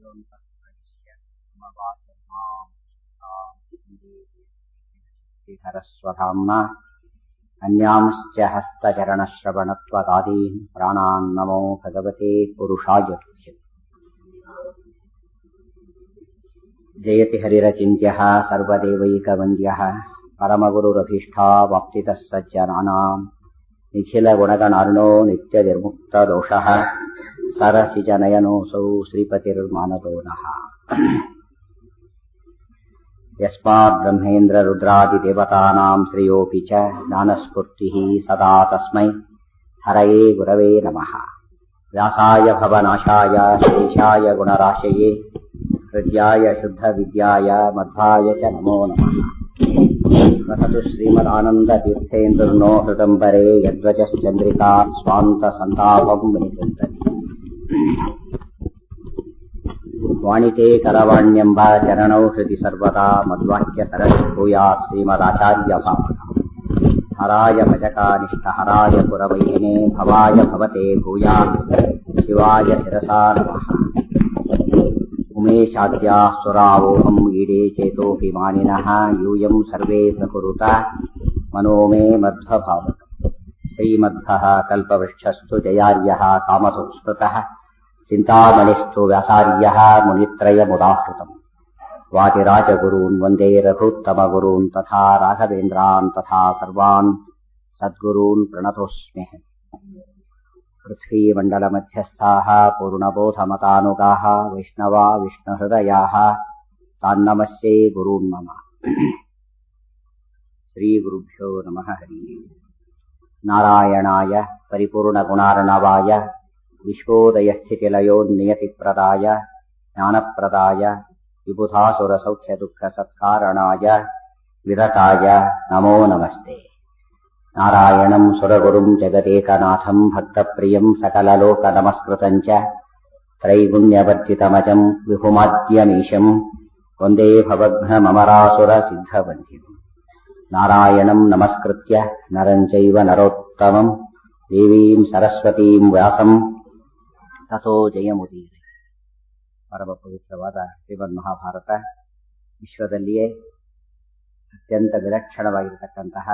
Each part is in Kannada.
सरस्वधाम्ना अन्यांश्च हस्तचरणश्रवणत्वदादीन् प्राणान् नमो भगवते पुरुषाय तुभ्यम् जयति हरिरचिन्त्यः सर्वदेवैकवन्द्यः परमगुरुरभीष्टावाप्तितः सज्जनानाम् निखिलगुणगणार्णो नित्यनिर्मुक्तदोषः सरसिजनयनोऽसौ श्रीपतिर्मानदो नः यस्माद्ब्रह्मेन्द्ररुद्रादिदेवतानाम् श्रेयोऽपि च ज्ञानस्फूर्तिः सदा तस्मै हरये गुरवे नमः व्यासाय भवनाशाय श्रीशाय गुणराशये हृद्याय शुद्धविद्याय मध्वाय च नमो नमः वसतु श्रीमदानन्दतीर्थेन्दुर्नो हृदम्बरे यद्वचश्चन्द्रिका स्वान्तसन्तापम् विनिकृन्तति ವಾಣಿತೆ ಕರವಾಣ್ಯಂಬ ಚರಣೌ ಹೃದಿ ಸರ್ವದಾ ಮಧ್ವಾಕ್ಯ ಸರಸಿ ಭೂಯಾತ್ ಶ್ರೀಮದಾಚಾರ್ಯ ಭಾವನ ಹರಾಯ ಭಜಕಾನಿಷ್ಠ ಹರಾಯ ಪುರವೈಹಿನೇ ಭವಾಯ ಭವತೆ ಭೂಯಾತ್ ಶಿವಾಯ ಶಿರಸಾ ನಮಃ ಉಮೇಶಾದ್ಯಾ ಸುರಾವೋಹಂ ಈಡೇ ಚೇತೋಭಿಮಾನಿನಃ ಯೂಯಂ ಸರ್ವೇ ಪ್ರಕುರುತ ಮನೋ ಮೇ ಮಧ್ವಭಾವಕ ಶ್ರೀಮಧ್ವಃ ಕಲ್ಪವೃಕ್ಷಸ್ತು ಜಯಾರ್ಯಃ ಕಾಮಸಂಸ್ಕೃತಃ चिन्तामणिस्थो व्यासार्यः मुनित्रयमुदाहृतम् वातिराजगुरून् वन्दे रघुत्तमगुरून् तथा राघवेन्द्रान् तथा सर्वान् सद्गुरून् प्रणतोऽस्म्यः पृथ्वीमण्डलमध्यस्थाः पूर्णबोधमतानुगाः वैष्णवा विष्णुहृदयाः तान्नमस्ये गुरून् मम श्रीगुरुभ्यो नमः हरिः नारायणाय परिपूर्णगुणार्णवाय विश्वोदयस्थितिलयोन्नियतिप्रदाय ज्ञानप्रदाय विबुधासुरसौख्यदुःखसत्कारणाय विरताय नमो नमस्ते नारायणम् सुरगुरुम् जगदेकनाथम् भक्तप्रियम् सकललोकनमस्कृतम् च त्रैगुण्यवर्जितमजम् विहुमाद्यमीशम् वन्दे भवघ्नममरासुरसिद्धवन्ध्यम् नारायणम् नमस्कृत्य नरम् चैव नरोत्तमम् देवीम् सरस्वतीम् व्यासम् ತಥೋ ಜಯಮುದೀರೆ ಪರಮ ಪವಿತ್ರವಾದ ಶ್ರೀಮನ್ ಮಹಾಭಾರತ ವಿಶ್ವದಲ್ಲಿಯೇ ಅತ್ಯಂತ ವಿಲಕ್ಷಣವಾಗಿರತಕ್ಕಂತಹ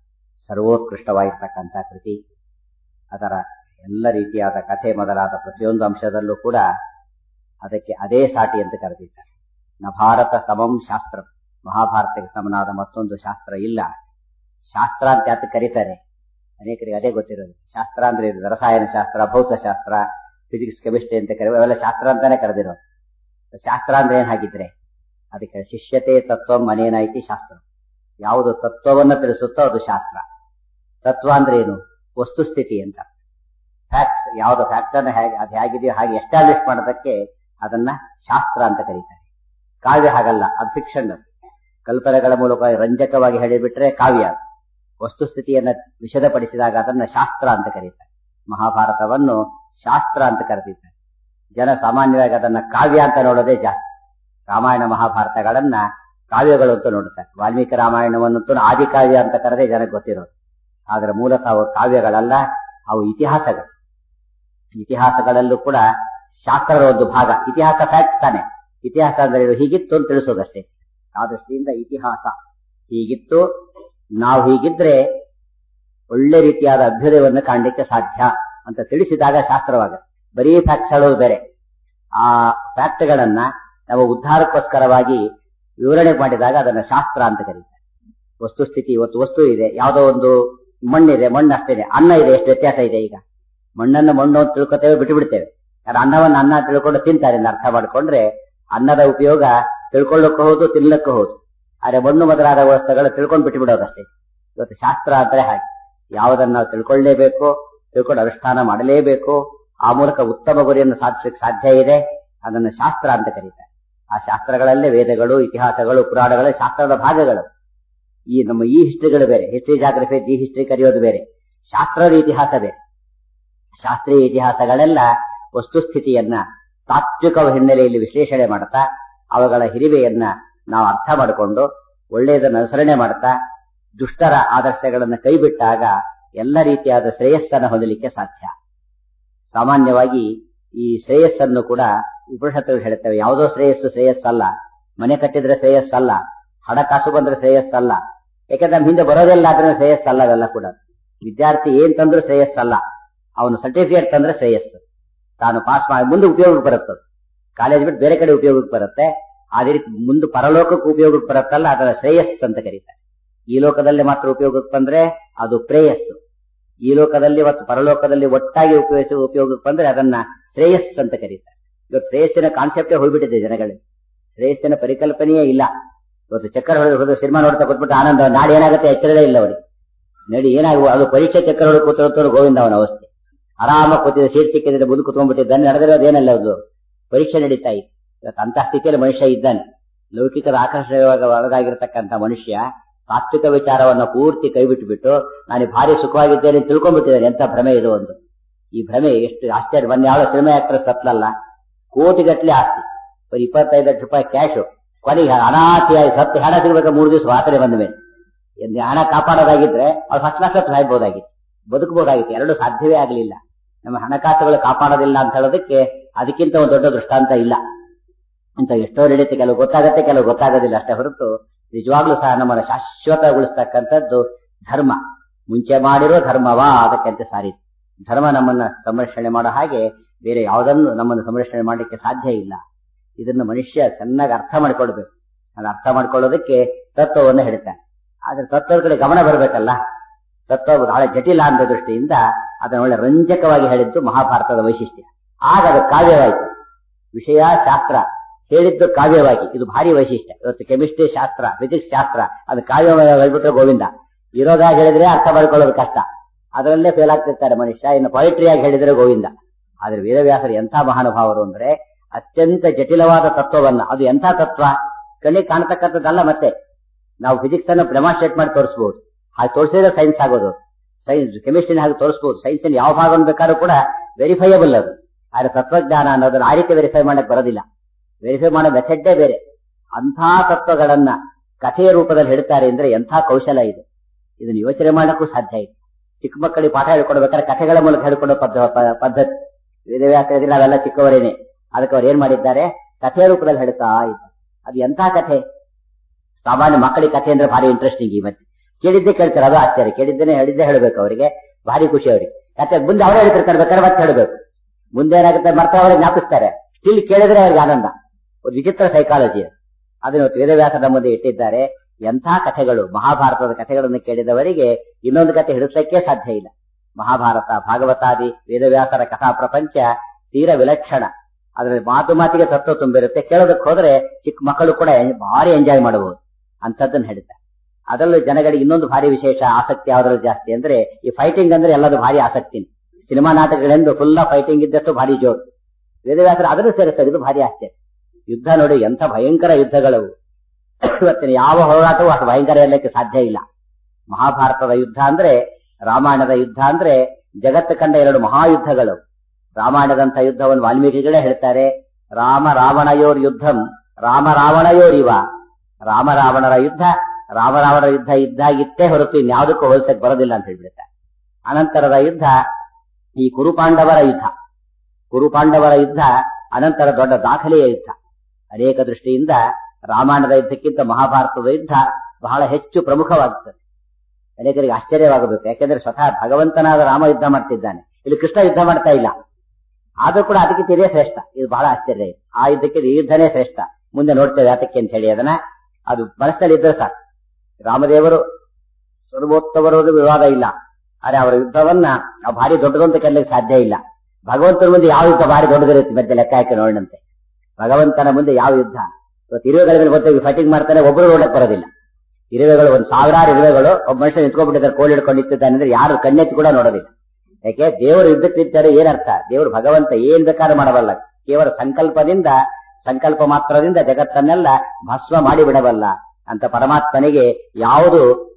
ಸರ್ವೋತ್ಕೃಷ್ಟವಾಗಿರ್ತಕ್ಕಂಥ ಕೃತಿ ಅದರ ಎಲ್ಲ ರೀತಿಯಾದ ಕಥೆ ಮೊದಲಾದ ಪ್ರತಿಯೊಂದು ಅಂಶದಲ್ಲೂ ಕೂಡ ಅದಕ್ಕೆ ಅದೇ ಸಾಟಿ ಅಂತ ಕರೆದಿದ್ದಾರೆ ನ ಭಾರತ ಸಮಂ ಶಾಸ್ತ್ರ ಮಹಾಭಾರತಕ್ಕೆ ಸಮನಾದ ಮತ್ತೊಂದು ಶಾಸ್ತ್ರ ಇಲ್ಲ ಶಾಸ್ತ್ರ ಅಂತ ಯಾತ ಕರೀತಾರೆ ಅನೇಕರಿಗೆ ಅದೇ ಗೊತ್ತಿರೋದು ಶಾಸ್ತ್ರ ಅಂದ್ರೆ ಇದು ರಸಾಯನ ಶಾಸ್ತ್ರ ಭೌತಶಾಸ್ತ್ರ ಫಿಸಿಕ್ಸ್ ಕೆಮಿಸ್ಟ್ರಿ ಅಂತ ಕರೆಯುವ ಅವೆಲ್ಲ ಶಾಸ್ತ್ರ ಅಂತಾನೆ ಕರೆದಿರೋದು ಶಾಸ್ತ್ರ ಅಂದ್ರೆ ಏನ್ ಹಾಗಿದ್ರೆ ಅದಕ್ಕೆ ಶಿಷ್ಯತೆ ತತ್ವ ಮನೇನಾಯ್ತಿ ಶಾಸ್ತ್ರ ಯಾವುದು ತತ್ವವನ್ನು ತಿಳಿಸುತ್ತೋ ಅದು ಶಾಸ್ತ್ರ ತತ್ವ ಅಂದ್ರೆ ಏನು ವಸ್ತುಸ್ಥಿತಿ ಅಂತ ಫ್ಯಾಕ್ಟ್ ಯಾವ್ದು ಫ್ಯಾಕ್ಟ್ ಅನ್ನ ಹೇಗೆ ಅದು ಹೇಗಿದೆಯೋ ಹಾಗೆ ಎಸ್ಟಾಬ್ಲಿಷ್ ಮಾಡೋದಕ್ಕೆ ಅದನ್ನ ಶಾಸ್ತ್ರ ಅಂತ ಕರೀತಾರೆ ಕಾವ್ಯ ಹಾಗಲ್ಲ ಅದು ಫಿಕ್ಷನ್ ಕಲ್ಪನೆಗಳ ಮೂಲಕ ರಂಜಕವಾಗಿ ಹೇಳಿಬಿಟ್ರೆ ಕಾವ್ಯ ವಸ್ತುಸ್ಥಿತಿಯನ್ನ ವಿಷದಪಡಿಸಿದಾಗ ಅದನ್ನ ಶಾಸ್ತ್ರ ಅಂತ ಕರೀತಾರೆ ಮಹಾಭಾರತವನ್ನು ಶಾಸ್ತ್ರ ಅಂತ ಕರೆದಿದ್ದಾರೆ ಜನ ಸಾಮಾನ್ಯವಾಗಿ ಅದನ್ನ ಕಾವ್ಯ ಅಂತ ನೋಡೋದೇ ಜಾಸ್ತಿ ರಾಮಾಯಣ ಮಹಾಭಾರತಗಳನ್ನ ಕಾವ್ಯಗಳು ಅಂತ ನೋಡುತ್ತಾರೆ ವಾಲ್ಮೀಕಿ ರಾಮಾಯಣವನ್ನಂತೂ ಆದಿಕಾವ್ಯ ಅಂತ ಕರೆದೇ ಜನಕ್ಕೆ ಗೊತ್ತಿರೋದು ಆದ್ರೆ ಮೂಲತಃ ಅವು ಕಾವ್ಯಗಳಲ್ಲ ಅವು ಇತಿಹಾಸಗಳು ಇತಿಹಾಸಗಳಲ್ಲೂ ಕೂಡ ಶಾಸ್ತ್ರದ ಒಂದು ಭಾಗ ಇತಿಹಾಸ ಫ್ಯಾಕ್ಟ್ ತಾನೆ ಇತಿಹಾಸ ಅಂದ್ರೆ ಇದು ಹೀಗಿತ್ತು ಅಂತ ತಿಳಿಸೋದಷ್ಟೇ ಆ ದೃಷ್ಟಿಯಿಂದ ಇತಿಹಾಸ ಹೀಗಿತ್ತು ನಾವು ಹೀಗಿದ್ರೆ ಒಳ್ಳೆ ರೀತಿಯಾದ ಅಭ್ಯುದಯವನ್ನು ಕಾಣಲಿಕ್ಕೆ ಸಾಧ್ಯ ಅಂತ ತಿಳಿಸಿದಾಗ ಶಾಸ್ತ್ರವಾಗುತ್ತೆ ಬರೀ ಫ್ಯಾಕ್ಟ್ಸ್ ಹೇಳೋದು ಬೇರೆ ಆ ಫ್ಯಾಕ್ಟ್ಗಳನ್ನ ನಾವು ಉದ್ಧಾರಕ್ಕೋಸ್ಕರವಾಗಿ ವಿವರಣೆ ಮಾಡಿದಾಗ ಅದನ್ನ ಶಾಸ್ತ್ರ ಅಂತ ಕರೀತಾರೆ ವಸ್ತುಸ್ಥಿತಿ ಇವತ್ತು ವಸ್ತು ಇದೆ ಯಾವುದೋ ಒಂದು ಮಣ್ಣಿದೆ ಮಣ್ಣು ಅಷ್ಟೇನೆ ಅನ್ನ ಇದೆ ಎಷ್ಟು ವ್ಯತ್ಯಾಸ ಇದೆ ಈಗ ಮಣ್ಣನ್ನು ಮಣ್ಣು ಅಂತ ತಿಳ್ಕೊತೇವೆ ಬಿಟ್ಟು ಬಿಡ್ತೇವೆ ಅನ್ನವನ್ನ ಅನ್ನ ತಿಳ್ಕೊಂಡು ತಿಂತಾರೆ ಅರ್ಥ ಮಾಡ್ಕೊಂಡ್ರೆ ಅನ್ನದ ಉಪಯೋಗ ತಿಳ್ಕೊಳ್ಳಕ್ಕೂ ಹೌದು ತಿನ್ಲಕ್ಕೂ ಹೌದು ಆದ್ರೆ ಮಣ್ಣು ಮೊದಲಾದ ವಸ್ತುಗಳು ತಿಳ್ಕೊಂಡು ಬಿಟ್ಟು ಬಿಡೋದಷ್ಟೇ ಇವತ್ತು ಶಾಸ್ತ್ರ ಅಂದ್ರೆ ಹಾಗೆ ಯಾವುದನ್ನ ನಾವು ತಿಳ್ಕೊಳ್ಳೇಬೇಕು ತಿಳ್ಕೊಂಡು ಅನುಷ್ಠಾನ ಮಾಡಲೇಬೇಕು ಆ ಮೂಲಕ ಉತ್ತಮ ಗುರಿಯನ್ನು ಸಾಧಿಸಲಿಕ್ಕೆ ಸಾಧ್ಯ ಇದೆ ಅದನ್ನು ಶಾಸ್ತ್ರ ಅಂತ ಕರೀತಾರೆ ಆ ಶಾಸ್ತ್ರಗಳಲ್ಲೇ ವೇದಗಳು ಇತಿಹಾಸಗಳು ಪುರಾಣಗಳು ಶಾಸ್ತ್ರದ ಭಾಗಗಳು ಈ ನಮ್ಮ ಈ ಹಿಸ್ಟ್ರಿಗಳು ಬೇರೆ ಹಿಸ್ಟ್ರಿ ಜಾಗ್ರಫಿ ಜಿ ಹಿಸ್ಟ್ರಿ ಕರೆಯೋದು ಬೇರೆ ಶಾಸ್ತ್ರದ ಇತಿಹಾಸ ಬೇರೆ ಶಾಸ್ತ್ರೀಯ ಇತಿಹಾಸಗಳೆಲ್ಲ ವಸ್ತುಸ್ಥಿತಿಯನ್ನ ತಾತ್ವಿಕ ಹಿನ್ನೆಲೆಯಲ್ಲಿ ವಿಶ್ಲೇಷಣೆ ಮಾಡ್ತಾ ಅವುಗಳ ಹಿರಿವೆಯನ್ನ ನಾವು ಅರ್ಥ ಮಾಡಿಕೊಂಡು ಒಳ್ಳೆಯದನ್ನು ಅನುಸರಣೆ ಮಾಡ್ತಾ ದುಷ್ಟರ ಆದರ್ಶಗಳನ್ನು ಕೈಬಿಟ್ಟಾಗ ಎಲ್ಲ ರೀತಿಯಾದ ಶ್ರೇಯಸ್ಸನ್ನು ಹೊಂದಲಿಕ್ಕೆ ಸಾಧ್ಯ ಸಾಮಾನ್ಯವಾಗಿ ಈ ಶ್ರೇಯಸ್ಸನ್ನು ಕೂಡ ಉಪನಿಷತ್ತು ಹೇಳ್ತೇವೆ ಯಾವುದೋ ಶ್ರೇಯಸ್ಸು ಶ್ರೇಯಸ್ಸಲ್ಲ ಮನೆ ಕಟ್ಟಿದ್ರೆ ಶ್ರೇಯಸ್ಸಲ್ಲ ಹಣಕಾಸು ಬಂದ್ರೆ ಶ್ರೇಯಸ್ಸಲ್ಲ ಯಾಕಂದ್ರೆ ನಮ್ಮ ಹಿಂದೆ ಬರೋದಿಲ್ಲ ಆದ್ರೆ ಶ್ರೇಯಸ್ಸಲ್ಲ ಅವೆಲ್ಲ ಕೂಡ ವಿದ್ಯಾರ್ಥಿ ಏನ್ ತಂದ್ರು ಶ್ರೇಯಸ್ಸಲ್ಲ ಅವನು ಸರ್ಟಿಫಿಕೇಟ್ ತಂದ್ರೆ ಶ್ರೇಯಸ್ಸು ತಾನು ಪಾಸ್ ಮಾಡಿ ಮುಂದೆ ಉಪಯೋಗಕ್ಕೆ ಬರುತ್ತೆ ಕಾಲೇಜ್ ಬಿಟ್ಟು ಬೇರೆ ಕಡೆ ಉಪಯೋಗಕ್ಕೆ ಬರುತ್ತೆ ಅದೇ ರೀತಿ ಮುಂದೆ ಪರಲೋಕಕ್ಕೆ ಉಪಯೋಗಕ್ಕೆ ಬರುತ್ತಲ್ಲ ಅದರ ಶ್ರೇಯಸ್ ಅಂತ ಕರೀತಾರೆ ಈ ಲೋಕದಲ್ಲಿ ಮಾತ್ರ ಉಪಯೋಗಕ್ಕೆ ಬಂದ್ರೆ ಅದು ಪ್ರೇಯಸ್ಸು ಈ ಲೋಕದಲ್ಲಿ ಮತ್ತು ಪರಲೋಕದಲ್ಲಿ ಒಟ್ಟಾಗಿ ಉಪಯೋಗಿಸಿ ಉಪಯೋಗಕ್ಕೆ ಬಂದ್ರೆ ಅದನ್ನ ಶ್ರೇಯಸ್ ಅಂತ ಕರೀತಾರೆ ಇವತ್ತು ಶ್ರೇಯಸ್ಸಿನ ಕಾನ್ಸೆಪ್ಟೇ ಹೋಗ್ಬಿಟ್ಟಿದೆ ಜನಗಳಿಗೆ ಶ್ರೇಯಸ್ಸಿನ ಪರಿಕಲ್ಪನೆಯೇ ಇಲ್ಲ ಇವತ್ತು ಚಕ್ಕರ್ ಹೊಡೆದು ಹೋದ ಸಿನಿಮಾ ನೋಡ್ತಾ ಕೂತ್ಬಿಟ್ಟು ಆನಂದ ನಾಳೆ ಏನಾಗುತ್ತೆ ಎಚ್ಚರದೇ ಇಲ್ಲ ಅವರಿಗೆ ನಡಿ ಏನಾಗುವ ಅದು ಪರೀಕ್ಷೆ ಚಕ್ಕರ್ ಹೊಡೆದು ಕೂತು ಗೋವಿಂದ ಅವನ ಅವಸ್ಥೆ ಆರಾಮ ಕೂತಿದ್ದ ಸೀಟ್ ಸಿಕ್ಕಿದ್ರೆ ಮುಂದೆ ಕುತ್ಕೊಂಡ್ಬಿಟ್ಟಿದ್ದಾನೆ ನಡೆದಿರೋದು ಏನಲ್ಲ ಅದು ಪರೀಕ್ಷೆ ನಡೀತಾ ಇತ್ತು ಇವತ್ತು ಅಂತ ಸ್ಥಿತಿಯಲ್ಲಿ ಮನುಷ್ಯ ಇದ್ದಾನೆ ಲೌಕಿಕದ ಆಕರ್ಷಣೆಯಾಗ ಒಳಗಾಗಿರ್ತಕ್ಕಂಥ ಮನುಷ್ಯ ತಾತ್ವಿಕ ವಿಚಾರವನ್ನ ಪೂರ್ತಿ ಕೈಬಿಟ್ಟು ನಾನು ಭಾರಿ ಸುಖವಾಗಿದ್ದೇನೆ ಅಂತ ತಿಳ್ಕೊಂಡ್ಬಿಟ್ಟಿದ್ದಾನೆ ಎಂತ ಭ್ರಮೆ ಇದು ಒಂದು ಈ ಭ್ರಮೆ ಎಷ್ಟು ಆಶ್ಚರ್ಯ ಮೊನ್ನೆ ಯಾವ್ದೋ ಸಿನಿಮಾ ಆಕ್ಟ್ರೆಸ್ ಸತ್ಲಲ್ಲ ಕೋಟಿಗಟ್ಟಲೆ ಆಸ್ತಿ ಬರೀ ಇಪ್ಪತ್ತೈದು ಲಕ್ಷ ರೂಪಾಯಿ ಕ್ಯಾಶು ಕೊನೆಗೆ ಅನಾಥಿಯಾಗಿ ಸತ್ತು ಹಣ ಸಿಗ್ಬೇಕು ಮೂರು ದಿವಸ ವಾಸನೆ ಬಂದ ಮೇಲೆ ಎಂದು ಹಣ ಕಾಪಾಡೋದಾಗಿದ್ರೆ ಅವ್ರು ಫಸ್ಟ್ ಕ್ಲಾಸ್ ಸಾಯ್ಬೋದಾಗಿತ್ತು ಬದುಕಬಹುದಾಗಿತ್ತು ಎರಡು ಸಾಧ್ಯವೇ ಆಗಲಿಲ್ಲ ನಮ್ಮ ಹಣಕಾಸುಗಳು ಕಾಪಾಡೋದಿಲ್ಲ ಅಂತ ಹೇಳೋದಕ್ಕೆ ಅದಕ್ಕಿಂತ ಒಂದು ದೊಡ್ಡ ದೃಷ್ಟಾಂತ ಇಲ್ಲ ಅಂತ ಎಷ್ಟೋ ನಡೀತೆ ಕೆಲವು ಗೊತ್ತಾಗತ್ತೆ ಕೆಲವು ಗೊತ್ತಾಗೋದಿಲ್ಲ ಅಷ್ಟೇ ಹೊರತು ನಿಜವಾಗ್ಲೂ ಸಹ ನಮ್ಮನ್ನ ಶಾಶ್ವತಗೊಳಿಸ್ತಕ್ಕಂಥದ್ದು ಧರ್ಮ ಮುಂಚೆ ಮಾಡಿರೋ ಧರ್ಮವಾ ಅದಕ್ಕಂತೆ ಸಾರಿ ಧರ್ಮ ನಮ್ಮನ್ನ ಸಂರಕ್ಷಣೆ ಮಾಡೋ ಹಾಗೆ ಬೇರೆ ಯಾವುದನ್ನು ನಮ್ಮನ್ನು ಸಂರಕ್ಷಣೆ ಮಾಡಲಿಕ್ಕೆ ಸಾಧ್ಯ ಇಲ್ಲ ಇದನ್ನು ಮನುಷ್ಯ ಚೆನ್ನಾಗಿ ಅರ್ಥ ಮಾಡ್ಕೊಳ್ಬೇಕು ಅದು ಅರ್ಥ ಮಾಡ್ಕೊಳ್ಳೋದಕ್ಕೆ ತತ್ವವನ್ನು ಹೇಳ್ತಾನೆ ಆದ್ರೆ ತತ್ವದ ಕಡೆ ಗಮನ ಬರಬೇಕಲ್ಲ ತತ್ವ ಬಹಳ ಜಟಿಲ ಅಂತ ದೃಷ್ಟಿಯಿಂದ ಅದನ್ನು ಒಳ್ಳೆ ರಂಜಕವಾಗಿ ಹೇಳಿದ್ದು ಮಹಾಭಾರತದ ವೈಶಿಷ್ಟ್ಯ ಆಗ ಅದು ಕಾವ್ಯವಾಯಿತು ವಿಷಯ ಶಾಸ್ತ್ರ ಹೇಳಿದ್ದು ಕಾವ್ಯವಾಗಿ ಇದು ಭಾರಿ ವೈಶಿಷ್ಟ್ಯ ಇವತ್ತು ಕೆಮಿಸ್ಟ್ರಿ ಶಾಸ್ತ್ರ ಫಿಸಿಕ್ಸ್ ಶಾಸ್ತ್ರ ಅದು ಕಾವ್ಯವಾಗಿ ಹೇಳ್ಬಿಟ್ರೆ ಗೋವಿಂದ ಇರೋದಾಗಿ ಹೇಳಿದ್ರೆ ಅರ್ಥ ಮಾಡ್ಕೊಳ್ಳೋದು ಕಷ್ಟ ಅದರಲ್ಲೇ ಫೇಲ್ ಆಗ್ತಿರ್ತಾರೆ ಮನುಷ್ಯ ಇನ್ನು ಪೊಯಿಟ್ರಿಯಾಗಿ ಹೇಳಿದ್ರೆ ಗೋವಿಂದ ಆದ್ರೆ ವೇದವ್ಯಾಸರು ಎಂಥ ಮಹಾನುಭಾವರು ಅಂದ್ರೆ ಅತ್ಯಂತ ಜಟಿಲವಾದ ತತ್ವವನ್ನ ಅದು ಎಂಥ ತತ್ವ ಕಣ್ಣಿಗೆ ಕಾಣತಕ್ಕಂಥದ್ದಲ್ಲ ಮತ್ತೆ ನಾವು ಫಿಸಿಕ್ಸ್ ಅನ್ನು ಡೆಮಾನ್ಸ್ಟ್ರೇಟ್ ಮಾಡಿ ತೋರಿಸಬಹುದು ಹಾಗೆ ತೋರಿಸಿದ್ರೆ ಸೈನ್ಸ್ ಆಗೋದು ಸೈನ್ಸ್ ಕೆಮಿಸ್ಟ್ರಿನ ಹಾಗೆ ತೋರಿಸಬಹುದು ಸೈನ್ಸ್ ಯಾವ ಭಾಗವನ್ನು ಬೇಕಾದ್ರೂ ಕೂಡ ವೆರಿಫೈಯಬಲ್ ಅದು ಆದ್ರೆ ತತ್ವಜ್ಞಾನ ಅನ್ನೋದನ್ನ ಆ ರೀತಿ ವೆರಿಫೈ ಮಾಡಕ್ ಬರೋದಿಲ್ಲ ವೆರಿಫೈ ಮಾಡೋ ಮೆಥಡ್ಡೇ ಬೇರೆ ಅಂಥ ತತ್ವಗಳನ್ನ ಕಥೆಯ ರೂಪದಲ್ಲಿ ಹೇಳ್ತಾರೆ ಅಂದ್ರೆ ಎಂಥ ಕೌಶಲ ಇದೆ ಇದನ್ನು ಯೋಚನೆ ಮಾಡಕ್ಕೂ ಸಾಧ್ಯ ಇದೆ ಚಿಕ್ಕ ಮಕ್ಕಳಿಗೆ ಪಾಠ ಹೇಳ್ಕೊಡ್ಬೇಕಾದ್ರೆ ಕಥೆಗಳ ಮೂಲಕ ಹೇಳ್ಕೊಡೋ ಪದ್ಧ- ಪದ್ಧತಿ ವೇದವ್ಯಾಸ ಇದ್ರೆ ನಾವೆಲ್ಲ ಚಿಕ್ಕವರೇನೆ ಅದಕ್ಕೆ ಅವ್ರು ಏನ್ ಮಾಡಿದ್ದಾರೆ ಕಥೆಯ ರೂಪದಲ್ಲಿ ಹೇಳ್ತಾ ಇದ್ದಾರೆ ಅದು ಎಂಥ ಕಥೆ ಸಾಮಾನ್ಯ ಮಕ್ಕಳಿಗೆ ಕಥೆ ಅಂದ್ರೆ ಭಾರಿ ಇಂಟ್ರೆಸ್ಟಿಂಗ್ ಈ ಮತ್ತೆ ಕೇಳಿದ್ದೆ ಕೇಳ್ತಾರೆ ಅದು ಆಶ್ಚರ್ಯ ಕೇಳಿದ್ದೇನೆ ಹೇಳಿದ್ದೆ ಹೇಳ್ಬೇಕು ಅವರಿಗೆ ಭಾರಿ ಖುಷಿ ಅವರಿಗೆ ಕಥೆ ಮುಂದೆ ಅವರೇ ಹೇಳ್ತಿರ್ತಾರೆ ಬೇಕಾದ್ರೆ ಮತ್ತೆ ಹೇಳ್ಬೇಕು ಮುಂದೆ ಏನಾಗುತ್ತೆ ಮರ್ತ ಅವರಿಗೆ ಜ್ಞಾಪಿಸ್ತಾರೆ ಸ್ಟಿಲ್ ಕೇಳಿದ್ರೆ ಅವ್ರಿಗೆ ಆನಂದ ಒಂದು ವಿಚಿತ್ರ ಸೈಕಾಲಜಿ ಅದನ್ನು ಇವತ್ತು ವೇದವ್ಯಾಸದ ಮುಂದೆ ಇಟ್ಟಿದ್ದಾರೆ ಎಂಥ ಕಥೆಗಳು ಮಹಾಭಾರತದ ಕಥೆಗಳನ್ನು ಕೇಳಿದವರಿಗೆ ಇನ್ನೊಂದು ಕಥೆ ಹಿಡಿಸಲಿಕ್ಕೆ ಸಾಧ್ಯ ಇಲ್ಲ ಮಹಾಭಾರತ ಭಾಗವತಾದಿ ವೇದವ್ಯಾಸರ ಕಥಾ ಪ್ರಪಂಚ ತೀರ ವಿಲಕ್ಷಣ ಅದರಲ್ಲಿ ಮಾತು ಮಾತಿಗೆ ತತ್ವ ತುಂಬಿರುತ್ತೆ ಕೇಳೋದಕ್ಕೆ ಹೋದ್ರೆ ಚಿಕ್ಕ ಮಕ್ಕಳು ಕೂಡ ಎನ್- ಭಾರಿ ಎಂಜಾಯ್ ಮಾಡಬಹುದು ಅಂತದ್ದನ್ನ ಹೇಳ್ತಾರೆ ಅದರಲ್ಲೂ ಜನಗಳಿಗೆ ಇನ್ನೊಂದು ಭಾರಿ ವಿಶೇಷ ಆಸಕ್ತಿ ಯಾವ್ದ್ರಲ್ಲಿ ಜಾಸ್ತಿ ಅಂದ್ರೆ ಈ ಫೈಟಿಂಗ್ ಅಂದ್ರೆ ಎಲ್ಲದು ಭಾರಿ ಆಸಕ್ತಿ ಸಿನಿಮಾ ನಾಟಕಗಳೆಂದು ಫುಲ್ ಫೈಟಿಂಗ್ ಇದ್ದಷ್ಟು ಭಾರಿ ಜೋರು ವೇದವ್ಯಾಸರು ಅದನ್ನು ಸೇರಿಸ್ತಾರೆ ಇದು ಭಾರಿ ಆಶ್ಚರ್ಯ ಯುದ್ಧ ನೋಡಿ ಎಂಥ ಭಯಂಕರ ಯುದ್ಧಗಳವು ಇವತ್ತಿನ ಯಾವ ಹೋರಾಟವೂ ಅಷ್ಟು ಭಯಂಕರ ಇರಲಿಕ್ಕೆ ಸಾಧ್ಯ ಇಲ್ಲ ಮಹಾಭಾರತದ ಯುದ್ಧ ಅಂದ್ರೆ ರಾಮಾಯಣದ ಯುದ್ಧ ಅಂದ್ರೆ ಜಗತ್ತು ಕಂಡ ಎರಡು ಮಹಾಯುದ್ಧಗಳು ರಾಮಾಯಣದಂತ ಯುದ್ಧವನ್ನು ವಾಲ್ಮೀಕಿಗಳೇ ಹೇಳ್ತಾರೆ ರಾಮ ರಾವಣಯೋರ್ ಯುದ್ಧಂ ರಾಮ ರಾವಣಯೋರಿವ ರಾಮ ರಾವಣರ ಯುದ್ಧ ರಾಮ ರಾವಣರ ಯುದ್ಧ ಇದ್ದಾಗಿತ್ತೇ ಹೊರತು ಇನ್ಯಾವುದಕ್ಕೂ ಹೋಲಿಸಕ್ ಬರೋದಿಲ್ಲ ಅಂತ ಹೇಳ್ಬಿಡುತ್ತೆ ಅನಂತರದ ಯುದ್ಧ ಈ ಕುರುಪಾಂಡವರ ಯುದ್ಧ ಕುರುಪಾಂಡವರ ಯುದ್ಧ ಅನಂತರ ದೊಡ್ಡ ದಾಖಲೆಯ ಯುದ್ಧ ಅನೇಕ ದೃಷ್ಟಿಯಿಂದ ರಾಮಾಯಣದ ಯುದ್ಧಕ್ಕಿಂತ ಮಹಾಭಾರತದ ಯುದ್ಧ ಬಹಳ ಹೆಚ್ಚು ಪ್ರಮುಖವಾಗುತ್ತದೆ ಅನೇಕರಿಗೆ ಆಶ್ಚರ್ಯವಾಗಬೇಕು ಯಾಕೆಂದ್ರೆ ಸ್ವತಃ ಭಗವಂತನಾದ ರಾಮ ಯುದ್ಧ ಮಾಡ್ತಿದ್ದಾನೆ ಇಲ್ಲಿ ಕೃಷ್ಣ ಯುದ್ಧ ಮಾಡ್ತಾ ಇಲ್ಲ ಆದ್ರೂ ಕೂಡ ಅದಕ್ಕಿಂತ ಇದೇ ಶ್ರೇಷ್ಠ ಇದು ಬಹಳ ಆಶ್ಚರ್ಯ ಇದೆ ಆ ಯುದ್ಧಕ್ಕೆ ಈ ಯುದ್ಧನೇ ಶ್ರೇಷ್ಠ ಮುಂದೆ ನೋಡ್ತೇವೆ ಯಾತಕ್ಕೆ ಅಂತ ಹೇಳಿ ಅದನ್ನ ಅದು ಮನಸ್ಸಿನಲ್ಲಿ ಇದ್ರೆ ಸಾಕು ರಾಮದೇವರು ಸರ್ವೋತ್ತಮರು ವಿವಾದ ಇಲ್ಲ ಆದ್ರೆ ಅವರ ಯುದ್ಧವನ್ನ ನಾವು ಭಾರಿ ದೊಡ್ಡದು ಅಂತ ಕರೀಲಿಕ್ಕೆ ಸಾಧ್ಯ ಇಲ್ಲ ಭಗವಂತನ ಮುಂದೆ ಯಾವ ಯುದ್ಧ ಭಾರಿ ದೊಡ್ಡದಿರುತ್ತೆ ಮಧ್ಯೆ ಲೆಕ್ಕ ಹಾಕಿ ನೋಡಂತೆ ಭಗವಂತನ ಮುಂದೆ ಯಾವ ಯುದ್ಧ ಇವತ್ತು ಇರುವೆಗಳ ಮೇಲೆ ಗೊತ್ತಾಗಿ ಫೈಟಿಂಗ್ ಮಾಡ್ತಾನೆ ಒಬ್ಬರು ನೋಡಕ್ ಬರೋದಿಲ್ಲ ಇರುವೆಗಳು ಒಂದ್ ಸಾವಿರಾರು ಇರುವೆಗಳು ಒಬ್ಬ ಮನುಷ್ಯ ನಿಂತ್ಕೊಂಡ್ಬಿಟ್ಟಿದ್ದಾರೆ ಕೋಲ್ ಹಿಡ್ಕೊಂಡು ನಿಂತಿದ್ದಾನೆ ಅಂದ್ರೆ ಯಾರು ಕಣ್ಣೆತ್ತಿ ಕೂಡ ನೋಡೋದಿಲ್ಲ ಯಾಕೆ ದೇವರು ಯುದ್ಧಕ್ಕೆ ನಿಂತಾರೆ ಏನರ್ಥ ದೇವರು ಭಗವಂತ ಏನ್ ಬೇಕಾದ್ರೂ ಮಾಡಬಲ್ಲ ಕೇವಲ ಸಂಕಲ್ಪದಿಂದ ಸಂಕಲ್ಪ ಮಾತ್ರದಿಂದ ಜಗತ್ತನ್ನೆಲ್ಲ ಭಸ್ಮ ಮಾಡಿ ಬಿಡಬಲ್ಲ ಅಂತ ಪರಮಾತ್ಮನಿಗೆ ಯಾವುದು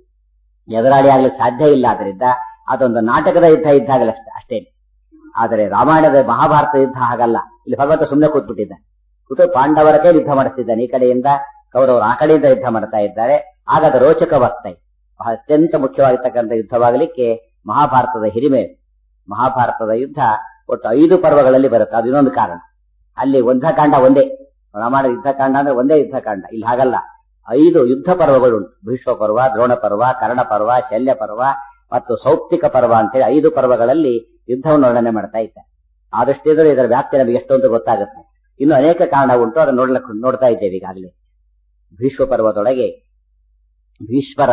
ಎದುರಾಳಿ ಆಗ್ಲಿಕ್ಕೆ ಸಾಧ್ಯ ಇಲ್ಲ ಆದ್ರಿಂದ ಅದೊಂದು ನಾಟಕದ ಯುದ್ಧ ಇದ್ದಾಗಲೇ ಅಷ್ಟೇ ಆದರೆ ರಾಮಾಯಣದ ಮಹಾಭಾರತ ಯುದ್ಧ ಹಾಗಲ್ಲ ಇಲ್ಲಿ ಭಗವಂತ ಸುಮ್ಮನೆ ಕೂತ್ಬಿಟ್ಟಿದ್ದಾನೆ ಕೂತು ಪಾಂಡವರ ಕೈ ಯುದ್ಧ ಮಾಡಿಸ್ತಿದ್ದಾನೆ ಈ ಕಡೆಯಿಂದ ಕೌರವರು ಆ ಕಡೆಯಿಂದ ಯುದ್ಧ ಮಾಡ್ತಾ ಇದ್ದಾರೆ ಆಗ ಅದು ರೋಚಕವಾಗ್ತಾ ಇದೆ ಬಹಳ ಅತ್ಯಂತ ಮುಖ್ಯವಾಗಿರ್ತಕ್ಕಂಥ ಯುದ್ಧವಾಗಲಿಕ್ಕೆ ಮಹಾಭಾರತದ ಹಿರಿಮೆ ಮಹಾಭಾರತದ ಯುದ್ಧ ಒಟ್ಟು ಐದು ಪರ್ವಗಳಲ್ಲಿ ಬರುತ್ತೆ ಅದು ಇನ್ನೊಂದು ಕಾರಣ ಅಲ್ಲಿ ಯುದ್ಧಕಾಂಡ ಒಂದೇ ರಾಮಾಯಣ ಯುದ್ಧಕಾಂಡ ಅಂದ್ರೆ ಒಂದೇ ಯುದ್ಧಕಾಂಡ ಇಲ್ಲಿ ಹಾಗಲ್ಲ ಐದು ಯುದ್ಧ ಪರ್ವಗಳು ಉಂಟು ಭೀಷ್ಮ ಪರ್ವ ದ್ರೋಣ ಪರ್ವ ಕರ್ಣ ಪರ್ವ ಶಲ್ಯ ಪರ್ವ ಮತ್ತು ಸೌಪ್ತಿಕ ಪರ್ವ ಅಂತೇಳಿ ಐದು ಪರ್ವಗಳಲ್ಲಿ ಯುದ್ಧವನ್ನು ವರ್ಣನೆ ಮಾಡ್ತಾ ಇದ್ದಾರೆ ಆದಷ್ಟಿದ್ರೆ ಇದರ ವ್ಯಾಪ್ತಿ ನಮಗೆ ಎಷ್ಟು ಅಂತ ಗೊತ್ತಾಗುತ್ತೆ ಇನ್ನು ಅನೇಕ ಕಾರಣ ಉಂಟು ಅದನ್ನು ನೋಡ್ಲಕ್ ನೋಡ್ತಾ ಇದ್ದೇವೆ ಈಗಾಗಲೇ ಭೀಷ್ಮ ಪರ್ವದೊಳಗೆ ಭೀಷ್ಮರ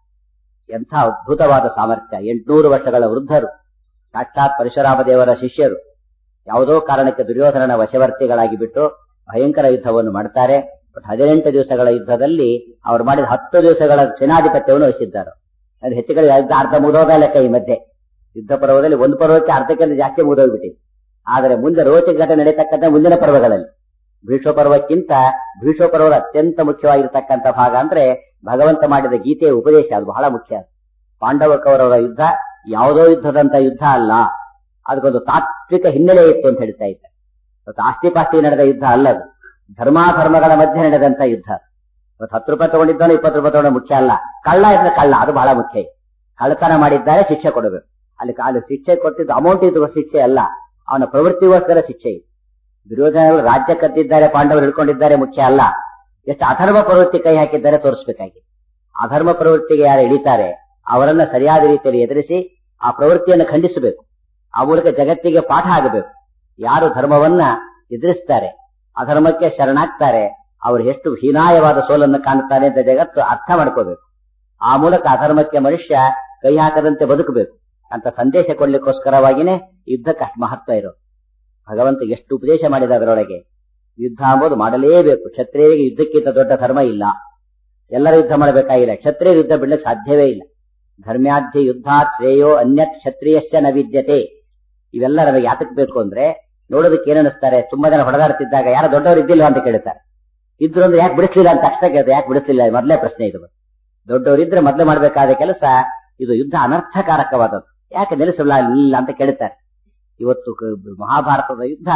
ಎಂಥ ಅದ್ಭುತವಾದ ಸಾಮರ್ಥ್ಯ ಎಂಟುನೂರು ವರ್ಷಗಳ ವೃದ್ಧರು ಸಾಕ್ಷಾತ್ ಪರಶುರಾಮ ದೇವರ ಶಿಷ್ಯರು ಯಾವುದೋ ಕಾರಣಕ್ಕೆ ದುರ್ಯೋಧನನ ವಶವರ್ತಿಗಳಾಗಿ ಬಿಟ್ಟು ಭಯಂಕರ ಯುದ್ಧವನ್ನು ಮಾಡ್ತಾರೆ ಬಟ್ ಹದಿನೆಂಟು ದಿವಸಗಳ ಯುದ್ಧದಲ್ಲಿ ಅವರು ಮಾಡಿದ ಹತ್ತು ದಿವಸಗಳ ಸೇನಾಧಿಪತ್ಯವನ್ನು ವಹಿಸಿದ್ದಾರೆ ಅದು ಹೆಚ್ಚು ಕಡೆ ಯುದ್ಧ ಅರ್ಧ ಮುಗಿದೋದ ಲೆಕ್ಕ ಈ ಮಧ್ಯೆ ಯುದ್ಧ ಪರ್ವದಲ್ಲಿ ಒಂದು ಪರ್ವಕ್ಕೆ ಅರ್ಧಕ್ಕಿಂತ ಜಾಸ್ತಿ ಮುಗಿದೋಗ್ಬಿಟ್ಟಿದೆ ಆದರೆ ಮುಂದೆ ರೋಚಕ ಘಟನೆ ನಡೀತಕ್ಕಂಥ ಮುಂದಿನ ಪರ್ವಗಳಲ್ಲಿ ಭೀಷ್ಮ ಪರ್ವಕ್ಕಿಂತ ಭೀಷ್ಮ ಪರ್ವದ ಅತ್ಯಂತ ಮುಖ್ಯವಾಗಿರ್ತಕ್ಕಂಥ ಭಾಗ ಅಂದ್ರೆ ಭಗವಂತ ಮಾಡಿದ ಗೀತೆಯ ಉಪದೇಶ ಅದು ಬಹಳ ಮುಖ್ಯ ಪಾಂಡವ ಕೌರವರ ಯುದ್ಧ ಯಾವುದೋ ಯುದ್ಧದಂತ ಯುದ್ಧ ಅಲ್ಲ ಅದಕ್ಕೊಂದು ತಾತ್ವಿಕ ಹಿನ್ನೆಲೆ ಇತ್ತು ಅಂತ ಹೇಳ್ತಾ ಇದ್ದಾರೆ ಇವತ್ತು ಆಸ್ತಿ ಪಾಸ್ತಿ ನಡೆದ ಯುದ್ಧ ಅಲ್ಲ ಅದು ಧರ್ಮಾಧರ್ಮಗಳ ಮಧ್ಯೆ ನಡೆದಂತ ಯುದ್ಧ ಇವತ್ತು ಹತ್ತು ರೂಪಾಯಿ ತಗೊಂಡಿದ್ದಾನೆ ಇಪ್ಪತ್ತು ರೂಪಾಯಿ ತಗೊಂಡ ಮುಖ್ಯ ಅಲ್ಲ ಕಳ್ಳ ಇದ್ರೆ ಕಳ್ಳ ಅದು ಬಹಳ ಮುಖ್ಯ ಕಳ್ಳತನ ಮಾಡಿದ್ದಾರೆ ಶಿಕ್ಷೆ ಕೊಡಬೇಕು ಅಲ್ಲಿ ಅಲ್ಲಿ ಶಿಕ್ಷೆ ಕೊಟ್ಟಿದ್ದು ಅಮೌಂಟ್ ಇದ್ದು ಶಿಕ್ಷೆ ಅಲ್ಲ ಅವನ ಪ್ರವೃತ್ತಿಗೋಸ್ಕರ ಶಿಕ್ಷೆ ಇದೆ ದುರ್ಯೋಧನಗಳು ರಾಜ್ಯ ಕದ್ದಿದ್ದಾರೆ ಪಾಂಡವರು ಹಿಡ್ಕೊಂಡಿದ್ದಾರೆ ಮುಖ್ಯ ಅಲ್ಲ ಎಷ್ಟು ಅಧರ್ಮ ಪ್ರವೃತ್ತಿ ಕೈ ಹಾಕಿದ್ದಾರೆ ತೋರಿಸಬೇಕಾಗಿ ಅಧರ್ಮ ಪ್ರವೃತ್ತಿಗೆ ಯಾರು ಇಳಿತಾರೆ ಅವರನ್ನ ಸರಿಯಾದ ರೀತಿಯಲ್ಲಿ ಎದುರಿಸಿ ಆ ಪ್ರವೃತ್ತಿಯನ್ನು ಖಂಡಿಸಬೇಕು ಆ ಮೂಲಕ ಜಗತ್ತಿಗೆ ಪಾಠ ಆಗಬೇಕು ಯಾರು ಧರ್ಮವನ್ನ ಎದುರಿಸ್ತಾರೆ ಅಧರ್ಮಕ್ಕೆ ಶರಣಾಗ್ತಾರೆ ಅವರು ಎಷ್ಟು ಹೀನಾಯವಾದ ಸೋಲನ್ನು ಕಾಣುತ್ತಾರೆ ಅಂತ ಜಗತ್ತು ಅರ್ಥ ಮಾಡ್ಕೋಬೇಕು ಆ ಮೂಲಕ ಅಧರ್ಮಕ್ಕೆ ಮನುಷ್ಯ ಕೈ ಹಾಕದಂತೆ ಬದುಕಬೇಕು ಅಂತ ಸಂದೇಶ ಕೊಡ್ಲಿಕ್ಕೋಸ್ಕರವಾಗಿನೇ ಯುದ್ಧಕ್ಕೆ ಅಷ್ಟು ಮಹತ್ವ ಇರೋದು ಭಗವಂತ ಎಷ್ಟು ಉಪದೇಶ ಮಾಡಿದ ಅದರೊಳಗೆ ಯುದ್ಧ ಎಂಬುದು ಮಾಡಲೇಬೇಕು ಕ್ಷತ್ರಿಯರಿಗೆ ಯುದ್ಧಕ್ಕಿಂತ ದೊಡ್ಡ ಧರ್ಮ ಇಲ್ಲ ಎಲ್ಲರ ಯುದ್ಧ ಮಾಡಬೇಕಾಗಿಲ್ಲ ಕ್ಷತ್ರಿಯ ಯುದ್ಧ ಬಿಡ್ಲಿಕ್ಕೆ ಸಾಧ್ಯವೇ ಇಲ್ಲ ಧರ್ಮ್ಯಾಧ್ಯ ಯುದ್ಧ ಶ್ರೇಯೋ ಅನ್ಯತ್ ಕ್ಷತ್ರಿಯಶ್ಚ ನ ವಿದ್ಯತೆ ಇವೆಲ್ಲ ನಮಗೆ ಯಾತಕ್ ಬೇಕು ಅಂದ್ರೆ ನೋಡೋದಕ್ಕೆ ಏನನ್ನಿಸ್ತಾರೆ ತುಂಬಾ ಜನ ಹೊಡೆದಾಡ್ತಿದ್ದಾಗ ಯಾರು ದೊಡ್ಡವರು ಇದ್ದಿಲ್ಲ ಅಂತ ಕೇಳ್ತಾರೆ ಇದ್ರು ಅಂದ್ರೆ ಯಾಕೆ ಬಿಡಿಸ್ಲಿಲ್ಲ ಅಂತ ತಕ್ಷಣ ಕೇಳ್ತಾರೆ ಯಾಕೆ ಬಿಡಿಸ್ಲಿಲ್ಲ ಮೊದಲೇ ಪ್ರಶ್ನೆ ಇದು ದೊಡ್ಡವರಿದ್ರೆ ಮೊದಲೇ ಮಾಡಬೇಕಾದ ಕೆಲಸ ಇದು ಯುದ್ಧ ಅನರ್ಥಕಾರಕವಾದದ್ದು ಯಾಕೆ ನಿಲ್ಲಿಸಲ್ಲ ಇಲ್ಲ ಅಂತ ಕೇಳ್ತಾರೆ ಇವತ್ತು ಮಹಾಭಾರತದ ಯುದ್ಧ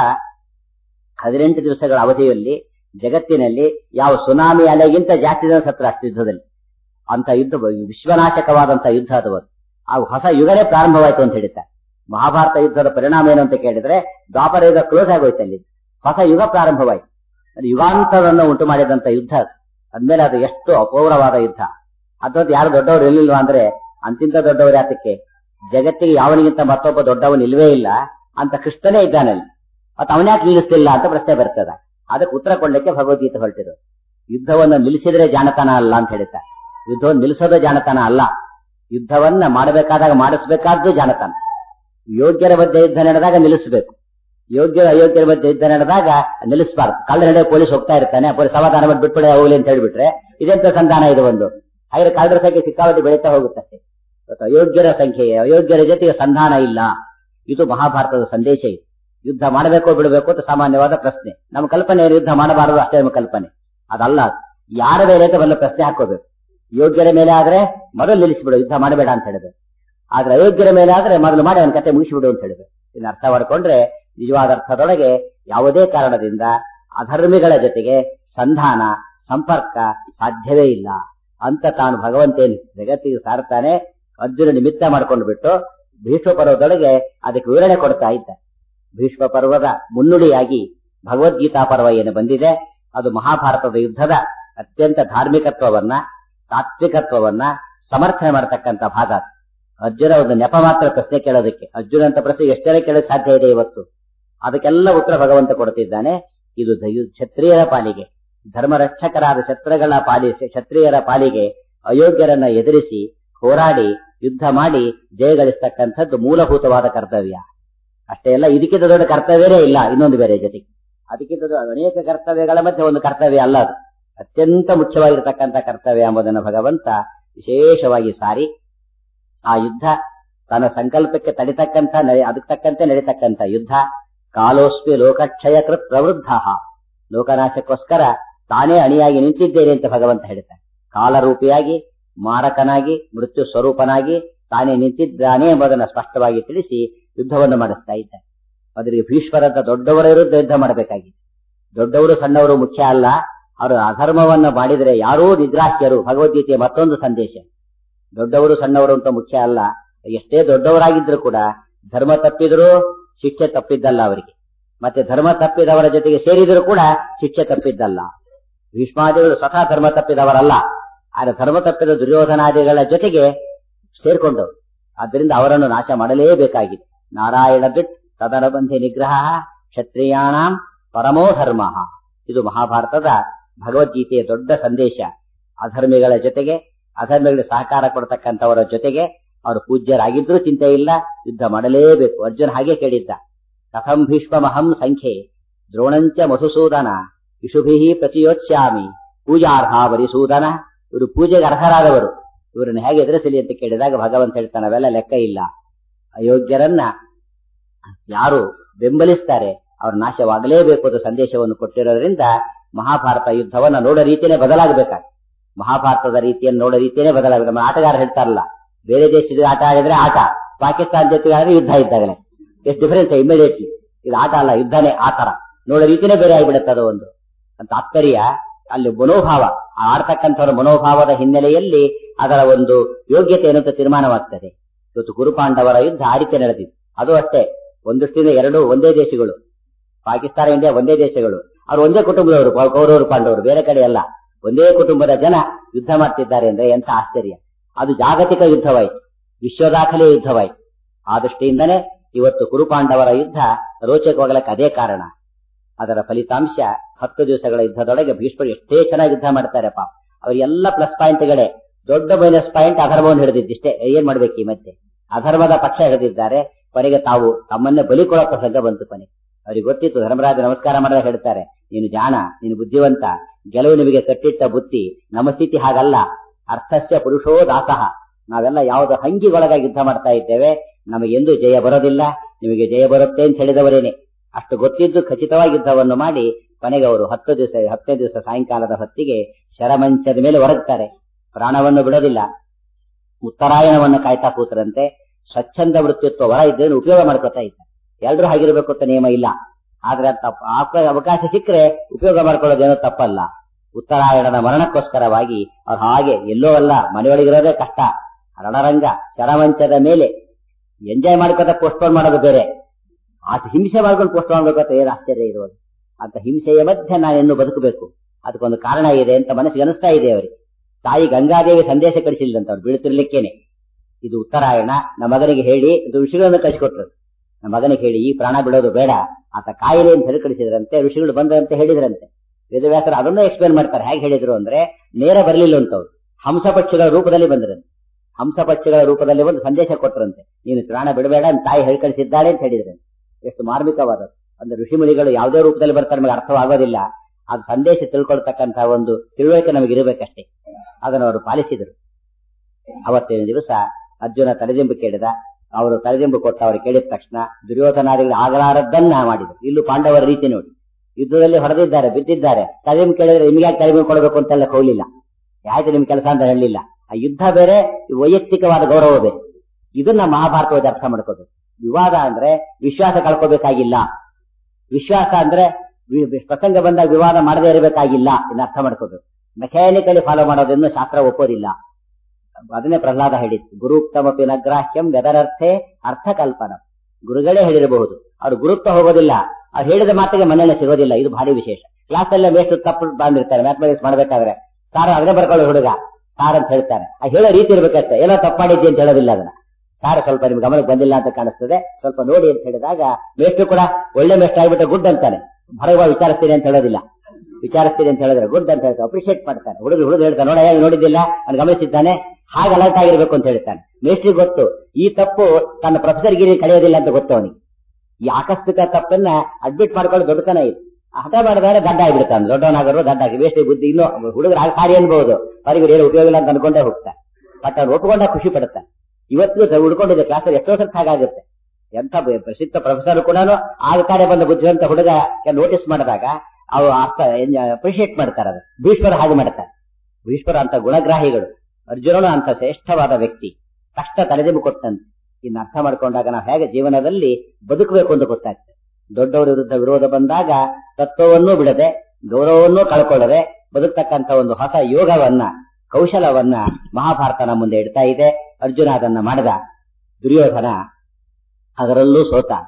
ಹದಿನೆಂಟು ದಿವಸಗಳ ಅವಧಿಯಲ್ಲಿ ಜಗತ್ತಿನಲ್ಲಿ ಯಾವ ಸುನಾಮಿ ಅಲೆಗಿಂತ ಜಾಸ್ತಿ ಜನ ಸತ್ರ ಅಷ್ಟು ಯುದ್ಧದಲ್ಲಿ ಅಂತ ಯುದ್ಧ ವಿಶ್ವನಾಶಕವಾದಂತ ಯುದ್ಧ ಅದು ಆ ಹೊಸ ಯುಗನೇ ಪ್ರಾರಂಭವಾಯಿತು ಅಂತ ಹೇಳ್ತಾರೆ ಮಹಾಭಾರತ ಯುದ್ಧದ ಪರಿಣಾಮ ಏನು ಅಂತ ಕೇಳಿದ್ರೆ ದ್ವಾಪರ ಯುಗ ಕ್ಲೋಸ್ ಆಗೋಯ್ತು ಅಲ್ಲಿ ಹೊಸ ಯುಗ ಪ್ರಾರಂಭವಾಯಿತು ಯುಗಾಂತರವನ್ನು ಉಂಟು ಮಾಡಿದಂತ ಯುದ್ಧ ಅದ್ಮೇಲೆ ಅದು ಎಷ್ಟು ಅಪೌರವಾದ ಯುದ್ಧ ಅದ್ರದ್ದು ಯಾರು ದೊಡ್ಡವರು ಇರಲಿಲ್ವಾ ಅಂದ್ರೆ ಅಂತಿಂತ ದೊಡ್ಡವರು ಯಾತಕ್ಕೆ ಜಗತ್ತಿಗೆ ಯಾವನಿಗಿಂತ ಮತ್ತೊಬ್ಬ ದೊಡ್ಡವನು ಇಲ್ವೇ ಇಲ್ಲ ಅಂತ ಕೃಷ್ಣನೇ ಇದ್ದಾನಲ್ಲಿ ಮತ್ತೆ ಅವನ್ಯಾಕೆ ನಿಲ್ಲಿಸ್ತಿಲ್ಲ ಅಂತ ಪ್ರಶ್ನೆ ಬರ್ತದ ಅದಕ್ಕೆ ಉತ್ತರ ಕೊಡ್ಲಿಕ್ಕೆ ಭಗವದ್ಗೀತೆ ಹೊರಟಿರು ಯುದ್ಧವನ್ನು ನಿಲ್ಲಿಸಿದ್ರೆ ಜಾಣತನ ಅಲ್ಲ ಅಂತ ಹೇಳ್ತಾರೆ ಯುದ್ಧವನ್ನು ನಿಲ್ಲಿಸೋದು ಜಾಣತನ ಅಲ್ಲ ಯುದ್ಧವನ್ನ ಮಾಡಬೇಕಾದಾಗ ಮಾಡಿಸ್ಬೇಕಾದ್ದು ಜಾಣತನ ಯೋಗ್ಯರ ಮಧ್ಯೆ ಯುದ್ಧ ನಡೆದಾಗ ನಿಲ್ಲಿಸಬೇಕು ಯೋಗ್ಯರ ಅಯೋಗ್ಯರ ಮಧ್ಯೆ ಯುದ್ಧ ನಡೆದಾಗ ನಿಲ್ಲಿಸಬಾರ್ದು ಕಳ್ಳ ನಡೆ ಪೊಲೀಸ್ ಹೋಗ್ತಾ ಇರ್ತಾನೆ ಪೊಲೀಸ್ ಸಮಾಧಾನ ಮಾಡಿ ಬಿಟ್ಬಿಡೆ ಹೋಗ್ಲಿ ಅಂತ ಹೇಳ್ಬಿಟ್ರೆ ಇದೆಂತ ಸಂಧಾನ ಇದು ಒಂದು ಹಾಗೆ ಕಳ್ಳರ ಸಂಖ್ಯೆ ಸಿಕ್ಕಾಪಟ್ಟೆ ಬೆಳೀತಾ ಹೋಗುತ್ತಷ್ಟೇ ಅಯೋಗ್ಯರ ಸಂಖ್ಯೆ ಅಯೋಗ್ಯರ ಜೊತೆಗೆ ಸಂಧಾನ ಇಲ್ಲ ಇದು ಮಹಾಭಾರತದ ಸಂದೇಶ ಇದು ಯುದ್ಧ ಮಾಡಬೇಕೋ ಬಿಡಬೇಕು ಅಂತ ಸಾಮಾನ್ಯವಾದ ಪ್ರಶ್ನೆ ನಮ್ಮ ಕಲ್ಪನೆ ಯುದ್ಧ ಮಾಡಬಾರದು ಅಷ್ಟೇ ನಮ್ಮ ಕಲ್ಪನೆ ಅದಲ್ಲ ಯಾರ ಮೇಲೆ ಅಂತ ಮೊದಲು ಪ್ರಶ್ನೆ ಹಾಕೋಬೇಕು ಯೋಗ್ಯರ ಮೇಲೆ ಆದ್ರೆ ಮೊದಲು ನಿಲ್ಲಿಸಿಬಿಡು ಯುದ್ಧ ಮಾಡಬೇಡ ಅಂತ ಹೇಳಬೇಕು ಆದ್ರೆ ಅಯೋಗ್ಯರ ಮೇಲೆ ಆದ್ರೆ ಮೊದಲು ಮಾಡಿ ಅವನ ಕತೆ ಮುಗಿಸಿಬಿಡು ಅಂತ ಹೇಳಬೇಕು ಇನ್ನು ಅರ್ಥ ಮಾಡ್ಕೊಂಡ್ರೆ ನಿಜವಾದ ಅರ್ಥದೊಳಗೆ ಯಾವುದೇ ಕಾರಣದಿಂದ ಅಧರ್ಮಿಗಳ ಜೊತೆಗೆ ಸಂಧಾನ ಸಂಪರ್ಕ ಸಾಧ್ಯವೇ ಇಲ್ಲ ಅಂತ ತಾನು ಭಗವಂತೇನು ಜಗತ್ತಿಗೆ ಸಾರ್ತಾನೆ ಅರ್ಜುನ ನಿಮಿತ್ತ ಮಾಡ್ಕೊಂಡು ಬಿಟ್ಟು ಭೀಷ್ಮ ಪರ್ವದೊಳಗೆ ಅದಕ್ಕೆ ವಿವರಣೆ ಕೊಡ್ತಾ ಇದ್ದ ಭೀಷ್ಮ ಪರ್ವದ ಮುನ್ನುಡಿಯಾಗಿ ಭಗವದ್ಗೀತಾ ಪರ್ವ ಏನು ಬಂದಿದೆ ಅದು ಮಹಾಭಾರತದ ಯುದ್ಧದ ಅತ್ಯಂತ ಧಾರ್ಮಿಕತ್ವವನ್ನ ತಾತ್ವಿಕತ್ವವನ್ನ ಸಮರ್ಥನೆ ಮಾಡತಕ್ಕಂತ ಭಾಗ ಅರ್ಜುನ ಒಂದು ನೆಪ ಮಾತ್ರ ಪ್ರಶ್ನೆ ಕೇಳೋದಕ್ಕೆ ಅರ್ಜುನ ಅಂತ ಪ್ರಶ್ನೆ ಎಷ್ಟು ಜನ ಕೇಳೋಕೆ ಸಾಧ್ಯ ಇದೆ ಇವತ್ತು ಅದಕ್ಕೆಲ್ಲ ಉತ್ತರ ಭಗವಂತ ಕೊಡ್ತಿದ್ದಾನೆ ಇದು ಕ್ಷತ್ರಿಯರ ಪಾಲಿಗೆ ಧರ್ಮರಕ್ಷಕರಾದ ಶಸ್ತ್ರಗಳ ಪಾಲಿಸಿ ಕ್ಷತ್ರಿಯರ ಪಾಲಿಗೆ ಅಯೋಗ್ಯರನ್ನ ಎದುರಿಸಿ ಹೋರಾಡಿ ಯುದ್ಧ ಮಾಡಿ ಜಯಗಳಿಸ್ತಕ್ಕಂಥದ್ದು ಮೂಲಭೂತವಾದ ಕರ್ತವ್ಯ ಅಷ್ಟೇ ಅಲ್ಲ ಇದಕ್ಕಿಂತ ದೊಡ್ಡ ಕರ್ತವ್ಯವೇ ಇಲ್ಲ ಇನ್ನೊಂದು ಬೇರೆ ಜೊತೆಗೆ ಅದಕ್ಕಿಂತ ಅನೇಕ ಕರ್ತವ್ಯಗಳ ಮಧ್ಯೆ ಒಂದು ಕರ್ತವ್ಯ ಅಲ್ಲ ಅದು ಅತ್ಯಂತ ಮುಖ್ಯವಾಗಿರತಕ್ಕಂಥ ಕರ್ತವ್ಯ ಎಂಬುದನ್ನು ಭಗವಂತ ವಿಶೇಷವಾಗಿ ಸಾರಿ ಆ ಯುದ್ಧ ತನ್ನ ಸಂಕಲ್ಪಕ್ಕೆ ತಡಿತಕ್ಕಂಥ ಅದಕ್ಕೆ ತಕ್ಕಂತೆ ನಡೀತಕ್ಕಂಥ ಯುದ್ಧ ಕಾಲೋಸ್ಮಿ ಲೋಕಕ್ಷಯ ಕೃತ್ ಪ್ರವೃದ್ಧ ಲೋಕನಾಶಕ್ಕೋಸ್ಕರ ತಾನೇ ಅಣಿಯಾಗಿ ನಿಂತಿದ್ದೇನೆ ಅಂತ ಭಗವಂತ ಹೇಳ್ತಾನೆ ಕಾಲರೂಪಿಯಾಗಿ ಮಾರಕನಾಗಿ ಮೃತ್ಯು ಸ್ವರೂಪನಾಗಿ ತಾನೇ ನಿಂತಿದ್ದಾನೆ ಎಂಬುದನ್ನು ಸ್ಪಷ್ಟವಾಗಿ ತಿಳಿಸಿ ಯುದ್ಧವನ್ನು ಮಾಡಿಸ್ತಾ ಇದ್ದಾನೆ ಅದರಿಗೆ ಭೀಷ್ಮರಂತ ದೊಡ್ಡವರ ವಿರುದ್ಧ ಯುದ್ಧ ಮಾಡಬೇಕಾಗಿದೆ ದೊಡ್ಡವರು ಸಣ್ಣವರು ಮುಖ್ಯ ಅಲ್ಲ ಅವರು ಅಧರ್ಮವನ್ನ ಮಾಡಿದರೆ ಯಾರೂ ನಿದ್ರಾಹ್ಯರು ಭಗವದ್ಗೀತೆಯ ಮತ್ತೊಂದು ಸಂದೇಶ ದೊಡ್ಡವರು ಸಣ್ಣವರು ಅಂತ ಮುಖ್ಯ ಅಲ್ಲ ಎಷ್ಟೇ ದೊಡ್ಡವರಾಗಿದ್ರು ಕೂಡ ಧರ್ಮ ತಪ್ಪಿದ್ರು ಶಿಕ್ಷೆ ತಪ್ಪಿದ್ದಲ್ಲ ಅವರಿಗೆ ಮತ್ತೆ ಧರ್ಮ ತಪ್ಪಿದವರ ಜೊತೆಗೆ ಸೇರಿದರೂ ಕೂಡ ಶಿಕ್ಷೆ ತಪ್ಪಿದ್ದಲ್ಲ ಭೀಷ್ಮಾದಿಗಳು ಸ್ವತಃ ಧರ್ಮ ತಪ್ಪಿದವರಲ್ಲ ಆದರೆ ಧರ್ಮ ತಪ್ಪಿದ ದುರ್ಯೋಧನಾದಿಗಳ ಜೊತೆಗೆ ಸೇರ್ಕೊಂಡು ಆದ್ದರಿಂದ ಅವರನ್ನು ನಾಶ ಮಾಡಲೇಬೇಕಾಗಿದೆ ನಾರಾಯಣ ಬಿಟ್ ತದನಬಂಧಿ ನಿಗ್ರಹ ಕ್ಷತ್ರಿಯಾಣಾಂ ಪರಮೋ ಧರ್ಮ ಇದು ಮಹಾಭಾರತದ ಭಗವದ್ಗೀತೆಯ ದೊಡ್ಡ ಸಂದೇಶ ಅಧರ್ಮಿಗಳ ಜೊತೆಗೆ ಅಧರ್ಮಿಗಳಿಗೆ ಸಹಕಾರ ಕೊಡ್ತಕ್ಕಂಥವರ ಜೊತೆಗೆ ಅವರು ಪೂಜ್ಯರಾಗಿದ್ರೂ ಚಿಂತೆ ಇಲ್ಲ ಯುದ್ಧ ಮಾಡಲೇಬೇಕು ಅರ್ಜುನ್ ಹಾಗೆ ಕೇಳಿದ್ದ ಕಥಂ ಭೀಷ್ಮಹಂ ಸಂಖ್ಯೆ ದ್ರೋಣಂಚ ಮಧುಸೂದನ ಇಷುಭಿ ಪ್ರತಿಯೋಚ್ಯಾಮಿ ಪೂಜಾರ್ಹ ವರಿಸೂದನ ಇವರು ಪೂಜೆಗೆ ಅರ್ಹರಾದವರು ಇವರನ್ನು ಹೇಗೆ ಎದುರಿಸಲಿ ಅಂತ ಕೇಳಿದಾಗ ಭಗವಂತ ಹೇಳ್ತಾನೆ ಅವೆಲ್ಲ ಲೆಕ್ಕ ಇಲ್ಲ ಅಯೋಗ್ಯರನ್ನ ಯಾರು ಬೆಂಬಲಿಸ್ತಾರೆ ಅವ್ರ ನಾಶವಾಗಲೇಬೇಕು ಅಂತ ಸಂದೇಶವನ್ನು ಕೊಟ್ಟಿರೋದ್ರಿಂದ ಮಹಾಭಾರತ ಯುದ್ಧವನ್ನ ನೋಡೋ ರೀತಿಯೇ ಬದಲಾಗಬೇಕಾಗ ಮಹಾಭಾರತದ ರೀತಿಯನ್ನು ನೋಡೋ ರೀತಿಯೇ ಬದಲಾಗಬೇಕು ನಮ್ಮ ಆಟಗಾರ ಹೇಳ್ತಾರಲ್ಲ ಬೇರೆ ದೇಶದ ಆಟ ಆಡಿದ್ರೆ ಆಟ ಪಾಕಿಸ್ತಾನ ಜೊತೆಗೆ ಆದ್ರೆ ಯುದ್ಧ ಇದ್ದಾಗಲೇ ಎಷ್ಟು ಡಿಫರೆನ್ಸ್ ಇಮಿಡಿಯೇಟ್ಲಿ ಇದು ಆಟ ಅಲ್ಲ ಯುದ್ಧನೇ ಆ ತರ ನೋಡೋ ರೀತಿನೇ ಬೇರೆ ಆಗಿಬಿಡುತ್ತೆ ಅದು ಒಂದು ಅಂತ ತಾತ್ಪರ್ಯ ಅಲ್ಲಿ ಮನೋಭಾವ ಆ ಆಡ್ತಕ್ಕಂಥವರ ಮನೋಭಾವದ ಹಿನ್ನೆಲೆಯಲ್ಲಿ ಅದರ ಒಂದು ಯೋಗ್ಯತೆ ಏನಂತ ತೀರ್ಮಾನವಾಗ್ತದೆ ಇವತ್ತು ಗುರುಪಾಂಡವರ ಯುದ್ಧ ಆ ರೀತಿ ನಡೆದಿದೆ ಅದು ಅಷ್ಟೇ ಒಂದಷ್ಟಿಂದ ಎರಡು ಒಂದೇ ದೇಶಗಳು ಪಾಕಿಸ್ತಾನ ಇಂಡಿಯಾ ಒಂದೇ ದೇಶಗಳು ಅವ್ರು ಒಂದೇ ಕುಟುಂಬದವರು ಕೌ- ಕೌರವರು ಪಾಂಡವರು ಬೇರೆ ಕಡೆ ಅಲ್ಲ ಒಂದೇ ಕುಟುಂಬದ ಜನ ಯುದ್ಧ ಮಾಡ್ತಿದ್ದಾರೆ ಅಂದ್ರೆ ಎಂತ ಆಶ್ಚರ್ಯ ಅದು ಜಾಗತಿಕ ಯುದ್ಧವಾಯಿತು ವಿಶ್ವದಾಖಲೆ ಯುದ್ಧವಾಯಿತು ಆ ದೃಷ್ಟಿಯಿಂದನೇ ಇವತ್ತು ಕುರುಪಾಂಡವರ ಯುದ್ಧ ರೋಚಕವಾಗಲಕ್ಕೆ ಅದೇ ಕಾರಣ ಅದರ ಫಲಿತಾಂಶ ಹತ್ತು ದಿವಸಗಳ ಯುದ್ಧದೊಳಗೆ ಭೀಷ್ಮರು ಎಷ್ಟೇ ಚೆನ್ನಾಗಿ ಯುದ್ಧ ಮಾಡ್ತಾರೆ ಪಾಪ ಅವರೆಲ್ಲ ಪ್ಲಸ್ ಪಾಯಿಂಟ್ಗಳೇ ದೊಡ್ಡ ಮೈನಸ್ ಪಾಯಿಂಟ್ ಅಧರ್ಮವನ್ನು ಹಿಡಿದಿದ್ದಿಷ್ಟೇ ಏನ್ ಮಾಡ್ಬೇಕು ಈ ಮತ್ತೆ ಅಧರ್ಮದ ಪಕ್ಷ ಹಿಡಿದಿದ್ದಾರೆ ಕೊನೆಗೆ ತಾವು ತಮ್ಮನ್ನೇ ಬಲಿ ಕೊಡೋ ಪ್ರಸಂಗ ಬಂತು ಕೊನೆ ಅವ್ರಿಗೆ ಗೊತ್ತಿತ್ತು ಧರ್ಮರಾಜ ನಮಸ್ಕಾರ ಮಾಡಿದಾಗ ಹೇಳ್ತಾರೆ ನೀನು ಜಾಣ ನೀನು ಬುದ್ಧಿವಂತ ಗೆಲುವು ನಿಮಗೆ ಕಟ್ಟಿಟ್ಟ ಬುದ್ಧಿ ನಮ್ಮ ಸ್ಥಿತಿ ಹಾಗಲ್ಲ ಅರ್ಥಸ್ಯ ಪುರುಷೋ ದಾಸಃ ನಾವೆಲ್ಲ ಯಾವ್ದು ಹಂಗಿಗೊಳಗಾಗಿ ಯುದ್ಧ ಮಾಡ್ತಾ ಇದ್ದೇವೆ ನಮಗೆ ಎಂದು ಜಯ ಬರೋದಿಲ್ಲ ನಿಮಗೆ ಜಯ ಬರುತ್ತೆ ಅಂತ ಹೇಳಿದವರೇನೆ ಅಷ್ಟು ಗೊತ್ತಿದ್ದು ಖಚಿತವಾಗಿ ಯುದ್ಧವನ್ನು ಮಾಡಿ ಕೊನೆಗೆ ಅವರು ಹತ್ತು ದಿವಸ ಹತ್ತನೇ ದಿವಸ ಸಾಯಂಕಾಲದ ಹೊತ್ತಿಗೆ ಶರಮಂಚದ ಮೇಲೆ ಹೊರಗ್ತಾರೆ ಪ್ರಾಣವನ್ನು ಬಿಡೋದಿಲ್ಲ ಉತ್ತರಾಯಣವನ್ನು ಕಾಯ್ತಾ ಕೂತರಂತೆ ಸ್ವಚ್ಛಂದ ವೃತ್ತಿತ್ವ ವರ ಇದ್ದೇನು ಉಪಯೋಗ ಮಾಡ್ಕೊತಾ ಇದ್ದಾರೆ ಎಲ್ರೂ ಹಾಗಿರ್ಬೇಕು ಅಂತ ನಿಯಮ ಇಲ್ಲ ಆದ್ರೆ ಅದ್ ತಪ್ಪ ಆಕ- ಅವಕಾಶ ಸಿಕ್ಕರೆ ಉಪಯೋಗ ಮಾಡ್ಕೊಳ್ಳೋದೇನೋ ತಪ್ಪಲ್ಲ ಉತ್ತರಾಯಣದ ಮರಣಕ್ಕೋಸ್ಕರವಾಗಿ ಅವ್ರು ಹಾಗೆ ಎಲ್ಲೋ ಅಲ್ಲ ಮನೆಯೊಳಗಿರೋದೇ ಕಷ್ಟ ರಣರಂಗ ಶರಮಂಚದ ಮೇಲೆ ಎಂಜಾಯ್ ಮಾಡ್ಕೊತ ಪೋಸ್ಟ್ಪೋನ್ ಮಾಡೋದು ಬೇರೆ ಆತ ಹಿಂಸೆ ಮಾಡ್ಕೊಂಡು ಪೋಸ್ಟ್ಪೋನ್ ಮಾಡ್ಬೇಕಂತ ಏನು ಆಶ್ಚರ್ಯ ಇರೋದು ಅಂತ ಹಿಂಸೆಯ ಮಧ್ಯೆ ನಾನು ಇನ್ನು ಬದುಕಬೇಕು ಅದಕ್ಕೊಂದು ಕಾರಣ ಇದೆ ಅಂತ ಮನಸ್ಸಿಗೆ ಅನಿಸ್ತಾ ಇದೆ ಅವರಿಗೆ ತಾಯಿ ಗಂಗಾದೇವಿ ಸಂದೇಶ ಕಳಿಸಿಲ್ಲಂತ ಅವ್ರು ಬೀಳ್ತಿರ್ಲಿಕ್ಕೇನೆ ಇದು ಉತ್ತರಾಯಣ ನಮ್ಮ ಮಗನಿಗೆ ಹೇಳಿ ಇದು ಋಷಿಗಳನ್ನು ಕಳಿಸಿಕೊಟ್ರು ನಮ್ಮ ಮಗನಿಗೆ ಹೇಳಿ ಈ ಪ್ರಾಣ ಬಿಡೋದು ಬೇಡ ಆತ ಕಾಯಿಲೆ ಅಂತ ಹೇಳಿ ಕಳಿಸಿದ್ರಂತೆ ಋಷಿಗಳು ಬಂದ್ರಂತೆ ಹೇಳಿದ್ರಂತೆ ವೇದವ್ಯಾಸರು ಅದನ್ನು ಎಕ್ಸ್ಪ್ಲೇನ್ ಮಾಡ್ತಾರೆ ಹೇಗೆ ಹೇಳಿದ್ರು ಅಂದ್ರೆ ನೇರ ಬರಲಿಲ್ಲ ಅಂತವ್ರು ಹಂಸ ಪಕ್ಷಿಗಳ ರೂಪದಲ್ಲಿ ಬಂದ್ರಂತೆ ಹಂಸ ಪಕ್ಷಿಗಳ ರೂಪದಲ್ಲಿ ಒಂದು ಸಂದೇಶ ಕೊಟ್ಟರಂತೆ ನೀನು ಪ್ರಾಣ ಬಿಡಬೇಡ ಅಂತ ತಾಯಿ ಹೇಳಿ ಕಳಿಸಿದ್ದಾಳೆ ಅಂತ ಹೇಳಿದ್ರಂತೆ ಎಷ್ಟು ಮಾರ್ಮಿಕವಾದದ್ದು ಅಂದ್ರೆ ಋಷಿಮುನಿಗಳು ಯಾವುದೇ ರೂಪದಲ್ಲಿ ಬರ್ತಾರೆ ನಮಗೆ ಅರ್ಥವಾಗೋದಿಲ್ಲ ಅದು ಸಂದೇಶ ತಿಳ್ಕೊಳ್ತಕ್ಕಂತ ಒಂದು ತಿಳುವಳಿಕೆ ನಮಗೆ ಇರಬೇಕಷ್ಟೇ ಅದನ್ನು ಅವರು ಪಾಲಿಸಿದರು ಅವತ್ತಿನ ದಿವಸ ಅರ್ಜುನ ತಲೆದಿಂಬು ಕೇಳಿದ ಅವರು ತಲೆದಿಂಬು ಕೊಟ್ಟ ಅವರು ಕೇಳಿದ ತಕ್ಷಣ ದುರ್ಯೋಧನಾದಿಗಳು ಆಗಲಾರದ್ದನ್ನ ಮಾಡಿದರು ಇಲ್ಲೂ ಪಾಂಡವರ ರೀತಿ ನೋಡಿ ಯುದ್ಧದಲ್ಲಿ ಹೊಡೆದಿದ್ದಾರೆ ಬಿದ್ದಿದ್ದಾರೆ ತಲೆದಿಂಬು ಕೇಳಿದ್ರೆ ನಿಮ್ಗೆ ಯಾಕೆ ತಲೆದಿಂಬು ಕೊಡಬೇಕು ಅಂತೆಲ್ಲ ಹೋಗ್ಲಿಲ್ಲ ಯಾಕೆ ನಿಮ್ ಕೆಲಸ ಅಂತ ಹೇಳಲಿಲ್ಲ ಆ ಯುದ್ಧ ಬೇರೆ ಈ ವೈಯಕ್ತಿಕವಾದ ಗೌರವ ಬೇರೆ ಇದನ್ನ ಮಹಾಭಾರತವಾಗಿ ಅರ್ಥ ಮಾಡ್ಕೋಬೇಕು ವಿವಾದ ಅಂದ್ರೆ ವಿಶ್ವಾಸ ಕಳ್ಕೋಬೇಕಾಗಿಲ್ಲ ವಿಶ್ವಾಸ ಅಂದ್ರೆ ವಿ- ವಿ- ಪ್ರಸಂಗ ಬಂದಾಗ ವಿವಾದ ಮಾಡದೇ ಇರಬೇಕಾಗಿಲ್ಲ ಇನ್ನು ಅರ್ಥ ಮಾಡ್ಕೋಬೇಕು ಮೆಕ್ಯಾನಿಕಲಿ ಫಾಲೋ ಮಾಡೋದನ್ನು ಶಾಸ್ತ್ರ ಒಪ್ಪೋದಿಲ್ಲ ಅದನ್ನೇ ಪ್ರಹ್ಲಾದ ಹೇಳಿತ್ತು ಗುರುಕ್ತಮಪಿ ನಗ್ರಾಹ್ಯಂ ವ್ಯದರರ್ಥೆ ಅರ್ಥಕಲ್ಪನ ಗುರುಗಳೇ ಹೇಳಿರಬಹುದು ಅವ್ರು ಗುರುತ್ವ ಹೋಗೋದಿಲ್ಲ ಅವ್ರು ಹೇಳಿದ ಮಾತಿಗೆ ಮನೆಯಲ್ಲಿ ಸಿಗೋದಿಲ್ಲ ಇದು ಭಾರಿ ವಿಶೇಷ ಕ್ಲಾಸ್ ಅಲ್ಲೇ ಮೇಷ್ಟು ತಪ್ಪು ಬಂದಿರ್ತಾರೆ ಮ್ಯಾಥಮೆಟಿಕ್ಸ್ ಮಾಡ್ಬೇಕಾದ್ರೆ ಸಾರ್ ಅದನ್ನೇ ಬರ್ಕೊಳ್ಳೋ ಹುಡುಗ ಸಾರ್ ಅಂತ ಹೇಳ್ತಾರೆ ಆ ಹೇಳೋ ರೀತಿ ಇರ್ಬೇಕಷ್ಟೇ ಏನೋ ತಪ್ಪು ಮಾಡಿದ್ದೆ ಅಂತ ಹೇಳೋದಿಲ್ಲ ಅದನ್ನ ಸಾರ್ ಸ್ವಲ್ಪ ನಿಮ್ಗೆ ಗಮನಕ್ಕೆ ಬಂದಿಲ್ಲ ಅಂತ ಕಾಣಿಸ್ತದೆ ಸ್ವಲ್ಪ ನೋಡಿ ಅಂತ ಹೇಳಿದಾಗ ಮೇಷ್ಟ್ರು ಕೂಡ ಒಳ್ಳೆ ಮೇಷ್ಟ್ರು ಆಗ್ಬಿಟ್ರೆ ಗುಡ್ ಅಂತಾನೆ ಹೊರಗೆ ವಿಚಾರಿಸ್ತೀನಿ ಅಂತ ಹೇಳೋದಿಲ್ಲ ವಿಚಾರಿಸ್ತೀನಿ ಅಂತ ಹೇಳಿದ್ರೆ ಗುಡ್ ಅಂತ ಹೇಳ್ತಾರೆ ಅಪ್ರಿಶಿಯೇಟ್ ಮಾಡ್ತಾನೆ ಹುಡುಗ ಹುಡುಗ ಹೇಳ್ತಾನೆ ನೋಡ ಹೇಗೆ ನೋಡಿದ್ದಿಲ್ಲ ನಾನು ಗಮನಿಸಿದ್ದಾನೆ ಹಾಗೆ ಅಲರ್ಟ್ ಆಗಿರ್ಬೇಕು ಅಂತ ಹೇಳ್ತಾನೆ ಮೇಷ್ಟ್ರಿಗೆ ಗೊತ್ತು ಈ ತಪ್ಪು ತನ್ನ ಪ್ರೊಫೆಸರ್ ಗಿರಿ ಕಳೆಯೋದಿಲ್ಲ ಅಂತ ಗೊತ್ತು ಅವನಿಗೆ ಈ ಆಕಸ್ಮಿಕ ತಪ್ಪನ್ನ ಅಡ್ಮಿಟ್ ಮಾಡ್ಕೊಂಡು ದೊಡ್ಡತನ ಇದೆ ಹಠ ಮಾಡಿದ್ರೆ ದಡ್ಡ ಆಗಿಬಿಡ್ತಾನೆ ದೊಡ್ಡವನಾಗರು ದಡ್ಡ ಆಗಿ ವೇಸ್ಟ್ ಬುದ್ಧಿ ಇನ್ನೂ ಹುಡುಗರು ಹಾಗೆ ಸಾರಿ ಅನ್ಬಹುದು ಅವರಿಗೆ ಏನು ಉಪಯೋಗ ಇಲ್ಲ ಅಂತ ಅನ್ಕೊಂಡೇ ಹೋಗ್ತಾನೆ ಬಟ್ ಅವ್ನು ಒಪ್ಕೊಂಡ ಖುಷಿ ಪಡುತ್ತಾನೆ ಇವತ್ತು ಉಳ್ಕೊಂಡಿದೆ ಕ್ಲಾಸಲ್ಲಿ ಎಷ್ಟೋ ಸರ್ತಿ ಹಾಗಾಗುತ್ತೆ ಎಂತ ಬ- ಪ್ರಸಿದ್ಧ ಪ್ರೊಫೆಸರ್ ಕೂಡ ಆಗ ಕಾರ್ಯ ಬಂದ ಬುದ್ಧಿವಂತ ಹುಡುಗ ನೋಟಿಸ್ ಮಾಡಿದಾಗ ಅವು ಅರ್ಥ ಅಪ್ರಿಶಿಯೇಟ್ ಮಾಡ್ತಾರೆ ಅದು ಭೀಷ್ಮರು ಹಾಗೆ ಮಾಡ್ತಾರೆ ಭೀಷ್ಮರು ಅಂತ ಗುಣಗ್ರಾಹಿಗಳು ಅರ್ಜುನನು ಅಂತ ಶ್ರೇಷ್ಠವಾದ ವ್ಯಕ್ತಿ ಕಷ್ಟ ತಲೆದಿಂಬು ಕೊಟ್ಟಂತೆ ಇನ್ನು ಅರ್ಥ ಮಾಡ್ಕೊಂಡಾಗ ನಾವು ಹೇಗೆ ಜೀವನದಲ್ಲಿ ಬದುಕಬೇಕು ಅಂತ ಗೊತ್ತಾಗ್ತದೆ ದೊಡ್ಡವರ ವಿರುದ್ಧ ವಿರೋಧ ಬಂದಾಗ ತತ್ವವನ್ನೂ ಬಿಡದೆ ಗೌರವವನ್ನೂ ಕಳ್ಕೊಳ್ಳದೆ ಬದುಕ್ತಕ್ಕಂತ ಒಂದು ಹೊಸ ಯೋಗವನ್ನ ಕೌಶಲವನ್ನ ಮಹಾಭಾರತ ನಮ್ಮ ಮುಂದೆ ಇಡ್ತಾ ಇದೆ ಅರ್ಜುನ ಅದನ್ನ ಮಾಡಿದ ದುರ್ಯೋಧನ ಅದರಲ್ಲೂ ಸೋತ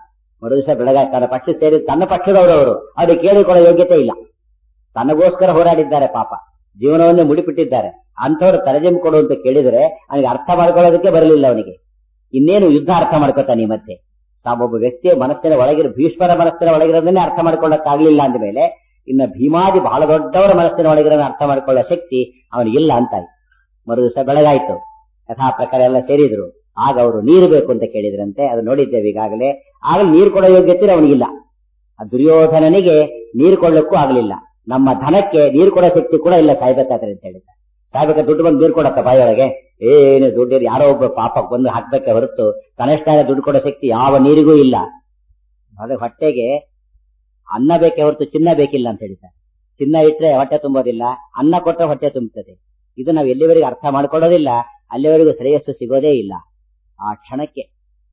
ಮರುದಿವಸ ಬೆಳಗ್ಗೆ ತನ್ನ ಪಕ್ಷ ಸೇರಿ ತನ್ನ ಪಕ್ಷದವರು ಅವರು ಅವ್ರಿಗೆ ಕೇಳಿಕೊಳ್ಳೋ ಯೋಗ್ಯತೆ ಇಲ್ಲ ತನಗೋಸ್ಕರ ಹೋರಾಡಿದ್ದಾರೆ ಪಾಪ ಜೀವನವನ್ನೇ ಮುಡಿಪಿಟ್ಟಿದ್ದಾರೆ ಅಂಥವ್ರು ತಲೆಜೆಮ್ ಕೊಡು ಅಂತ ಕೇಳಿದ್ರೆ ಅವನಿಗೆ ಅರ್ಥ ಮಾಡ್ಕೊಳ್ಳೋದಕ್ಕೆ ಬರಲಿಲ್ಲ ಅವನಿಗೆ ಇನ್ನೇನು ಯುದ್ಧ ಅರ್ಥ ಮಾಡ್ಕೋತಾನೆ ಈ ಮಧ್ಯೆ ತಾವೊಬ್ಬ ವ್ಯಕ್ತಿಯ ಮನಸ್ಸಿನ ಒಳಗಿರೋ ಭೀಷ್ಮರ ಮನಸ್ಸಿನ ಒಳಗಿರೋದನ್ನೇ ಅರ್ಥ ಮಾಡ್ಕೊಳ್ಳಕ್ಕಾಗ್ಲಿಲ್ಲ ಅಂದ ಮೇಲೆ ಇನ್ನ ಭೀಮಾದಿ ಬಹಳ ದೊಡ್ಡವರ ಮನಸ್ಸಿನ ಒಳಗಿರೋದನ್ನ ಅರ್ಥ ಮಾಡ್ಕೊಳ್ಳೋ ಶಕ್ತಿ ಅವನಿಗಿಲ್ಲ ಅಂತಾಯ್ತು ಮರು ದಿವಸ ಬೆಳಗಾಯ್ತು ಯಥಾ ಪ್ರಕಾರ ಎಲ್ಲ ಸೇರಿದ್ರು ಆಗ ಅವರು ನೀರು ಬೇಕು ಅಂತ ಕೇಳಿದ್ರಂತೆ ಅದು ನೋಡಿದ್ದೇವೆ ಈಗಾಗಲೇ ಆಗಲೇ ನೀರು ಕೊಡೋ ಯೋಗ್ಯತೆ ಅವನಿಗಿಲ್ಲ ಆ ದುರ್ಯೋಧನನಿಗೆ ನೀರು ಕೊಡ್ಲಿಕ್ಕೂ ಆಗಲಿಲ್ಲ ನಮ್ಮ ಧನಕ್ಕೆ ನೀರು ಕೊಡೋ ಶಕ್ತಿ ಕೂಡ ಇಲ್ಲ ಸಾಯ್ಬೇಕಾದ್ರೆ ಅಂತ ಹೇಳಿದ ಸಾಯ್ಬೇಕಾದ್ರೆ ದುಡ್ಡು ಬಂದು ನೀರು ಕೊಡತ್ತ ಬಾಯಿಯೊಳಗೆ ಏನು ದುಡ್ಡು ಯಾರೋ ಒಬ್ಬ ಪಾಪ ಬಂದು ಹಾಕ್ಬೇಕೆ ಹೊರತು ತನ್ನಷ್ಟಾಗ ದುಡ್ಡು ಕೊಡೋ ಶಕ್ತಿ ಯಾವ ನೀರಿಗೂ ಇಲ್ಲ ಅದೇ ಹೊಟ್ಟೆಗೆ ಅನ್ನ ಬೇಕೇ ಹೊರತು ಚಿನ್ನ ಬೇಕಿಲ್ಲ ಅಂತ ಹೇಳಿದ್ದಾರೆ ಚಿನ್ನ ಇಟ್ರೆ ಹೊಟ್ಟೆ ತುಂಬೋದಿಲ್ಲ ಅನ್ನ ಕೊಟ್ಟರೆ ಹೊಟ್ಟೆ ತುಂಬುತ್ತದೆ ಇದು ನಾವು ಎಲ್ಲಿವರೆಗೂ ಅರ್ಥ ಮಾಡ್ಕೊಳ್ಳೋದಿಲ್ಲ ಅಲ್ಲಿವರೆಗೂ ಶ್ರೇಯಸ್ಸು ಸಿಗೋದೇ ಇಲ್ಲ ಆ ಕ್ಷಣಕ್ಕೆ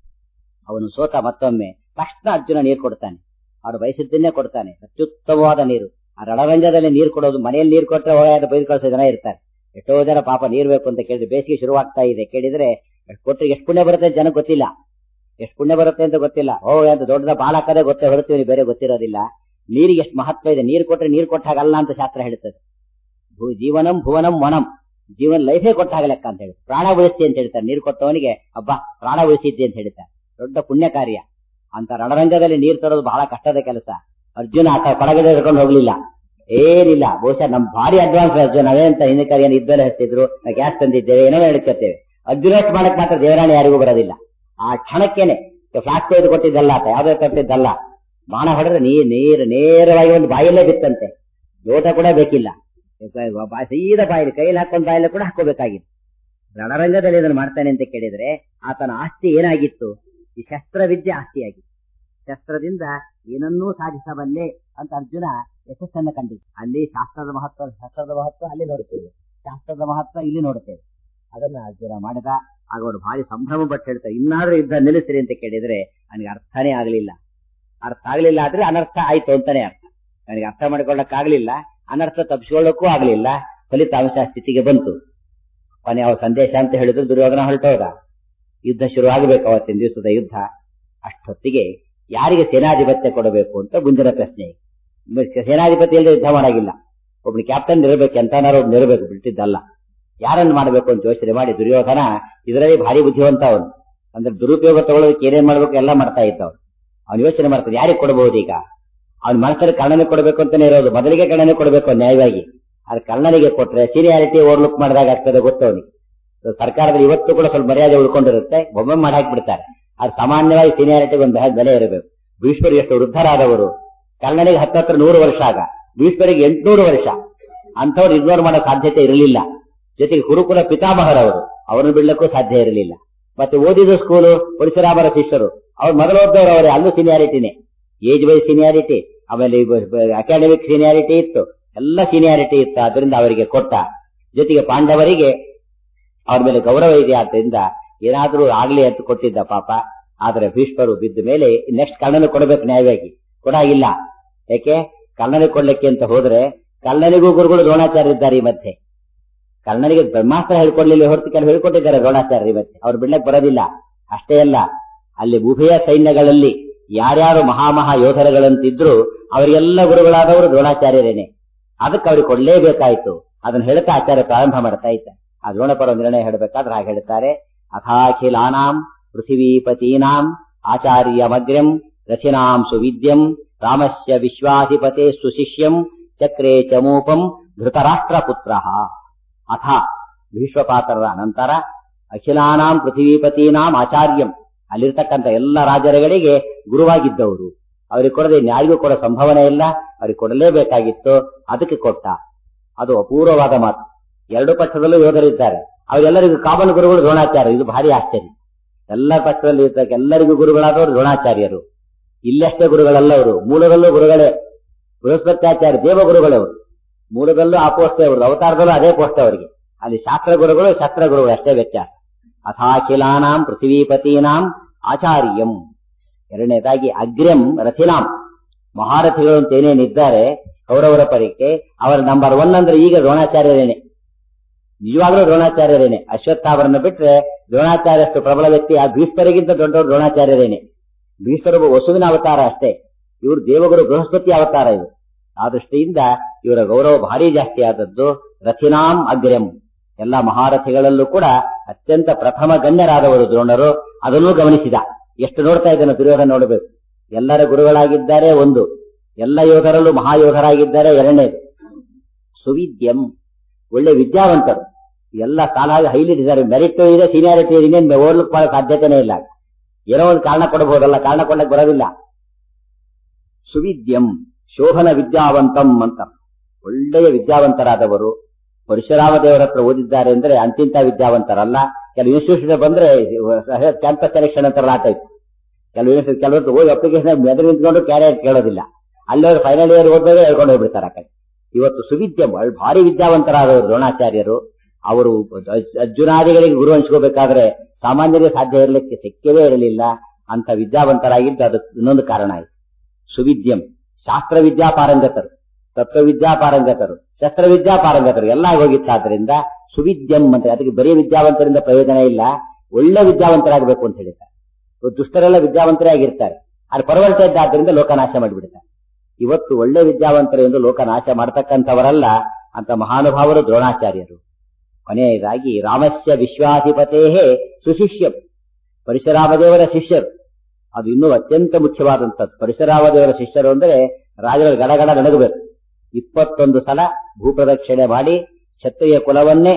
ಅವನು ಸೋತ ಮತ್ತೊಮ್ಮೆ ತಕ್ಷಣ ಅರ್ಜುನ ನೀರು ಕೊಡ್ತಾನೆ ಅವ್ರು ಬಯಸಿದ್ದನ್ನೇ ಕೊಡ್ತಾನೆ ಅತ್ಯುತ್ತಮವಾದ ನೀರು ಆ ರಣರಂಜದಲ್ಲಿ ನೀರು ಕೊಡೋದು ಮನೆಯಲ್ಲಿ ನೀರು ಕೊಟ್ಟರೆ ಹೋಗಾದ ಬೈದು ಕಳಿಸೋ ಜನ ಇರ್ತಾರೆ ಎಷ್ಟೋ ಜನ ಪಾಪ ನೀರು ಬೇಕು ಅಂತ ಕೇಳಿದ್ರೆ ಬೇಸಿಗೆ ಶುರುವಾಗ್ತಾ ಇದೆ ಕೇಳಿದ್ರೆ ಕೊಟ್ಟರೆ ಎಷ್ಟು ಪುಣ್ಯ ಬರುತ್ತೆ ಅಂತ ಜನ ಗೊತ್ತಿಲ್ಲ ಎಷ್ಟು ಪುಣ್ಯ ಬರುತ್ತೆ ಅಂತ ಗೊತ್ತಿಲ್ಲ ಓ ಅಂತ ದೊಡ್ಡದ ಬಾಲಕದೇ ಗೊತ್ತೇ ಹೊರತೀವಿ ಬೇರೆ ಗೊತ್ತಿರೋದಿಲ್ಲ ನೀರಿಗೆ ಎಷ್ಟು ಮಹತ್ವ ಇದೆ ನೀರು ಕೊಟ್ಟರೆ ನೀರು ಕೊಟ್ಟಾಗಲ್ಲ ಅಂತ ಶಾಸ್ತ್ರ ಹೇಳ್ತದೆ ಭೂ ಜೀವನಂ ಭುವನಂ ವನಂ ಜೀವನ ಲೈಫೇ ಕೊಟ್ಟಾಗ ಲೆಕ್ಕ ಅಂತ ಹೇಳಿ ಪ್ರಾಣ ಉಳಿಸ್ತಿ ಅಂತ ಹೇಳ್ತಾರೆ ನೀರು ಕೊಟ್ಟವನಿಗೆ ಅಬ್ಬಾ ಪ್ರಾಣ ಉಳಿಸಿದ್ದಿ ಅಂತ ಹೇಳ್ತಾರೆ ದೊಡ್ಡ ಪುಣ್ಯ ಕಾರ್ಯ ಅಂತ ರಣರಂಗದಲ್ಲಿ ನೀರು ತರೋದು ಬಹಳ ಕಷ್ಟದ ಕೆಲಸ ಅರ್ಜುನ ಆತ ಕೊಡಗಡೆ ಹಿಡ್ಕೊಂಡು ಹೋಗ್ಲಿಲ್ಲ ಏನಿಲ್ಲ ಬಹುಶಃ ನಮ್ ಭಾರಿ ಅಡ್ವಾನ್ಸ್ ಅರ್ಜುನ ನಾವೇಂತ ಹಿಂದೆ ಕರಿ ಏನು ಇದ್ಮೇಲೆ ಹಚ್ಚಿದ್ರು ಗ್ಯಾಸ್ ತಂದಿದ್ದೇವೆ ಏನೋ ಹೇಳ್ಕೊತೇವೆ ಅರ್ಜುನ ಅಷ್ಟು ಮಾಡಕ್ ಮಾತ್ರ ದೇವರಾಣಿ ಯಾರಿಗೂ ಬರೋದಿಲ್ಲ ಆ ಕ್ಷಣಕ್ಕೇನೆ ಫ್ಲಾಸ್ಕ್ ತೆಗೆದು ಕೊಟ್ಟಿದ್ದಲ್ಲ ಆತ ಯಾವ್ದೋ ಕಟ್ಟಿದ್ದಲ್ಲ ಬಾಣ ಹೊಡೆದ್ರೆ ನೀರ್ ನೀರು ನೇರವಾಗಿ ಒಂದು ಬಾಯಲ್ಲೇ ಬಿತ್ತಂತೆ ಲೋಟ ಕೂಡ ಬೇಕಿಲ್ಲ ಬಾ- ಸೀದಾ ಬಾಯಲ್ಲಿ ಕೈಯಲ್ಲಿ ಹಾಕೊಂಡು ಬಾಯಲ್ಲಿ ಕೂಡ ಹಾಕೋಬೇಕಾಗಿತ್ತು ರಣರಂಗದಲ್ಲಿ ಇದನ್ನು ಮಾಡ್ತಾನೆ ಅಂತ ಕೇಳಿದ್ರೆ ಆತನ ಆಸ್ತಿ ಏನಾಗಿತ್ತು ಈ ಶಸ್ತ್ರವಿದ್ಯೆ ಆಸ್ತಿಯಾಗಿತ್ತು ಶಸ್ತ್ರದಿಂದ ಏನನ್ನೂ ಸಾಧಿಸಬಲ್ಲೆ ಅಂತ ಅರ್ಜುನ ಯಶಸ್ಸನ್ನು ಕಂಡಿದ್ದು ಅಲ್ಲಿ ಶಾಸ್ತ್ರದ ಮಹತ್ವ ಶಾಸ್ತ್ರದ ಮಹತ್ವ ಅಲ್ಲಿ ನೋಡುತ್ತೇವೆ ಶಾಸ್ತ್ರದ ಮಹತ್ವ ಇಲ್ಲಿ ನೋಡುತ್ತೇವೆ ಅದನ್ನ ಅರ್ಜುನ ಮಾಡಿದ ಆಗ ಅವರು ಭಾರಿ ಸಂಭ್ರಮ ಪಟ್ಟು ಹೇಳ್ತಾರೆ ಇನ್ನಾದ್ರೂ ಯುದ್ಧ ನಿಲ್ಲಿಸ್ರಿ ಅಂತ ಕೇಳಿದ್ರೆ ನನಗೆ ಅರ್ಥನೇ ಆಗಲಿಲ್ಲ ಅರ್ಥ ಆಗ್ಲಿಲ್ಲ ಆದ್ರೆ ಅನರ್ಥ ಆಯ್ತು ಅಂತಾನೆ ಅರ್ಥ ನನಗೆ ಅರ್ಥ ಮಾಡ್ಕೊಳ್ಳಕ್ಕಾಗ್ಲಿಲ್ಲ ಅನರ್ಥ ತಪ್ಪಿಸ್ಕೊಳ್ಳಕ್ಕೂ ಆಗ್ಲಿಲ್ಲ ಫಲಿತಾಂಶ ಸ್ಥಿತಿಗೆ ಬಂತು ಕೊನೆ ಅವ್ರ ಸಂದೇಶ ಅಂತ ಹೇಳಿದ್ರು ದುರ್ಯೋಧನ ಹೊರಟೋದ ಯುದ್ಧ ಶುರು ಆಗಬೇಕು ಅವತ್ತಿನ ದಿವಸದ ಯುದ್ಧ ಅಷ್ಟೊತ್ತಿಗೆ ಯಾರಿಗೆ ಸೇನಾಧಿಪತ್ಯ ಕೊಡಬೇಕು ಅಂತ ಮುಂದಿನ ಪ್ರಶ್ನೆ ಈಗ ಸೇನಾಧಿಪತಿ ಇಲ್ಲದೆ ಯುದ್ಧ ಮಾಡಾಗಿಲ್ಲ ಒಬ್ನು ಕ್ಯಾಪ್ಟನ್ ಇರಬೇಕು ಎಂತನಾರು ಒಬ್ನು ಇರಬೇಕು ಬಿಟ್ಟಿದ್ದಲ್ಲ ಯಾರನ್ನು ಮಾಡಬೇಕು ಅಂತ ಯೋಚನೆ ಮಾಡಿ ದುರ್ಯೋಧನ ಇದರಲ್ಲಿ ಭಾರಿ ಬುದ್ಧಿವಂತ ಅವನು ಅಂದ್ರೆ ದುರುಪಯೋಗ ತಗೊಳ್ಳೋದಕ್ಕೆ ಏನೇನ್ ಮಾಡ್ಬೇಕು ಎಲ್ಲ ಮಾಡ್ತಾ ಇದ್ದ ಅವನು ಅವ್ನು ಯೋಚನೆ ಮಾಡ್ತಾನೆ ಯಾರಿಗೆ ಕೊಡಬಹುದು ಈಗ ಅವ್ನ ಮನಸ್ಸಲ್ಲಿ ಕರ್ಣನೆ ಕೊಡಬೇಕು ಅಂತಾನೆ ಇರೋದು ಮೊದಲಿಗೆ ಕರ್ಣನೆ ಕೊಡಬೇಕು ನ್ಯಾಯವಾಗಿ ಅದು ಕರ್ಣನಿಗೆ ಕೊಟ್ರೆ ಸೀನಿಯಾರಿಟಿ ಓವರ್ಲುಕ್ ಮಾಡಿದಾಗ ಆಗ್ತದೆ ಗೊತ್ತು ಅವನಿಗೆ ಸರ್ಕಾರದಲ್ಲಿ ಇವತ್ತು ಕೂಡ ಸ್ವಲ್ಪ ಮರ್ಯಾದೆ ಉಳ್ಕೊಂಡಿರುತ್ತೆ ಒಮ್ಮೆ ಮಾಡಿ ಹಾಕ್ಬಿಡ್ತಾರೆ ಅದು ಸಾಮಾನ್ಯವಾಗಿ ಸೀನಿಯಾರಿಟಿಗೆ ಒಂದು ಬೆಲೆ ಇರಬೇಕು ಭೀಷ್ಮರು ಎಷ್ಟು ವೃದ್ಧರಾದವರು ಕರ್ಣನಿಗೆ ಹತ್ತತ್ರ ನೂರು ವರ್ಷ ಆಗ ಭೀಷ್ಮರಿಗೆ ಎಂಟುನೂರು ವರ್ಷ ಅಂಥವ್ರು ಇಗ್ನೋರ್ ಮಾಡೋ ಸಾಧ್ಯತೆ ಇರಲಿಲ್ಲ ಜೊತೆಗೆ ಗುರುಕುಲ ಪಿತಾಮಹರವರು ಅವರನ್ನು ಬಿಡ್ಲಿಕ್ಕೂ ಸಾಧ್ಯ ಇರಲಿಲ್ಲ ಮತ್ತೆ ಓದಿದ ಸ್ಕೂಲು ಪರಶುರಾಮರ ಶಿಷ್ಯರು ಅವ್ರು ಮೊದಲೋದ್ದವರು ಅವರೇ ಅಲ್ಲೂ ಸೀನಿಯಾರಿಟಿನೇ ಏಜ್ ವೈಸ್ ಸೀನಿಯಾರಿಟಿ ಆಮೇಲೆ ಅಕಾಡೆಮಿಕ್ ಸೀನಿಯಾರಿಟಿ ಇತ್ತು ಎಲ್ಲ ಸೀನಿಯಾರಿಟಿ ಇತ್ತು ಅದರಿಂದ ಅವರಿಗೆ ಕೊಟ್ಟ ಜೊತೆಗೆ ಪಾಂಡವರಿಗೆ ಅವ್ರ ಮೇಲೆ ಗೌರವ ಇದೆ ಆದ್ರಿಂದ ಏನಾದ್ರೂ ಆಗ್ಲಿ ಅಂತ ಕೊಟ್ಟಿದ್ದ ಪಾಪ ಆದ್ರೆ ಭೀಷ್ಮರು ಬಿದ್ದ ಮೇಲೆ ನೆಕ್ಸ್ಟ್ ಕರ್ಣನ ಕೊಡಬೇಕು ನ್ಯಾಯವಾಗಿ ಕೊಡಾಗಿಲ್ಲ ಯಾಕೆ ಕರ್ಣನಿಗೆ ಕೊಡ್ಲಿಕ್ಕೆ ಅಂತ ಹೋದ್ರೆ ಕರ್ಣನಿಗೂ ಗುರುಗಳು ದ್ರೋಣಾಚಾರ್ಯ ಇದ್ದಾರೆ ಈ ಮಧ್ಯೆ ಕರ್ಣನಿಗೆ ಬ್ರಹ್ಮಾಸ್ತ್ರ ಹೇಳ್ಕೊಡ್ಲಿಲ್ಲ ಹೊರತು ಕೆಲವು ಹೇಳ್ಕೊಟ್ಟಿದ್ದಾರೆ ದ್ರೋಣಾಚಾರ್ಯ ಈ ಮಧ್ಯೆ ಅವ್ರು ಬಿಡ್ಲಕ್ ಬರೋದಿಲ್ಲ ಅಷ್ಟೇ ಅಲ್ಲ ಅಲ್ಲಿ ಉಭಯ ಸೈನ್ಯಗಳಲ್ಲಿ ಯಾರ್ಯಾರು ಮಹಾಮಹಾ ಯೋಧರುಗಳಂತಿದ್ರು ಅವರಿಗೆಲ್ಲ ಗುರುಗಳಾದವರು ದ್ರೋಣಾಚಾರ್ಯರೇನೆ ಅದಕ್ಕೆ ಅವ್ರಿಗೆ ಕೊಡ್ಲೇಬೇಕಾಯ್ತು ಅದನ್ನ ಹೇಳ್ತಾ ಆಚಾರ್ಯ ಪ್ರಾರಂಭ ಮಾಡ್ತಾ ಇದ್ದ ಆ ದ್ರೋಣಪರ ನಿರ್ಣಯ ಹೇಳಬೇಕಾದ್ರೆ ಹಾಗೆ ಹೇಳ್ತಾರೆ ಅಥಾಖಿಲಾನಾಂ ಪೃಥಿವೀಪತೀನಾಂ ಆಚಾರ್ಯ ಮಗ್ರ್ಯಂ ರಥಿನಾಂ ಸುವಿದ್ಯಂ ರಾಮಸ್ಯ ವಿಶ್ವಾಧಿಪತೆ ಸುಶಿಷ್ಯಂ ಚಕ್ರೇ ಚಮೂಪಂ ಧೃತರಾಷ್ಟ್ರ ಪುತ್ರ ಅಥ ಭೀಷ್ಮಪಾತ್ರರ ಅನಂತರ ಅಖಿಲಾನಾಂ ಪೃಥಿವೀಪತೀನಾಂ ಆಚಾರ್ಯಂ ಅಲ್ಲಿರ್ತಕ್ಕಂಥ ಎಲ್ಲ ರಾಜರುಗಳಿಗೆ ಗುರುವಾಗಿದ್ದವರು ಅವ್ರಿಗೆ ಕೊಡದೆ ಯಾರಿಗೂ ಕೊಡೋ ಸಂಭಾವನೆ ಇಲ್ಲ ಅವ್ರಿಗೆ ಕೊಡಲೇಬೇಕಾಗಿತ್ತು ಅದಕ್ಕೆ ಕೊಟ್ಟ ಅದು ಅಪೂರ್ವವಾದ ಮಾತು ಎರಡು ಪಕ್ಷದಲ್ಲೂ ಯೋಧರಿದ್ದಾರೆ ಅವರೆಲ್ಲರಿಗೂ ಕಾಮನ್ ಗುರುಗಳು ದ್ರೋಣಾಚಾರ್ಯ ಇದು ಭಾರಿ ಆಶ್ಚರ್ಯ ಎಲ್ಲ ಪಕ್ಷದಲ್ಲಿ ಇರ್ತಕ್ಕ ಎಲ್ಲರಿಗೂ ಗುರುಗಳಾದವರು ದ್ರೋಣಾಚಾರ್ಯರು ಇಲ್ಲಷ್ಟೇ ಗುರುಗಳಲ್ಲ ಅವರು ಮೂಲದಲ್ಲೂ ಗುರುಗಳೇ ಬೃಹಸ್ಪತ್ಯಾಚಾರ್ಯ ದೇವ ಗುರುಗಳವರು ಮೂಲದಲ್ಲೂ ಆ ಪೋಸ್ಟ್ ಅವರು ಅವತಾರದಲ್ಲೂ ಅದೇ ಪೋಸ್ಟ್ ಅವರಿಗೆ ಅಲ್ಲಿ ಶಾಸ್ತ್ರ ಗುರುಗಳು ಶಸ್ತ್ರ ಗುರುಗಳು ಅಷ್ಟೇ ವ್ಯತ್ಯಾಸ ಅಥಾಖಿಲಾನಾಂ ಪೃಥ್ವೀಪತೀನಾಂ ಆಚಾರ್ಯಂ ಎರಡನೇದಾಗಿ ಅಗ್ರ್ಯಂ ರಥಿನಾಂ ಮಹಾರಥಿಗಳು ಅಂತ ಏನೇನಿದ್ದಾರೆ ಕೌರವರ ಪರೀಕ್ಷೆ ಅವರ ನಂಬರ್ ಒನ್ ಅಂದ್ರೆ ಈಗ ದ್ರೋಣಾಚಾರ್ಯರೇನೆ ನಿಜವಾಗ್ಲೂ ದ್ರೋಣಾಚಾರ್ಯರೇನೆ ಅಶ್ವತ್ಥಾವರನ್ನು ಬಿಟ್ರೆ ದ್ರೋಣಾಚಾರ್ಯಷ್ಟು ಪ್ರಬಲ ವ್ಯಕ್ತಿ ಆ ಭೀಷ್ಮರಿಗಿಂತ ದೊಡ್ಡವರು ದ್ರೋಣಾಚಾರ್ಯರೇನೆ ಭೀಷ್ಮರು ವಸುವಿನ ಅವತಾರ ಅಷ್ಟೇ ಇವರು ದೇವಗುರು ಬೃಹಸ್ಪತಿ ಅವತಾರ ಇವರು ಆ ದೃಷ್ಟಿಯಿಂದ ಇವರ ಗೌರವ ಭಾರಿ ಜಾಸ್ತಿ ಆದದ್ದು ರಥಿನಾಂ ಅಗ್ರ್ಯಂ ಎಲ್ಲ ಮಹಾರಥಿಗಳಲ್ಲೂ ಕೂಡ ಅತ್ಯಂತ ಪ್ರಥಮ ಗಣ್ಯರಾದವರು ದ್ರೋಣರು ಅದನ್ನೂ ಗಮನಿಸಿದ ಎಷ್ಟು ನೋಡ್ತಾ ಇದ್ದಾನೆ ದುರ್ಯೋಧನ ನೋಡಬೇಕು ಎಲ್ಲರ ಗುರುಗಳಾಗಿದ್ದಾರೆ ಒಂದು ಎಲ್ಲ ಯೋಧರಲ್ಲೂ ಮಹಾಯೋಧರಾಗಿದ್ದಾರೆ ಎರಡನೇದು ಸುವಿದ್ಯಂ ಒಳ್ಳೆ ವಿದ್ಯಾವಂತರು ಎಲ್ಲ ಕಾಲ ಹೈಲಿ ಡಿಸರ್ವ್ ಮೆರಿಟ್ ಇದೆ ಸೀನಿಯಾರಿಟಿ ಇದೆ ಇನ್ನೇನು ಓದ್ಲಿಕ್ಕೆ ಬರೋ ಸಾಧ್ಯತೆನೇ ಇಲ್ಲ ಏನೋ ಒಂದು ಕಾರಣ ಕೊಡಬಹುದಲ್ಲ ಕಾರಣ ಕೊಡ್ಲಿಕ್ಕೆ ಬರೋದಿಲ್ಲ ಸುವಿದ್ಯಂ ಶೋಭನ ವಿದ್ಯಾವಂತಂ ಅಂತ ಒಳ್ಳೆಯ ವಿದ್ಯಾವಂತರಾದವರು ಪರಶುರಾಮ ದೇವರ ಹತ್ರ ಓದಿದ್ದಾರೆ ಅಂದ್ರೆ ಅಂತಿಂತ ವಿದ್ಯಾವಂತರಲ್ಲ ಕೆಲವು ಇನ್ಸ್ಟಿಟ್ಯೂಷನ್ ಬಂದ್ರೆ ಕ್ಯಾಂಪಸ್ ಸೆಲೆಕ್ಷನ್ ಅಂತಾರಲ್ಲ ಆ ಟೈಪ್ ಕೆಲವು ಯೂನಿವರ್ಸಿಟಿ ಕೆಲವರು ಓದಿ ಅಪ್ಲಿಕೇಶನ್ ಎದುರು ನಿಂತ್ಕೊಂಡು ಕ್ಯಾರಿಯರ್ ಕೇಳೋದಿಲ್ಲ ಅಲ್ಲವರು ಫೈನಲ್ ಇಯರ್ ಓದಿದಾಗ ಹೇಳ್ಕೊಂಡು ಹೋಗ್ಬಿಡ್ತಾರೆ ಆ ಕಡೆ ಇವತ್ತು ಸುವಿದ್ಯ ಭಾರಿ ವಿದ್ಯಾವಂತರಾದವರು ದ್ರೋಣಾಚಾರ್ಯರು ಅವರು ಅರ್ಜುನಾದಿಗಳಿಗೆ ಗುರು ಹಂಚ್ಕೋಬೇಕಾದ್ರೆ ಸಾಮಾನ್ಯರಿಗೆ ಸಾಧ್ಯ ಇರಲಿಕ್ಕೆ ಸಿಕ್ಕವೇ ಇರಲಿಲ್ಲ ಅಂತ ವಿದ್ಯಾವಂತರಾಗಿದ್ದು ಅದು ಇನ್ನೊಂದು ಕಾರಣ ಆಯ್ತು ಸುವಿದ್ಯಂ ಶಾಸ್ತ್ರ ವಿದ್ಯಾ ಪಾರಂಗತರು ತತ್ವವಿದ್ಯಾ ಪಾರಂಗತರು ಶಸ್ತ್ರವಿದ್ಯಾ ಪಾರಂಗತರು ಎಲ್ಲ ಹೋಗಿತ್ತಾದ್ರಿಂದ ಸುವಿದ್ಯಂ ಅಂತ ಅದಕ್ಕೆ ಬರೀ ವಿದ್ಯಾವಂತರಿಂದ ಪ್ರಯೋಜನ ಇಲ್ಲ ಒಳ್ಳೆ ವಿದ್ಯಾವಂತರಾಗಬೇಕು ಅಂತ ಹೇಳಿದ್ದಾರೆ ದುಷ್ಟರೆಲ್ಲ ವಿದ್ಯಾವಂತರೇ ಆಗಿರ್ತಾರೆ ಅದು ಪರವರ್ತ ಇದ್ದಾದ್ರಿಂದ ಲೋಕನಾಶ ಮಾಡಿಬಿಡ್ತಾರೆ ಇವತ್ತು ಒಳ್ಳೆ ವಿದ್ಯಾವಂತರು ಎಂದು ಲೋಕನಾಶ ಮಾಡತಕ್ಕಂಥವರಲ್ಲ ಅಂತ ಮಹಾನುಭಾವರು ದ್ರೋಣಾಚಾರ್ಯರು ಕೊನೆಯದಾಗಿ ರಾಮಸ್ಯ ವಿಶ್ವಾಧಿಪತೇ ಸುಶಿಷ್ಯಂ ಪರಶುರಾಮದೇವರ ಶಿಷ್ಯರು ಅದು ಇನ್ನೂ ಅತ್ಯಂತ ಮುಖ್ಯವಾದಂಥದ್ದು ಪರಶುರಾಮದೇವರ ಶಿಷ್ಯರು ಅಂದ್ರೆ ರಾಜರು ಗಡಗಡ ನಡಗಬೇಕು ಇಪ್ಪತ್ತೊಂದು ಸಲ ಭೂಪ್ರದಕ್ಷಿಣೆ ಮಾಡಿ ಕ್ಷತ್ರಿಯ ಕುಲವನ್ನೇ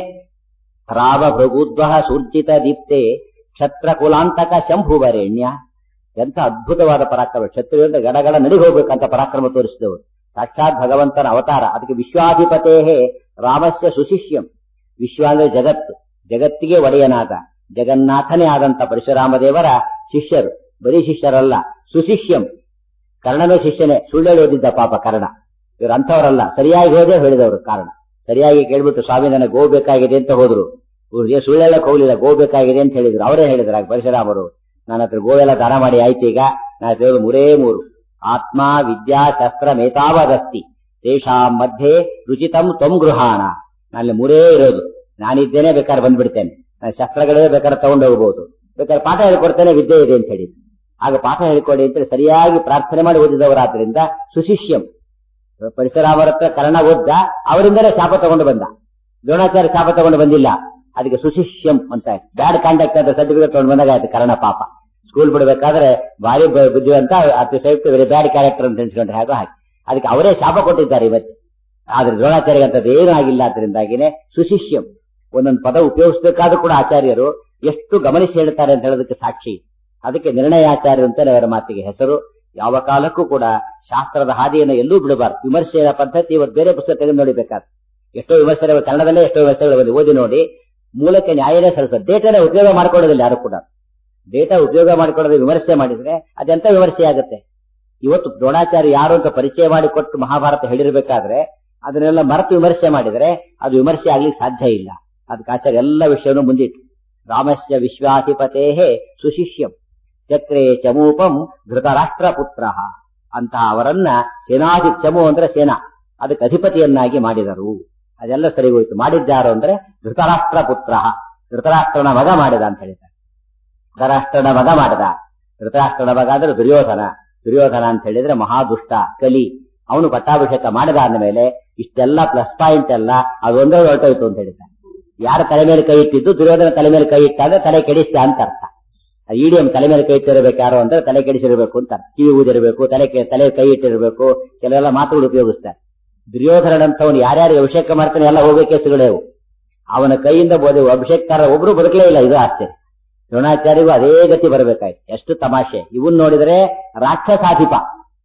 ರಾಮ ಭೃಗೂದ್ವ ಸೂರ್ಜಿತ ದೀಪ್ತೆ ಕ್ಷತ್ರ ಕುಲಾಂತಕ ಶಂಭುವರೇಣ್ಯ ಎಂಥ ಅದ್ಭುತವಾದ ಪರಾಕ್ರಮ ಕ್ಷತ್ರಿಯರಿಂದ ಗಡಗಡ ನಡಿಗೆ ಹೋಗ್ಬೇಕಂತ ಪರಾಕ್ರಮ ತೋರಿಸಿದವರು ಸಾಕ್ಷಾತ್ ಭಗವಂತನ ಅವತಾರ ಅದಕ್ಕೆ ವಿಶ್ವಾಧಿಪತೇ ರಾಮಸ್ಯ ಸುಶಿಷ್ಯಂ ವಿಶ್ವ ಅಂದ್ರೆ ಜಗತ್ತು ಜಗತ್ತಿಗೆ ಒಡೆಯನಾದ ಜಗನ್ನಾಥನೇ ಆದಂತ ಪರಶುರಾಮದೇವರ ಶಿಷ್ಯರು ಬರೀ ಶಿಷ್ಯರಲ್ಲ ಸುಶಿಷ್ಯಂ ಕರ್ಣನೇ ಶಿಷ್ಯನೇ ಸುಳ್ಳು ಓದಿದ್ದ ಪಾಪ ಕರ್ಣ ಇವರು ಅಂಥವರಲ್ಲ ಸರಿಯಾಗಿ ಹೋದೇ ಹೇಳಿದವರು ಕಾರಣ ಸರಿಯಾಗಿ ಕೇಳ್ಬಿಟ್ಟು ಸ್ವಾಮಿ ನನಗೆ ಗೋ ಬೇಕಾಗಿದೆ ಅಂತ ಹೋದ್ರು ಇವ್ರಿಗೆ ಸುಳ್ಳೆಲ್ಲಕ್ಕೆ ಹೋಗ್ಲಿಲ್ಲ ಗೋ ಬೇಕಾಗಿದೆ ಅಂತ ಹೇಳಿದ್ರು ಅವರೇ ಹೇಳಿದ್ರು ಆಗ ಪರಶುರಾಮರು ನನ್ನ ಹತ್ರ ಗೋವೆಲ್ಲ ದಾನ ಮಾಡಿ ಆಯ್ತು ಈಗ ನಾನು ಹೇಳೋದು ಮೂರೇ ಮೂರು ಆತ್ಮ ವಿದ್ಯಾ ಶಸ್ತ್ರ ಮೇತಾವದಸ್ತಿ ತೇಷಾಂ ಮಧ್ಯೆ ರುಚಿತಂ ತ್ವಂ ಗೃಹಾಣ ನಲ್ಲಿ ಮೂರೇ ಇರೋದು ನಾನಿದ್ದೇನೆ ಬೇಕಾದ್ರೆ ಬಂದ್ಬಿಡ್ತೇನೆ ನಾನು ಶಸ್ತ್ರಗಳೇ ಬೇಕಾದ್ರೆ ತಗೊಂಡು ಹೋಗ್ಬೋದು ಬೇಕಾದ್ರೆ ಪಾಠ ಹೇಳ್ಕೊಡ್ತೇನೆ ವಿದ್ಯೆ ಇದೆ ಅಂತ ಹೇಳಿ ಆಗ ಪಾಠ ಹೇಳ್ಕೊಡಿ ಅಂತ ಸರಿಯಾಗಿ ಪ್ರಾರ್ಥನೆ ಮಾಡಿ ಓದಿದವರಾದ್ರಿಂದ ಸುಶಿಷ್ಯಂ ಪರಿಸರಾಮರ ಹತ್ರ ಕರ್ಣ ಓದ್ದ ಅವರಿಂದಲೇ ಶಾಪ ತಗೊಂಡು ಬಂದ ದ್ರೋಣಾಚಾರ್ಯ ಶಾಪ ತಗೊಂಡು ಬಂದಿಲ್ಲ ಅದಕ್ಕೆ ಸುಶಿಷ್ಯಂ ಅಂತ ಬ್ಯಾಡ್ ಕಾಂಡಕ್ಟ್ ಅಂತ ಸರ್ಟಿಫಿಕೇಟ್ ತಗೊಂಡು ಬಂದಾಗ ಆಯ್ತು ಕರ್ಣ ಪಾಪ ಸ್ಕೂಲ್ ಬಿಡಬೇಕಾದ್ರೆ ಭಾರಿ ಬುದ್ಧಿವಂತ ಅತಿ ಸೇಫ್ಟಿ ವೆರಿ ಬ್ಯಾಡ್ ಕ್ಯಾರೆಕ್ಟರ್ ಅಂತ ಎಣಿಸ್ಕೊಂಡ್ರೆ ಹಾಗೋ ಹಾಗೆ ಅದಕ್ಕೆ ಅವರೇ ಶಾಪ ಕೊಟ್ಟಿದ್ದಾರೆ ಇವತ್ತು ಆದ್ರೆ ದ್ರೋಣಾಚಾರ್ಯ ಅಂತದ್ದು ಏನೂ ಆಗಿಲ್ಲ ಅದರಿಂದಾಗಿನೇ ಸುಶಿಷ್ಯಂ ಒಂದೊಂದು ಪದ ಉಪಯೋಗಿಸಬೇಕಾದ್ರೂ ಕೂಡ ಆಚಾರ್ಯರು ಎಷ್ಟು ಗಮನಿಸಿ ಹೇಳ್ತಾರೆ ಅಂತ ಹೇಳೋದಕ್ಕೆ ಸಾಕ್ಷಿ ಅದಕ್ಕೆ ನಿರ್ಣಯಾಚಾರ್ಯರು ಅಂತಾನೆ ಅವರ ಮಾತಿಗೆ ಹೆಸರು ಯಾವ ಕಾಲಕ್ಕೂ ಕೂಡ ಶಾಸ್ತ್ರದ ಹಾದಿಯನ್ನು ಎಲ್ಲೂ ಬಿಡಬಾರ್ದು ವಿಮರ್ಶೆಯ ಪದ್ಧತಿ ಇವತ್ತು ಬೇರೆ ಪುಸ್ತಕ ತೆಗೆದು ನೋಡಿಬೇಕಾದ್ರೆ ಎಷ್ಟೋ ವಿಮರ್ಶೆಗಳು ಕನ್ನಡದಲ್ಲೇ ಎಷ್ಟೋ ವಿಮರ್ಶೆಗಳು ಬಂದು ಓದಿ ನೋಡಿ ಮೂಲಕ್ಕೆ ನ್ಯಾಯನೇ ಸಲ್ಲಿಸೋದು ಡೇಟಾನೇ ಉಪಯೋಗ ಮಾಡ್ಕೊಳ್ಳೋದಿಲ್ಲ ಯಾರು ಕೂಡ ಡೇಟಾ ಉಪಯೋಗ ಮಾಡಿಕೊಳ್ಳೋದು ವಿಮರ್ಶೆ ಮಾಡಿದ್ರೆ ಅದೆಂತ ವಿಮರ್ಶೆ ಆಗುತ್ತೆ ಇವತ್ತು ದ್ರೋಣಾಚಾರ್ಯ ಯಾರು ಅಂತ ಪರಿಚಯ ಮಾಡಿಕೊಟ್ಟು ಮಹಾಭಾರತ ಹೇಳಿರ್ಬೇಕಾದ್ರೆ ಅದನ್ನೆಲ್ಲ ಮರೆತು ವಿಮರ್ಶೆ ಮಾಡಿದರೆ ಅದು ವಿಮರ್ಶೆ ಆಗ್ಲಿಕ್ಕೆ ಸಾಧ್ಯ ಇಲ್ಲ ಅದಕ್ಕೆ ಆಚಾರ್ಯ ಎಲ್ಲ ವಿಷಯವನ್ನು ಮುಂದಿಟ್ಟು ರಾಮಸ್ಯ ವಿಶ್ವಾಧಿಪತೇ ಸುಶಿಷ್ಯಂ ಚಕ್ರೇ ಚಮೂಪಂ ಧೃತರಾಷ್ಟ್ರ ಪುತ್ರ ಅಂತಹ ಅವರನ್ನ ಸೇನಾಧಿ ಚಮು ಅಂದ್ರೆ ಸೇನಾ ಅದಕ್ಕೆ ಅಧಿಪತಿಯನ್ನಾಗಿ ಮಾಡಿದರು ಅದೆಲ್ಲ ಸರಿ ಹೋಯ್ತು ಮಾಡಿದ್ದಾರು ಅಂದ್ರೆ ಧೃತರಾಷ್ಟ್ರ ಪುತ್ರ ಧೃತರಾಷ್ಟ್ರನ ಮಗ ಮಾಡಿದ ಅಂತ ಹೇಳಿದ್ದಾರೆ ಧೃತರಾಷ್ಟ್ರನ ಮಗ ಮಾಡಿದ ಧೃತರಾಷ್ಟ್ರನ ಮಗ ಅಂದ್ರೆ ದುರ್ಯೋಧನ ದುರ್ಯೋಧನ ಅಂತ ಹೇಳಿದ್ರೆ ಮಹಾದುಷ್ಟ ಕಲಿ ಅವನು ಪಟ್ಟಾಭಿಷೇಕ ಮಾಡಿದ ಅಂದಮೇಲೆ ಇಷ್ಟೆಲ್ಲ ಪ್ಲಸ್ ಪಾಯಿಂಟ್ ಎಲ್ಲ ಅದೊಂದೇ ಹೊರಟೋಯ್ತು ಅಂತ ಹೇಳಿದ್ದಾರೆ ಯಾರ ತಲೆ ಮೇಲೆ ಕೈ ಇಟ್ಟಿದ್ದು ದುರ್ಯೋಧನ ತಲೆ ಮೇಲೆ ಕೈ ಇಟ್ಟ ಅಂದ್ರೆ ತಲೆ ಕೆಡಿಸ್ತ ಅಂತ ಅರ್ಥ ಇಡಿಎಂ ತಲೆ ಮೇಲೆ ಕೈ ಇಟ್ಟಿರಬೇಕು ಯಾರು ಅಂದ್ರೆ ತಲೆ ಕೆಡಿಸಿರ್ಬೇಕು ಅಂತ ಕಿವಿ ಊದಿರಬೇಕು ತಲೆ ತಲೆ ಕೈ ಇಟ್ಟಿರಬೇಕು ಕೆಲವೆಲ್ಲ ಮಾತುಗಳು ಉಪಯೋಗಿಸ್ತಾರೆ ದುರ್ಯೋಧನಂತವನು ಯಾರ್ಯಾರು ಅಭಿಷೇಕ ಮಾಡ್ತಾನೆ ಎಲ್ಲ ಹೋಗೋ ಕೇಸುಗಳೇವು ಅವನ ಕೈಯಿಂದ ಬೋದೆ ಅಭಿಷೇಕಕಾರ ಒಬ್ರು ಬದುಕಲೇ ಇಲ್ಲ ಇದು ಆಶ್ಚರ್ಯ ದ್ರೋಣಾಚಾರ್ಯಗೂ ಅದೇ ಗತಿ ಬರಬೇಕಾಯ್ತು ಎಷ್ಟು ತಮಾಷೆ ಇವನ್ ನೋಡಿದ್ರೆ ರಾಕ್ಷಸಾಧಿಪ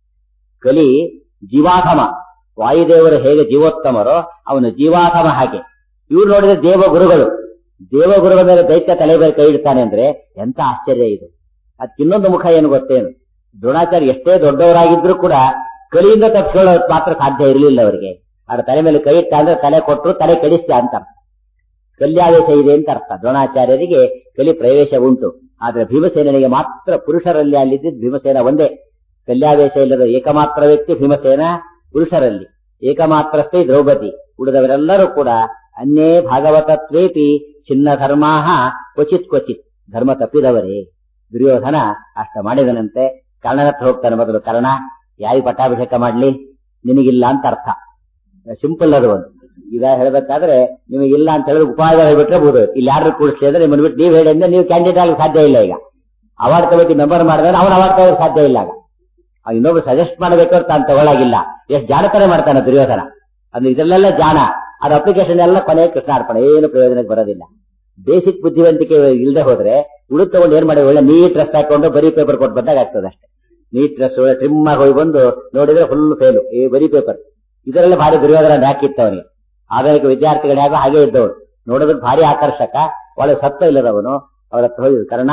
ಕಲಿ ಜೀವಾಧಮ ವಾಯುದೇವರು ಹೇಗೆ ಜೀವೋತ್ತಮರೋ ಅವನು ಜೀವಾಧಮ ಹಾಗೆ ಇವ್ರು ನೋಡಿದ್ರೆ ದೇವ ಗುರುಗಳು ದೇವ ಗುರುಗಳ ಮೇಲೆ ದೈತ್ಯ ತಲೆ ಮೇಲೆ ಕೈ ಇಡ್ತಾನೆ ಅಂದ್ರೆ ಎಂತ ಆಶ್ಚರ್ಯ ಇದು ಅದಕ್ಕೆ ಇನ್ನೊಂದು ಮುಖ ಏನು ಗೊತ್ತೇನು ದ್ರೋಣಾಚಾರ್ಯ ಎಷ್ಟೇ ದೊಡ್ಡವರಾಗಿದ್ರು ಕೂಡ ಕಲಿಯಿಂದ ತಪ್ಪಿಕೊಳ್ಳೋ ಮಾತ್ರ ಸಾಧ್ಯ ಇರಲಿಲ್ಲ ಅವರಿಗೆ ಅವ್ರ ತಲೆ ಮೇಲೆ ಕೈ ಇಟ್ಟ ಅಂದ್ರೆ ತಲೆ ಕೊಟ್ಟರು ತಲೆ ಕೆಡಿಸ್ತ ಅಂತ ಅರ್ಥ ಕಲ್ಯಾವೇಶ ಇದೆ ಅಂತ ಅರ್ಥ ದ್ರೋಣಾಚಾರ್ಯರಿಗೆ ಕಲಿ ಪ್ರವೇಶ ಉಂಟು ಆದ್ರೆ ಭೀಮಸೇನಿಗೆ ಮಾತ್ರ ಪುರುಷರಲ್ಲಿ ಅಲ್ಲಿದ್ದ ಭೀಮಸೇನ ಒಂದೇ ಕಲ್ಯಾವೇಶ ಇಲ್ಲದ ಏಕಮಾತ್ರ ವ್ಯಕ್ತಿ ಭೀಮಸೇನ ಪುರುಷರಲ್ಲಿ ಏಕಮಾತ್ರಸ್ಥೆ ದ್ರೌಪದಿ ಉಳಿದವರೆಲ್ಲರೂ ಕೂಡ ಅನ್ಯೇ ಭಾಗವತತ್ವೇಪಿ ಚಿನ್ನ ಧರ್ಮಾಹ ಕ್ವಚಿತ್ ಕ್ವಚಿತ್ ಧರ್ಮ ತಪ್ಪಿದವರೇ ದುರ್ಯೋಧನ ಅಷ್ಟ ಮಾಡಿದನಂತೆ ಕರ್ಣನ ಹತ್ರ ಹೋಗ್ತಾನೆ ಮೊದಲು ಕರ್ಣ ಯಾರಿಗೆ ಪಟ್ಟಾಭಿಷೇಕ ಮಾಡ್ಲಿ ನಿನಗಿಲ್ಲ ಅಂತ ಅರ್ಥ ಸಿಂಪಲ್ ಅದು ಒಂದು ಈಗ ಹೇಳ್ಬೇಕಾದ್ರೆ ನಿಮಗಿಲ್ಲ ಅಂತ ಹೇಳಿದ್ರೆ ಉಪಾಯ ಹೇಳ್ಬಿಟ್ರೆ ಬೋದು ಇಲ್ಲಿ ಯಾರು ಕೂಡಿಸ್ಲಿ ಅಂದ್ರೆ ನಿಮ್ಮನ್ನ ಬಿಟ್ಟು ನೀವು ಹೇಳಿ ಅಂದ್ರೆ ನೀವು ಕ್ಯಾಂಡಿಡೇಟ್ ಆಗಲಿಕ್ಕೆ ಸಾಧ್ಯ ಇಲ್ಲ ಈಗ ಅವಾರ್ಡ್ ಕಮಿಟಿ ಮೆಂಬರ್ ಮಾಡಿದ್ರೆ ಅವ್ನು ಅವಾರ್ಡ್ ತಗೋಕ್ ಸಾಧ್ಯ ಇಲ್ಲ ಆಗ ಅವ್ನು ಇನ್ನೊಬ್ರು ಸಜೆಸ್ಟ್ ಮಾಡಬೇಕು ಅಂತ ತಾನು ತಗೊಳಾಗಿಲ್ಲ ಎಷ್ಟು ಜಾಣತನ ಮಾಡ್ತಾನೆ ದುರ್ಯೋಧನ ಅಂದ್ರೆ ಇದರಲ್ಲೆಲ್ಲ ಜಾಣ ಅದು ಅಪ್ಲಿಕೇಶನ್ ಎಲ್ಲ ಕೊನೆಗೆ ಕೃಷ್ಣಾರ್ಪಣೆ ಏನು ಪ್ರಯೋಜನಕ್ಕೆ ಬರೋದಿಲ್ಲ ಬೇಸಿಕ್ ಬುದ್ಧಿವಂತಿಕೆ ಇಲ್ಲದೆ ಹೋದ್ರೆ ಉಡುಗ್ ತಗೊಂಡು ಏನ್ ಮಾಡಿ ಒಳ್ಳೆ ನೀಟ್ ಡ್ರೆಸ್ ಹಾಕೊಂಡು ಬರೀ ಪೇಪರ್ ಕೊಟ್ಟು ಬಂದಾಗ ಆಗ್ತದೆ ಅಷ್ಟೇ ನೀಟ್ ಡ್ರೆಸ್ ಒಳ್ಳೆ ಟ್ರಿಮ್ ಆಗಿ ಹೋಗಿ ಬಂದು ನೋಡಿದ್ರೆ ಫುಲ್ ಫೇಲು ಈ ಬರೀ ಪೇಪರ್ ಇದರಲ್ಲೇ ಭಾರಿ ದುರ್ಯೋಧನ ಹಾಕಿತ್ತು ಅವನಿಗೆ ಆಧುನಿಕ ವಿದ್ಯಾರ್ಥಿಗಳು ಹೇಗೋ ಹಾಗೆ ಇದ್ದವನು ನೋಡೋದಕ್ಕೆ ಭಾರಿ ಆಕರ್ಷಕ ಒಳ್ಳೆ ಸತ್ವ ಇಲ್ಲದವನು ಅವರ ಹತ್ರ ಹೋಗಿ ಕರ್ಣ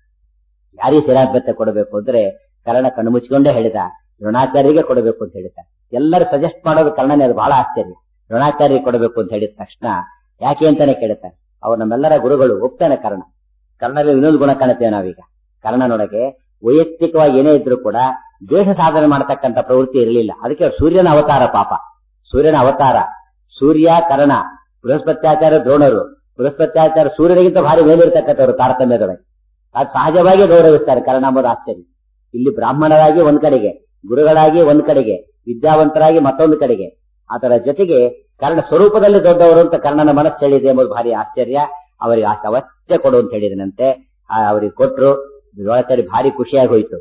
ಯಾರಿಗೆ ಶಿರಾಭ್ಯತೆ ಕೊಡಬೇಕು ಅಂದ್ರೆ ಕರ್ಣ ಕಣ್ಣು ಮುಚ್ಚಿಕೊಂಡೇ ಹೇಳಿದ ದ್ರೋಣಾಚಾರ್ಯರಿಗೆ ಕೊಡಬೇಕು ಅಂತ ಹೇಳಿದ ಎಲ್ಲರೂ ಸಜೆಸ್ಟ್ ಮಾಡೋದು ಕರ್ಣನೇ ಅದು ಬಹಳ ಆಶ್ಚರ್ಯ ದ್ರೋಣಾಚಾರ್ಯರಿಗೆ ಕೊಡಬೇಕು ಅಂತ ಹೇಳಿದ ತಕ್ಷಣ ಯಾಕೆ ಅಂತಾನೆ ಕೇಳುತ್ತಾನೆ ಅವ್ರು ನಮ್ಮೆಲ್ಲರ ಗುರುಗಳು ಒಪ್ತಾನೆ ಕರ್ಣ ಕರ್ಣದಲ್ಲಿ ಇನ್ನೊಂದು ಗುಣ ಕಾಣುತ್ತೇವೆ ನಾವೀಗ ಕರ್ಣನೊಳಗೆ ವೈಯಕ್ತಿಕವಾಗಿ ಏನೇ ಇದ್ರೂ ಕೂಡ ದೇಶ ಸಾಧನೆ ಮಾಡತಕ್ಕಂತ ಪ್ರವೃತ್ತಿ ಇರಲಿಲ್ಲ ಅದಕ್ಕೆ ಅವ್ರು ಸೂರ್ಯನ ಅವತಾರ ಪಾಪ ಸೂರ್ಯನ ಅವತಾರ ಸೂರ್ಯ ಕರ್ಣ ಬೃಹಸ್ಪತ್ಯಾಚಾರ್ಯ ದ್ರೋಣರು ಬೃಹಸ್ಪತ್ಯಾಚಾರ್ಯ ಸೂರ್ಯನಿಗಿಂತ ಭಾರಿ ಮೇಲಿರ್ತಕ್ಕಂಥವ್ರು ತಾರತಮ್ಯದೊಳಗೆ ಅದು ಸಹಜವಾಗಿ ಗೌರವಿಸ್ತಾರೆ ಕರ್ಣ ಎಂಬುದು ಆಶ್ಚರ್ಯ ಇಲ್ಲಿ ಬ್ರಾಹ್ಮಣರಾಗಿ ಒಂದ್ ಕಡೆಗೆ ಗುರುಗಳಾಗಿ ಒಂದ್ ಕಡೆಗೆ ವಿದ್ಯಾವಂತರಾಗಿ ಮತ್ತೊಂದು ಕಡೆಗೆ ಅದರ ಜೊತೆಗೆ ಕರ್ಣ ಸ್ವರೂಪದಲ್ಲಿ ದೊಡ್ಡವರು ಅಂತ ಕರ್ಣನ ಮನಸ್ಸು ಹೇಳಿದೆ ಎಂಬುದು ಭಾರಿ ಆಶ್ಚರ್ಯ ಅವರಿಗೆ ಅಷ್ಟು ಅವಶ್ಯ ಕೊಡು ಅಂತ ಹೇಳಿದನಂತೆ ಆ ಅವರಿಗೆ ಕೊಟ್ರು ದ್ರೋಣಾಚಾರ್ಯ ಭಾರಿ ಖುಷಿಯಾಗಿ ಹೋಯ್ತು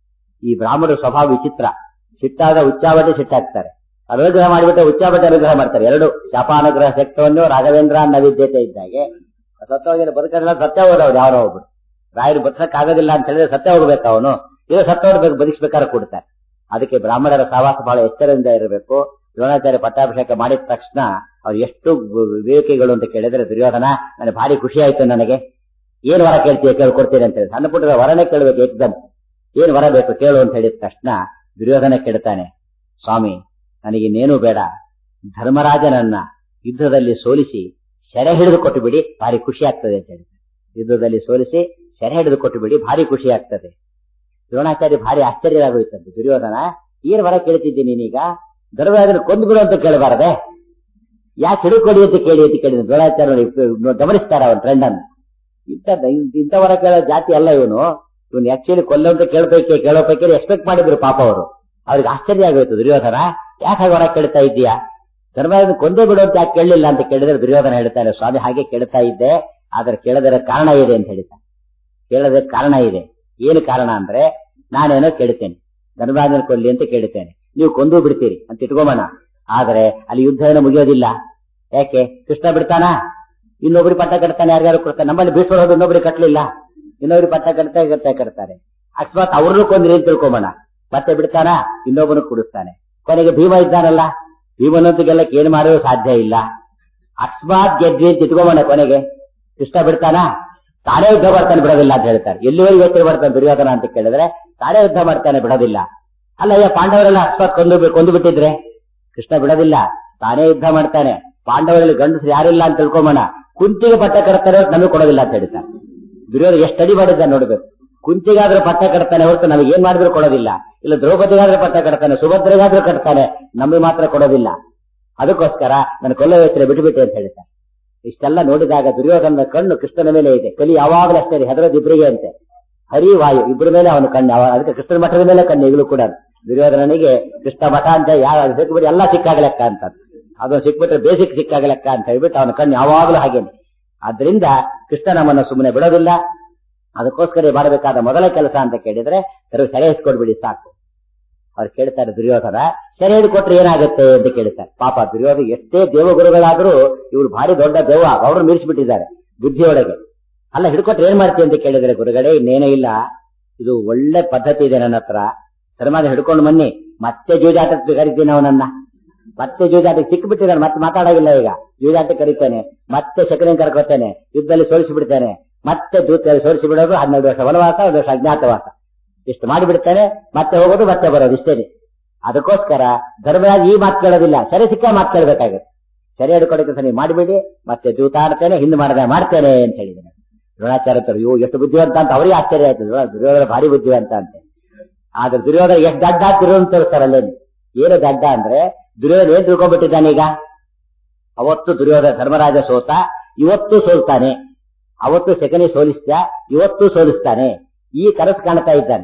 ಈ ಬ್ರಾಹ್ಮಣರ ಸ್ವಭಾವ ವಿಚಿತ್ರ ಸಿಟ್ಟಾದ ಉಚ್ಚಾವಟಿ ಸಿಟ್ಟಾಗ್ತಾರೆ ಅನುಗ್ರಹ ಮಾಡಿಬಿಟ್ಟು ಉಚ್ಚಾವಟಿ ಅನುಗ್ರಹ ಮಾಡ್ತಾರೆ ಎರಡು ಶಾಪಾನುಗ್ರಹ ಶಕ್ತವನ್ನು ರಾಘವೇಂದ್ರ ನವಿದ್ಯತೆ ಇದ್ದಾಗೆ ಸತ್ಯವಾಗಿ ಬದುಕಲ್ಲ ಸತ್ಯ ಹೋದವ್ರು ಯಾರೋ ಒಬ್ರು ರಾಯರು ಬದುಕಕ್ಕಾಗೋದಿಲ್ಲ ಅಂತ ಹೇಳಿದ್ರೆ ಸತ್ಯ ಹೋಗ್ಬೇಕು ಅವನು ಇದು ಸತ್ಯವ್ರು ಬೇಕು ಬದುಕಿಸ್ಬೇಕಾದ್ರೆ ಕೊಡ್ತಾರೆ ಅದಕ್ಕೆ ಬ್ರಾಹ್ಮಣರ ಸಹವಾಸ ಬಹಳ ಎಚ್ಚರದಿಂದ ಇರಬೇಕು ದ್ರೋಣಾಚಾರ್ಯ ಪಟ್ಟಾಭಿಷೇಕ ಮಾಡಿದ ತಕ್ಷಣ ಅವ್ರು ಎಷ್ಟು ವಿವೇಕಿಗಳು ಅಂತ ಕೇಳಿದ್ರೆ ದುರ್ಯೋಧನ ನನಗೆ ಭಾರಿ ಖುಷಿ ಆಯ್ತು ನನಗೆ ಏನ್ ವರ ಕೇಳ್ತೀಯ ಕೇಳ್ಕೊಡ್ತೀನಿ ಅಂತ ಹೇಳಿ ಸಣ್ಣ ಪುಟ್ಟ ವರನೇ ಕೇಳ್ಬೇಕು ಏಕ್ದಮ್ ಏನ್ ವರ ಬೇಕು ಕೇಳು ಅಂತ ಹೇಳಿದ ತಕ್ಷಣ ದುರ್ಯೋಧನ ಕೇಳ್ತಾನೆ ಸ್ವಾಮಿ ನನಗಿನ್ನೇನು ಬೇಡ ಧರ್ಮರಾಜನನ್ನ ಯುದ್ಧದಲ್ಲಿ ಸೋಲಿಸಿ ಸೆರೆ ಹಿಡಿದು ಕೊಟ್ಟು ಬಿಡಿ ಭಾರಿ ಖುಷಿ ಆಗ್ತದೆ ಅಂತ ಹೇಳಿ ಯುದ್ಧದಲ್ಲಿ ಸೋಲಿಸಿ ಸೆರೆ ಹಿಡಿದು ಕೊಟ್ಟು ಬಿಡಿ ಭಾರಿ ಖುಷಿ ಆಗ್ತದೆ ದ್ರೋಣಾಚಾರ್ಯ ಭಾರಿ ಆಶ್ಚರ್ಯರಾಗೋಯ್ತಂತೆ ದುರ್ಯೋಧನ ಏನ್ ವರ ಕೇಳ್ತಿದ್ದೀನಿ ನೀನೀಗ ಧರ್ಮರಾಜನ ಕೊಂದು ಬಿಡು ಅಂತ ಕೇಳಬಾರದೆ ಯಾಕೆ ಹಿಡಿಕೊಡಿ ಅಂತ ಕೇಳಿ ಅಂತ ಕೇಳಿದ ದ್ರೋಣಾಚಾರ್ಯ ಗಮನಿಸ್ತಾರ ಅವನ್ ಟ್ರೆಂಡ್ ಅನ್ನು ಇಂಥ ಇಂಥವರ ಕೇಳೋ ಜಾತಿ ಅಲ್ಲ ಇವನು ಇವನು ಆಕ್ಚುಲಿ ಕೊಲ್ಲ ಅಂತ ಕೇಳ್ಬೇಕೆ ಕೇಳೋ ಪೈಕಿ ಎಕ್ಸ್ಪೆಕ್ಟ್ ಮಾಡಿದ್ರು ಪಾಪ ಅವರು ಅವ್ರಿಗೆ ಆಶ್ಚರ್ಯ ಆಗೋಯ್ತು ದುರ್ಯೋಧನ ಯಾಕೆ ಹಾಗೆ ಹೊರ ಕೇಳ್ತಾ ಇದ್ದೀಯಾ ಧರ್ಮರಾಜನ ಕೊಂದೇ ಬಿಡು ಅಂತ ಯಾಕೆ ಕೇಳಲಿಲ್ಲ ಅಂತ ಕೇಳಿದ್ರೆ ದುರ್ಯೋಧನ ಹೇಳ್ತಾನೆ ಸ್ವಾಮಿ ಹಾಗೆ ಕೇಳ್ತಾ ಇದ್ದೆ ಆದ್ರೆ ಕೇಳದರ ಕಾರಣ ಇದೆ ಅಂತ ಹೇಳ್ತಾನೆ ಕೇಳದ ಕಾರಣ ಇದೆ ಏನು ಕಾರಣ ಅಂದ್ರೆ ನಾನೇನೋ ಕೇಳ್ತೇನೆ ಧರ್ಮರಾಜನ ಕೊಲ್ಲಿ ಅಂತ ಕೇಳ್ತೇನೆ ನೀವು ಕೊಂದು ಬಿಡ್ತೀರಿ ಅಂತ ಇಟ್ಕೊಂಬಣ ಆದ್ರೆ ಅಲ್ಲಿ ಯುದ್ಧ ಏನೋ ಮುಗಿಯೋದಿಲ್ಲ ಯಾಕೆ ಕೃಷ್ಣ ಬಿಡ್ತಾನ ಇನ್ನೊಬ್ರಿಗೆ ಪಟ್ಟ ಕಟ್ತಾನೆ ಯಾರ್ಯಾರು ಕೊಡ್ತಾನೆ ನಮ್ಮಲ್ಲಿ ಬೀಸೋದು ಹೋದ್ರೆ ಇನ್ನೊಬ್ರಿಗೆ ಕಟ್ಲಿಲ್ಲ ಇನ್ನೊಬ್ರಿಗೆ ಪಟ್ಟ ಕಟ್ತಾ ಕಟ್ತಾ ಕಟ್ತಾರೆ ಅಕಸ್ಮಾತ್ ಅವ್ರನ್ನೂ ಕೊಂದ್ರಿ ಅಂತ ತಿಳ್ಕೊಂಬೋಣ ಮತ್ತೆ ಬಿಡ್ತಾನ ಇನ್ನೊಬ್ಬನು ಕುಡಿಸ್ತಾನೆ ಕೊನೆಗೆ ಭೀಮ ಇದ್ದಾನಲ್ಲ ಭೀಮನೊಂದಿಗೆಲ್ಲಕ್ಕೆ ಏನು ಮಾಡೋದು ಸಾಧ್ಯ ಇಲ್ಲ ಅಕಸ್ಮಾತ್ ಗೆದ್ವಿ ಅಂತ ಇಟ್ಕೊಂಬೋಣ ಕೊನೆಗೆ ಕೃಷ್ಣ ಬಿಡ್ತಾನ ತಾನೇ ಯುದ್ಧ ಮಾಡ್ತಾನೆ ಬಿಡೋದಿಲ್ಲ ಅಂತ ಹೇಳ್ತಾರೆ ಎಲ್ಲಿವರೆಗೆ ಯೋಚನೆ ಮಾಡ್ತಾನೆ ದುರ್ಯೋಧನ ಅಂತ ಕೇಳಿದ್ರೆ ತಾನೇ ಯುದ್ಧ ಮಾಡ್ತಾನೆ ಬಿಡೋದಿಲ್ಲ ಅಲ್ಲ ಅಯ್ಯ ಪಾಂಡವರೆಲ್ಲ ಅಕಸ್ಮಾತ್ ಕೊಂದು ಕೊಂದು ಬಿಟ್ಟಿದ್ರೆ ಕೃಷ್ಣ ಬಿಡೋದಿಲ್ಲ ತಾನೇ ಯುದ್ಧ ಮಾಡ್ತಾನೆ ಪಾಂಡವರಲ್ಲಿ ಗಂಡಸರು ಯಾರಿಲ್ಲ ಅಂತ ತಿಳ್ಕೊಂಬೋಣ ಕುಂತಿಗೆ ಪಟ್ಟ ಕಟ್ತಾರೆ ನಮಗೆ ಕೊಡೋದಿಲ್ಲ ಅಂತ ಹೇಳ್ತಾರೆ ದುರ್ಯೋಧನ ಎಷ್ಟು ಅಡಿ ಮಾಡಿದ್ದ ನೋಡ್ಬೇಕು ಕುಂತಿಗಾದ್ರೂ ಪಟ್ಟ ಕಟ್ತಾನೆ ಹೊರತು ನಮಗೆ ಏನ್ ಮಾಡಿದ್ರು ಕೊಡೋದಿಲ್ಲ ಇಲ್ಲ ದ್ರೌಪದಿಗಾದ್ರೂ ಪಟ್ಟ ಕಟ್ತಾನೆ ಸುಭದ್ರೆಗಾದ್ರೂ ಕಟ್ತಾನೆ ನಮಗೆ ಮಾತ್ರ ಕೊಡೋದಿಲ್ಲ ಅದಕ್ಕೋಸ್ಕರ ನನ್ನ ಕೊಲ್ಲ ಯೋಚನೆ ಬಿಟ್ಟುಬಿಟ್ಟೆ ಅಂತ ಹೇಳ್ತಾರೆ ಇಷ್ಟೆಲ್ಲ ನೋಡಿದಾಗ ದುರ್ಯೋಧನ ಕಣ್ಣು ಕೃಷ್ಣನ ಮೇಲೆ ಇದೆ ಕಲಿ ಯಾವಾಗಲೂ ಅಷ್ಟೇ ಹೆದರೋದು ಇಬ್ಬರಿಗೆ ಅಂತೆ ಹರಿ ವಾಯು ಇಬ್ಬರ ಮೇಲೆ ಅವನ ಕಣ್ಣು ಅವ- ಅದಕ್ಕೆ ಕೃಷ್ಣನ ಮಠದ ಮೇಲೆ ಕಣ್ಣು ಈಗಲೂ ಕೂಡ ದುರ್ಯೋಧನನಿಗೆ ಕೃಷ್ಣ ಮಠ ಅಂತ ಯಾವ ಸಿಕ್ಬಿಟ್ಟು ಎಲ್ಲ ಸಿಕ್ಕಾಗ ಲೆಕ್ಕ ಅಂತ ಅದು ಸಿಕ್ಬಿಟ್ರೆ ಬೇಸಿಕ್ ಸಿಕ್ಕಾಗ ಲೆಕ್ಕ ಅಂತ ಹೇಳ್ಬಿಟ್ಟು ಅವನ ಕಣ್ಣು ಯಾವಾಗಲೂ ಹಾಗೇನೆ ಆದ್ರಿಂದ ಕೃಷ್ಣ ನಮ್ಮನ್ನ ಸುಮ್ಮನೆ ಬಿಡೋದಿಲ್ಲ ಅದಕ್ಕೋಸ್ಕರ ಮಾಡಬೇಕಾದ ಮೊದಲ ಕೆಲಸ ಅಂತ ಕೇಳಿದ್ರೆ ಕೆಲವು ಸೆರೆ ಇಟ್ಕೊಡ್ಬಿಡಿ ಸಾಕು ಅವ್ರು ಕೇಳ್ತಾರೆ ದುರ್ಯೋಧನ ಸೆರೆ ಹಿಡ್ಕೊಟ್ರೆ ಏನಾಗುತ್ತೆ ಅಂತ ಕೇಳ್ತಾರೆ ಪಾಪ ದುರ್ಯೋಧನ ಎಷ್ಟೇ ದೇವಗುರುಗಳಾದ್ರೂ ಇವ್ರು ಭಾರಿ ದೊಡ್ಡ ದೇವ ಅವ್ರನ್ನ ಮೀರಿಸ್ಬಿಟ್ಟಿದ್ದಾರೆ ಬುದ್ಧಿಯೊಳಗೆ ಅಲ್ಲ ಹಿಡ್ಕೊಟ್ರೆ ಏನ್ ಮಾಡ್ತೀವಿ ಅಂತ ಕೇಳಿದ್ರೆ ಗುರುಗಳೇ ಇನ್ನೇನೂ ಇಲ್ಲ ಇದು ಒಳ್ಳೆ ಪದ್ಧತಿ ಇದೆ ನನ್ನ ಹತ್ರ ಧರ್ಮಾದ ಹಿಡ್ಕೊಂಡು ಬನ್ನಿ ಮತ್ತೆ ಜೂಜಾಟಕ್ಕೆ ಕರಿತೀನಿ ಅವನನ್ನ ಮತ್ತೆ ಜೂಜಾಟಕ್ಕೆ ಸಿಕ್ಕಿಬಿಟ್ಟಿದ್ದಾನೆ ಮತ್ತೆ ಮಾತಾಡೋಗಿಲ್ಲ ಈಗ ಜೂಜಾಟಕ್ಕೆ ಕರಿತಾನೆ ಮತ್ತೆ ಶಕನಿಗೆ ಕರ್ಕೋತಾನೆ ಯುದ್ಧದಲ್ಲಿ ಸೋಲಿಸಿ ಬಿಡ್ತಾನೆ ಮತ್ತೆ ದೂತ ಸೋಲಿಸಿ ಬಿಡೋದು ಹನ್ನೆರಡು ವರ್ಷ ವನವಾಸ ಒಂದು ವರ್ಷ ಅಜ್ಞಾತವಾಸ ಇಷ್ಟು ಮಾಡಿಬಿಡ್ತಾನೆ ಮತ್ತೆ ಹೋಗೋದು ಮತ್ತೆ ಬರೋದು ಇಷ್ಟೇನೆ ಅದಕ್ಕೋಸ್ಕರ ಧರ್ಮರಾಜ್ ಈ ಮಾತು ಕೇಳೋದಿಲ್ಲ ಸರಿ ಸಿಕ್ಕ ಮಾತು ಕೇಳಬೇಕಾಗುತ್ತೆ ಸರಿ ಹಿಡ್ಕೊಡಕ್ಕೆ ಸರಿ ಮಾಡಿಬಿಡಿ ಮತ್ತೆ ಜೂತ ಆಡ್ತೇನೆ ಹಿಂದೆ ಮಾಡದೆ ಮಾಡ್ತೇನೆ ಅಂತ ಹೇಳಿದ್ದೇನೆ ದ್ರೋಣಾಚಾರ್ಯ ಹತ್ರ, ಅಯ್ಯೋ ಎಷ್ಟು ಬುದ್ಧಿವಂತ ಅಂತ ಅವರಿಗೆ ಆಶ್ಚರ್ಯ ಆಯ್ತು ದುರ್ಯೋ- ದುರ್ಯೋಧನ ಭಾರಿ ಬುದ್ಧಿವಂತ ಅಂತ ಆದ್ರೆ ದುರ್ಯೋಧನ ಎಷ್ಟು ದಡ್ಡ ತಿರುವಂತ ತೋರಿಸ್ತಾರಲ್ಲೇನು ಏನು ದಡ್ಡ ಅಂದ್ರೆ ದುರ್ಯೋಧನ ಏನ್ ತಿಳ್ಕೊಂಡ್ಬಿಟ್ಟಿದ್ದಾನೆ ಈಗ ಅವತ್ತು ದುರ್ಯೋಧನ ಧರ್ಮರಾಜ ಸೋತ ಇವತ್ತು ಸೋಲ್ತಾನೆ ಅವತ್ತು ಸೆಕನಿ ಸೋಲಿಸ್ದ ಇವತ್ತು ಸೋಲಿಸ್ತಾನೆ ಈ ಕನಸು ಕಾಣ್ತಾ ಇದ್ದಾನೆ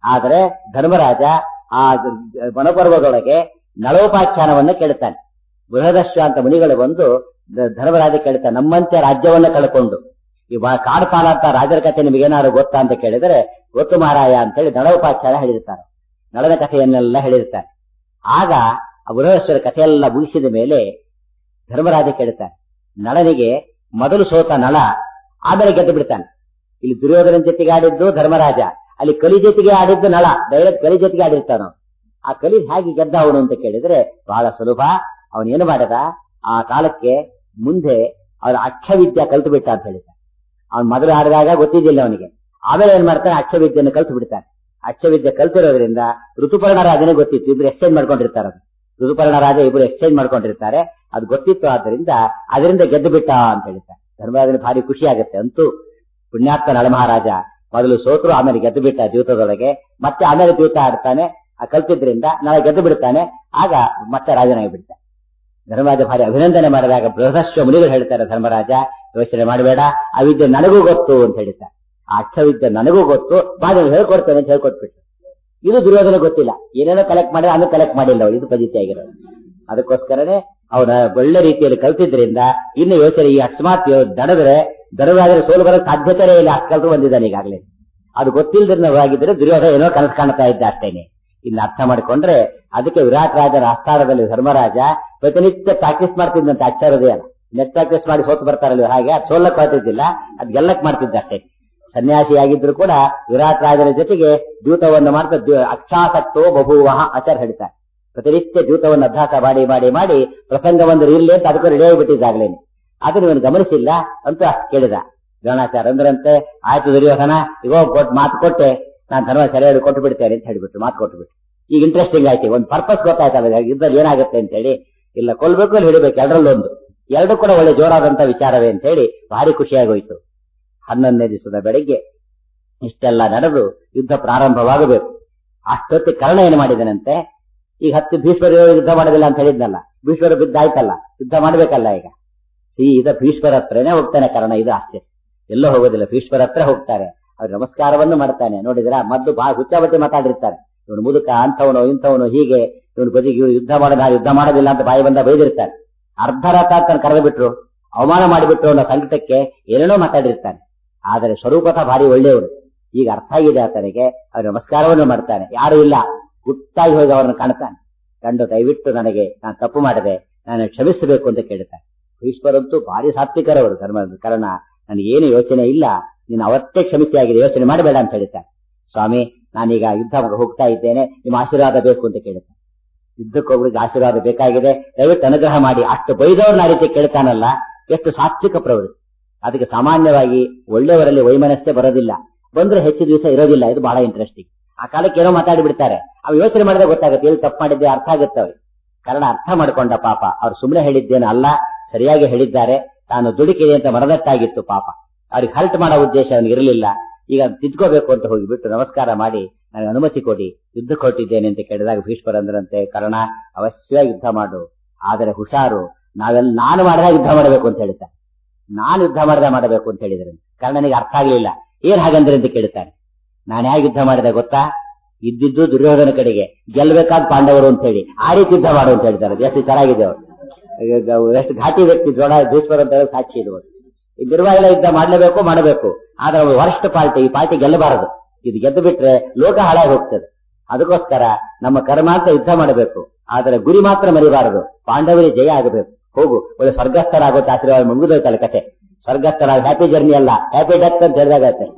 ಆದರೆ ಧರ್ಮರಾಜ ಆ ವನಪರ್ವದೊಳಗೆ ನಳೋಪಾಖ್ಯಾನವನ್ನ ಕೇಳುತ್ತಾನೆ ಬೃಹದಶ್ವ ಅಂತ ಮುನಿಗಳು ಬಂದು ಧ- ಧರ್ಮರಾಜ ಕೇಳ್ತಾನೆ ನಮ್ಮಂತೆ ರಾಜ್ಯವನ್ನ ಕಳ್ಕೊಂಡು ಈ ವ- ಕಾಡ್ಪಾಲ ಅಂತ ರಾಜರ ಕಥೆ ನಿಮಗೇನಾದ್ರು ಗೊತ್ತಾ ಅಂತ ಕೇಳಿದರೆ ಗೊತ್ತು ಮಹಾರಾಯ ಅಂತೇಳಿ ನಳೋಪಾಖ್ಯಾನ ಹೇಳಿರ್ತಾರೆ ನಳನ ಕಥೆಯನ್ನೆಲ್ಲ ಹೇಳಿರ್ತಾರೆ ಆಗ ಆ ಬೃಹದಶ್ವರ ಕಥೆಯೆಲ್ಲ ಮುಗಿಸಿದ ಮೇಲೆ ಧರ್ಮರಾಜ ಕೇಳ್ತಾನೆ ನಳನಿಗೆ ಮೊದಲು ಸೋತ ನಳ ಆಮೇಲೆ ಗೆದ್ದು ಬಿಡ್ತಾನೆ ಇಲ್ಲಿ ದುರ್ಯೋಧನ ಜೊತೆಗೆ ಆಡಿದ್ದು ಧರ್ಮರಾಜ ಅಲ್ಲಿ ಕಲಿ ಜೊತೆಗೆ ಆಡಿದ್ದು ನಳ ಡೈರೆಕ್ಟ್ ಕಲಿ ಜೊತೆಗೆ ಆಡಿರ್ತಾನ ಆ ಕಲಿ ಹೇಗೆ ಗೆದ್ದ ಅವನು ಅಂತ ಕೇಳಿದ್ರೆ ಬಹಳ ಸುಲಭ ಅವನು ಏನು ಮಾಡದ ಆ ಕಾಲಕ್ಕೆ ಮುಂದೆ ಅವನ ಅಕ್ಷವಿದ್ಯೆ ಕಲ್ತು ಬಿಟ್ಟ ಅಂತ ಹೇಳಿದ ಅವನು ಮೊದಲು ಆಡಿದಾಗ ಗೊತ್ತಿದ್ದಿಲ್ಲ ಅವನಿಗೆ ಆಮೇಲೆ ಏನ್ ಮಾಡ್ತಾನೆ ಅಕ್ಷವಿದ್ಯೆಯನ್ನು ಕಲ್ತು ಬಿಡ್ತಾನೆ ಅಕ್ಷವಿದ್ಯೆ ಕಲ್ತಿರೋದ್ರಿಂದ ಋತುಪರ್ಣ ರಾಜನೇ ಗೊತ್ತಿತ್ತು ಇಬ್ರು ಎಕ್ಸ್ಚೇಂಜ್ ಮಾಡ್ಕೊಂಡಿರ್ತಾರೆ ಅದು ಋತುಪರ್ಣ ರಾಜ ಇಬ್ರು ಎಕ್ಸ್ಚೇಂಜ್ ಮಾಡ್ಕೊಂಡಿರ್ತಾರೆ ಅದು ಗೊತ್ತಿತ್ತು ಆದ್ದರಿಂದ ಅದರಿಂದ ಗೆದ್ದು ಬಿಟ್ಟ ಅಂತ ಹೇಳ್ತಾರೆ ಧರ್ಮರಾಜನ ಭಾರಿ ಖುಷಿ ಆಗುತ್ತೆ ಅಂತೂ ಪುಣ್ಯಾತ್ಮ ನಳಮಹಾರಾಜ ಮೊದಲು ಸೋತರು ಆಮೇಲೆ ಗೆದ್ದು ಬಿಟ್ಟ ದ್ಯೂತದೊಳಗೆ ಮತ್ತೆ ಆಮೇಲೆ ದ್ಯೂತ ಆಡ್ತಾನೆ ಆ ಕಲ್ತಿದ್ರಿಂದ ನಾಳೆ ಗೆದ್ದು ಬಿಡ್ತಾನೆ ಆಗ ಮತ್ತೆ ರಾಜನಾಗಿ ಬಿಡ್ತಾನೆ ಧರ್ಮರಾಜ ಭಾರಿ ಅಭಿನಂದನೆ ಮಾಡಿದಾಗ ಬೃಹದಶ್ವ ಮುನಿಗಳು ಹೇಳ್ತಾರೆ ಧರ್ಮರಾಜ ಯೋಚನೆ ಮಾಡಬೇಡ ಆ ವಿದ್ಯೆ ನನಗೂ ಗೊತ್ತು ಅಂತ ಹೇಳ್ತಾರೆ ಆ ಅಕ್ಷವಿದ್ಯೆ ನನಗೂ ಗೊತ್ತು ಬಾ ನಾನು ಹೇಳ್ಕೊಡ್ತೇನೆ ಅಂತ ಹೇಳ್ಕೊಟ್ಬಿಟ್ಟು ಇದು ದುರ್ಯೋಧನ ಗೊತ್ತಿಲ್ಲ ಏನೇನೋ ಕಲೆಕ್ಟ್ ಮಾಡಿದ್ರೆ ಅದನ್ನು ಕಲೆಕ್ಟ್ ಮಾಡಿಲ್ಲ ಅವ್ರು ಇದು ಪದ್ಧತಿ ಆಗಿರೋದು ಅದಕ್ಕೋಸ್ಕರನೇ ಅವನ ಒಳ್ಳೆ ರೀತಿಯಲ್ಲಿ ಕಲ್ತಿದ್ರಿಂದ ಇನ್ನು ಯೋಚನೆ ಈ ಅಕಸ್ಮಾತ್ ಯೋ- ದಡದ್ರೆ ದಡದಾದ್ರೆ ಸೋಲು ಬರೋ ಸಾಧ್ಯತೆನೇ ಇಲ್ಲ ಅಷ್ಟು ಕಲ್ತು ಬಂದಿದ್ದಾನೆ ಈಗಾಗಲೇ ಅದು ಗೊತ್ತಿಲ್ಲದಿರೋವಾಗಿದ್ರೆ ದುರ್ಯೋಧನ ಏನೋ ಕನಸು ಕಾಣ್ತಾ ಇದ್ದ ಅಷ್ಟೇನೆ ಇನ್ನು ಅರ್ಥ ಮಾಡಿಕೊಂಡ್ರೆ ಅದಕ್ಕೆ ವಿರಾಟ್ ರಾಜರ ಆಸ್ಥಾನದಲ್ಲಿ ಧರ್ಮರಾಜ ಪ್ರತಿನಿತ್ಯ ಪ್ರಾಕ್ಟೀಸ್ ಮಾಡ್ತಿದ್ದಂತೆ ಅಕ್ಷರದೇ ಅಲ್ಲ ನೆಟ್ ಪ್ರಾಕ್ಟೀಸ್ ಮಾಡಿ ಸೋತು ಬರ್ತಾರಲ್ವ ಹಾಗೆ ಅದು ಸೋಲಕ್ ಬರ್ತಿದ್ದಿಲ್ಲ ಅದ್ ಗೆಲ್ಲಕ್ ಮಾಡ್ತಿದ್ದ ಅಷ್ಟೇ ಸನ್ಯಾಸಿಯಾಗಿದ್ರು ಕೂಡ ವಿರಾಟ್ ರಾಜರ ಜೊತೆಗೆ ದ್ಯೂತವನ್ನು ಮಾಡ್ತಾ ದ್ಯೂ- ಅಕ್ಷಾಸಕ್ತೋ ಬಹುವಹ ಆಚಾರ ಹೇಳ್ತಾರೆ ಪ್ರತಿನಿತ್ಯ ದ್ಯೂತವನ್ನು ಅಭ್ಯಾಸ ಮಾಡಿ ಮಾಡಿ ಮಾಡಿ ಪ್ರಸಂಗ ಒಂದು ಇರ್ಲಿ ಅಂತ ಅದಕ್ಕೂ ರೆಡಿ ಆಗಿಬಿಟ್ಟಿದ್ದಾಗ್ಲೇನೆ ಅದನ್ನು ಇವನು ಗಮನಿಸಿಲ್ಲ ಅಂತ ಅಷ್ಟು ಕೇಳಿದ ದ್ರೋಣಾಚಾರ್ಯ ಅಂದ್ರಂತೆ ಆಯ್ತು ದುರ್ಯೋಧನ ಇಗೋ ಕೊಟ್ಟು ಮಾತು ಕೊಟ್ಟೆ ನಾನು ಧರ್ಮ ಸರಿಯಾಗಿ ಕೊಟ್ಟು ಬಿಡ್ತೇನೆ ಅಂತ ಹೇಳ್ಬಿಟ್ಟು ಮಾತು ಕೊಟ್ಟು ಬಿಟ್ಟು ಈಗ ಇಂಟ್ರೆಸ್ಟಿಂಗ್ ಆಯ್ತು ಒಂದು ಪರ್ಪಸ್ ಗೊತ್ತಾಯ್ತಲ್ಲ ಯುದ್ಧದಲ್ಲಿ ಏನಾಗುತ್ತೆ ಅಂತ ಹೇಳಿ ಇಲ್ಲ ಕೊಲ್ಬೇಕು ಇಲ್ಲ ಹಿಡಿಬೇಕು ಎರಡರಲ್ಲೊಂದು ಎರಡು ಕೂಡ ಒಳ್ಳೆ ಜೋರಾದಂತ ವಿಚಾರವೇ ಅಂತ ಹೇಳಿ ಭಾರಿ ಖುಷಿಯಾಗೋಯ್ತು ಹನ್ನೊಂದನೇ ದಿವಸದ ಬೆಳಿಗ್ಗೆ ಇಷ್ಟೆಲ್ಲ ನಡೆದು ಯುದ್ಧ ಪ್ರಾರಂಭವಾಗಬೇಕು ಅಷ್ಟೊತ್ತಿ ಕರ್ಣ ಏನು ಮಾಡಿದನಂತೆ ಈಗ ಹತ್ತು ಭೀಷ್ಮರು ಯುದ್ಧ ಮಾಡೋದಿಲ್ಲ ಅಂತ ಹೇಳಿದ್ನಲ್ಲ ಭೀಷ್ಮರ ಬಿದ್ದಾಯ್ತಲ್ಲ ಯುದ್ಧ ಮಾಡ್ಬೇಕಲ್ಲ ಈಗ ಸೀದಾ ಭೀಷ್ಮರ ಹತ್ರನೇ ಹೋಗ್ತಾನೆ ಕರ್ಣ ಇದು ಆಶ್ಚರ್ಯ ಎಲ್ಲೋ ಹೋಗೋದಿಲ್ಲ ಭೀಷ್ಮರ ಹತ್ರ ಹೋಗ್ತಾರೆ ಅವ್ರು ನಮಸ್ಕಾರವನ್ನು ಮಾಡ್ತಾನೆ ನೋಡಿದ್ರ ಮದ್ದು ಬಹಳ ಹುಚ್ಚಾಬಟ್ಟಿ ಮಾತಾಡಿರ್ತಾರೆ ಇವನು ಮುದುಕ ಅಂಥವನು ಇಂಥವನು ಹೀಗೆ ಇವನು ಬದಿಗೆ ಇವ್ನು ಯುದ್ಧ ಮಾಡೋದ ಯುದ್ಧ ಮಾಡೋದಿಲ್ಲ ಅಂತ ಬಾಯಿ ಬಂದ ಬೈದಿರ್ತಾರೆ ಅರ್ಧ ರಾತ ಅಂತ ಕರೆದು ಬಿಟ್ರು ಅವಮಾನ ಮಾಡಿಬಿಟ್ರು ಅನ್ನೋ ಸಂಕಟಕ್ಕೆ ಏನೇನೋ ಮಾತಾಡಿರ್ತಾನೆ ಆದರೆ ಸ್ವರೂಪತಃ ಭಾರಿ ಒಳ್ಳೆಯವರು ಈಗ ಅರ್ಥ ಆಗಿದೆ ಆತನಿಗೆ ಅವ್ರು ನಮಸ್ಕಾರವನ್ನು ಮಾಡ್ತಾನೆ ಯಾರು ಇಲ್ಲ ಗುಟ್ಟಾಗಿ ಹೋಗಿ ಅವರನ್ನು ಕಾಣ್ತಾನೆ ಕಂಡು ದಯವಿಟ್ಟು ನನಗೆ ನಾನು ತಪ್ಪು ಮಾಡಿದೆ ನಾನು ಕ್ಷಮಿಸಬೇಕು ಅಂತ ಕೇಳ್ತಾನೆ ಈಶ್ವರಂತೂ ಭಾರಿ ಸಾತ್ವಿಕರವರು ಧರ್ಮ ಕಾರಣ ನನಗೇನು ಯೋಚನೆ ಇಲ್ಲ ನೀನು ಅವತ್ತೇ ಕ್ಷಮಿಸಿ ಆಗಿದೆ ಯೋಚನೆ ಮಾಡಬೇಡ ಅಂತ ಹೇಳ್ತಾನೆ ಸ್ವಾಮಿ ನಾನೀಗ ಯುದ್ಧ ಹೋಗ್ತಾ ಇದ್ದೇನೆ ನಿಮ್ಮ ಆಶೀರ್ವಾದ ಬೇಕು ಅಂತ ಕೇಳ್ತಾನೆ ಯುದ್ಧಕ್ಕೆ ಹೋಗ್ಲಿಕ್ಕೆ ಆಶೀರ್ವಾದ ಬೇಕಾಗಿದೆ ದಯವಿಟ್ಟು ಅನುಗ್ರಹ ಮಾಡಿ ಅಷ್ಟು ಬೈದವ್ರನ್ನ ಆ ರೀತಿ ಕೇಳ್ತಾನಲ್ಲ ಎಷ್ಟು ಸಾತ್ವಿಕ ಪ್ರವೃತ್ತಿ ಅದಕ್ಕೆ ಸಾಮಾನ್ಯವಾಗಿ ಒಳ್ಳೆಯವರಲ್ಲಿ ವೈಮನಸ್ಸೇ ಬರೋದಿಲ್ಲ ಬಂದ್ರೆ ಹೆಚ್ಚು ದಿವಸ ಇರೋದಿಲ್ಲ ಇದು ಬಹಳ ಇಂಟ್ರೆಸ್ಟಿಂಗ್ ಆ ಕಾಲಕ್ಕೆ ಏನೋ ಮಾತಾಡಿ ಬಿಡ್ತಾರೆ ಅವ್ ಯೋಚನೆ ಮಾಡಿದ್ರೆ ಗೊತ್ತಾಗುತ್ತೆ ಎಲ್ಲಿ ತಪ್ಪು ಮಾಡಿದ್ದೆ ಅರ್ಥ ಆಗುತ್ತೆ ಅವ್ರಿಗೆ ಕಾರಣ ಅರ್ಥ ಮಾಡ್ಕೊಂಡ ಪಾಪ ಅವ್ರು ಸುಮ್ಮನೆ ಹೇಳಿದ್ದೇನೆ ಅಲ್ಲ ಸರಿಯಾಗಿ ಹೇಳಿದ್ದಾರೆ ತಾನು ದುಡುಕಿದೆ ಅಂತ ಮನದಟ್ಟಾಗಿತ್ತು ಪಾಪ ಅವ್ರಿಗೆ ಹಲ್ಟ್ ಮಾಡೋ ಉದ್ದೇಶ ಅವನಿಗೆ ಇರಲಿಲ್ಲ ಈಗ ತಿದ್ಕೋಬೇಕು ಅಂತ ಹೋಗಿಬಿಟ್ಟು ನಮಸ್ಕಾರ ಮಾಡಿ ನನಗೆ ಅನುಮತಿ ಕೊಡಿ ಯುದ್ಧಕ್ಕೆ ಹೊರಟಿದ್ದೇನೆ ಅಂತ ಕೇಳಿದಾಗ ಭೀಷ್ಮರಂದ್ರಂತೆ ಕರ್ಣ ಅವಶ್ಯವಾಗಿ ಯುದ್ಧ ಮಾಡು ಆದರೆ ಹುಷಾರು ನಾವೆಲ್ಲ ನಾನು ಮಾಡಿದಾಗ ಯುದ್ಧ ಮಾಡಬೇಕು ಅಂತ ಹೇಳ್ತಾನೆ ನಾನು ಯುದ್ಧ ಮಾಡಿದ ಮಾಡಬೇಕು ಅಂತ ಹೇಳಿದ್ರೆ ಕರ್ಣನಿಗೆ ಅರ್ಥ ಆಗ್ಲಿಲ್ಲ ಏನ್ ಹಾಗಂದ್ರೆ ಅಂತ ಕೇಳ್ತಾನೆ ನಾನು ಹೇಗೆ ಯುದ್ಧ ಮಾಡಿದೆ ಗೊತ್ತಾ ಇದ್ದಿದ್ದು ದುರ್ಯೋಧನ ಕಡೆಗೆ ಗೆಲ್ಬೇಕಾದ ಪಾಂಡವರು ಅಂತ ಹೇಳಿ ಆ ರೀತಿ ಯುದ್ಧ ಮಾಡು ಅಂತ ಹೇಳ್ತಾರೆ ಎಷ್ಟು ಚೆನ್ನಾಗಿದೆ ಅವರು ಈಗ ಎಷ್ಟು ಘಾಟಿ ವ್ಯಕ್ತಿ ದೊಡ್ಡ ಭೀಷ್ಮರ್ ಅಂತ ಹೇಳಿ ಸಾಕ್ಷಿ ಇದು ಈ ನಿರ್ವಾಹಲ ಯುದ್ಧ ಮಾಡಲೇಬೇಕು ಮಾಡಬೇಕು ಆದ್ರೆ ಅವ್ರು ವರ್ಸ್ಟ್ ಪಾರ್ಟಿ ಈ ಪಾರ್ಟಿ ಗೆಲ್ಲಬಾರದು ಇದು ಗೆದ್ದು ಬಿಟ್ರೆ ಲೋಕ ಹಾಳಾಗಿ ಹೋಗ್ತದೆ ಅದಕ್ಕೋಸ್ಕರ ನಮ್ಮ ಕರ್ಮ ಅಂತ ಯುದ್ಧ ಮಾಡಬೇಕು ಆದರೆ ಗುರಿ ಮಾತ್ರ ಮರಿಬಾರದು ಪಾಂಡವರಿಗೆ ಜಯ ಆಗಬೇಕು ಹೋಗು ಒಳ್ಳೆ ಸ್ವರ್ಗಸ್ಥರಾಗುತ್ತೆ ಆಶೀರ್ವಾದ ಮುಗಿದೋಯ್ತಲ್ಲ ಕತೆ ಸ್ವರ್ಗಸ್ಥರಾಗ ಹ್ಯಾಪಿ ಜರ್ನಿ ಅಲ್ಲ ಹ್ಯಾಪಿ ಡೆತ್ ಅಂತ ಹೇಳಿದಾಗತ್ತೆ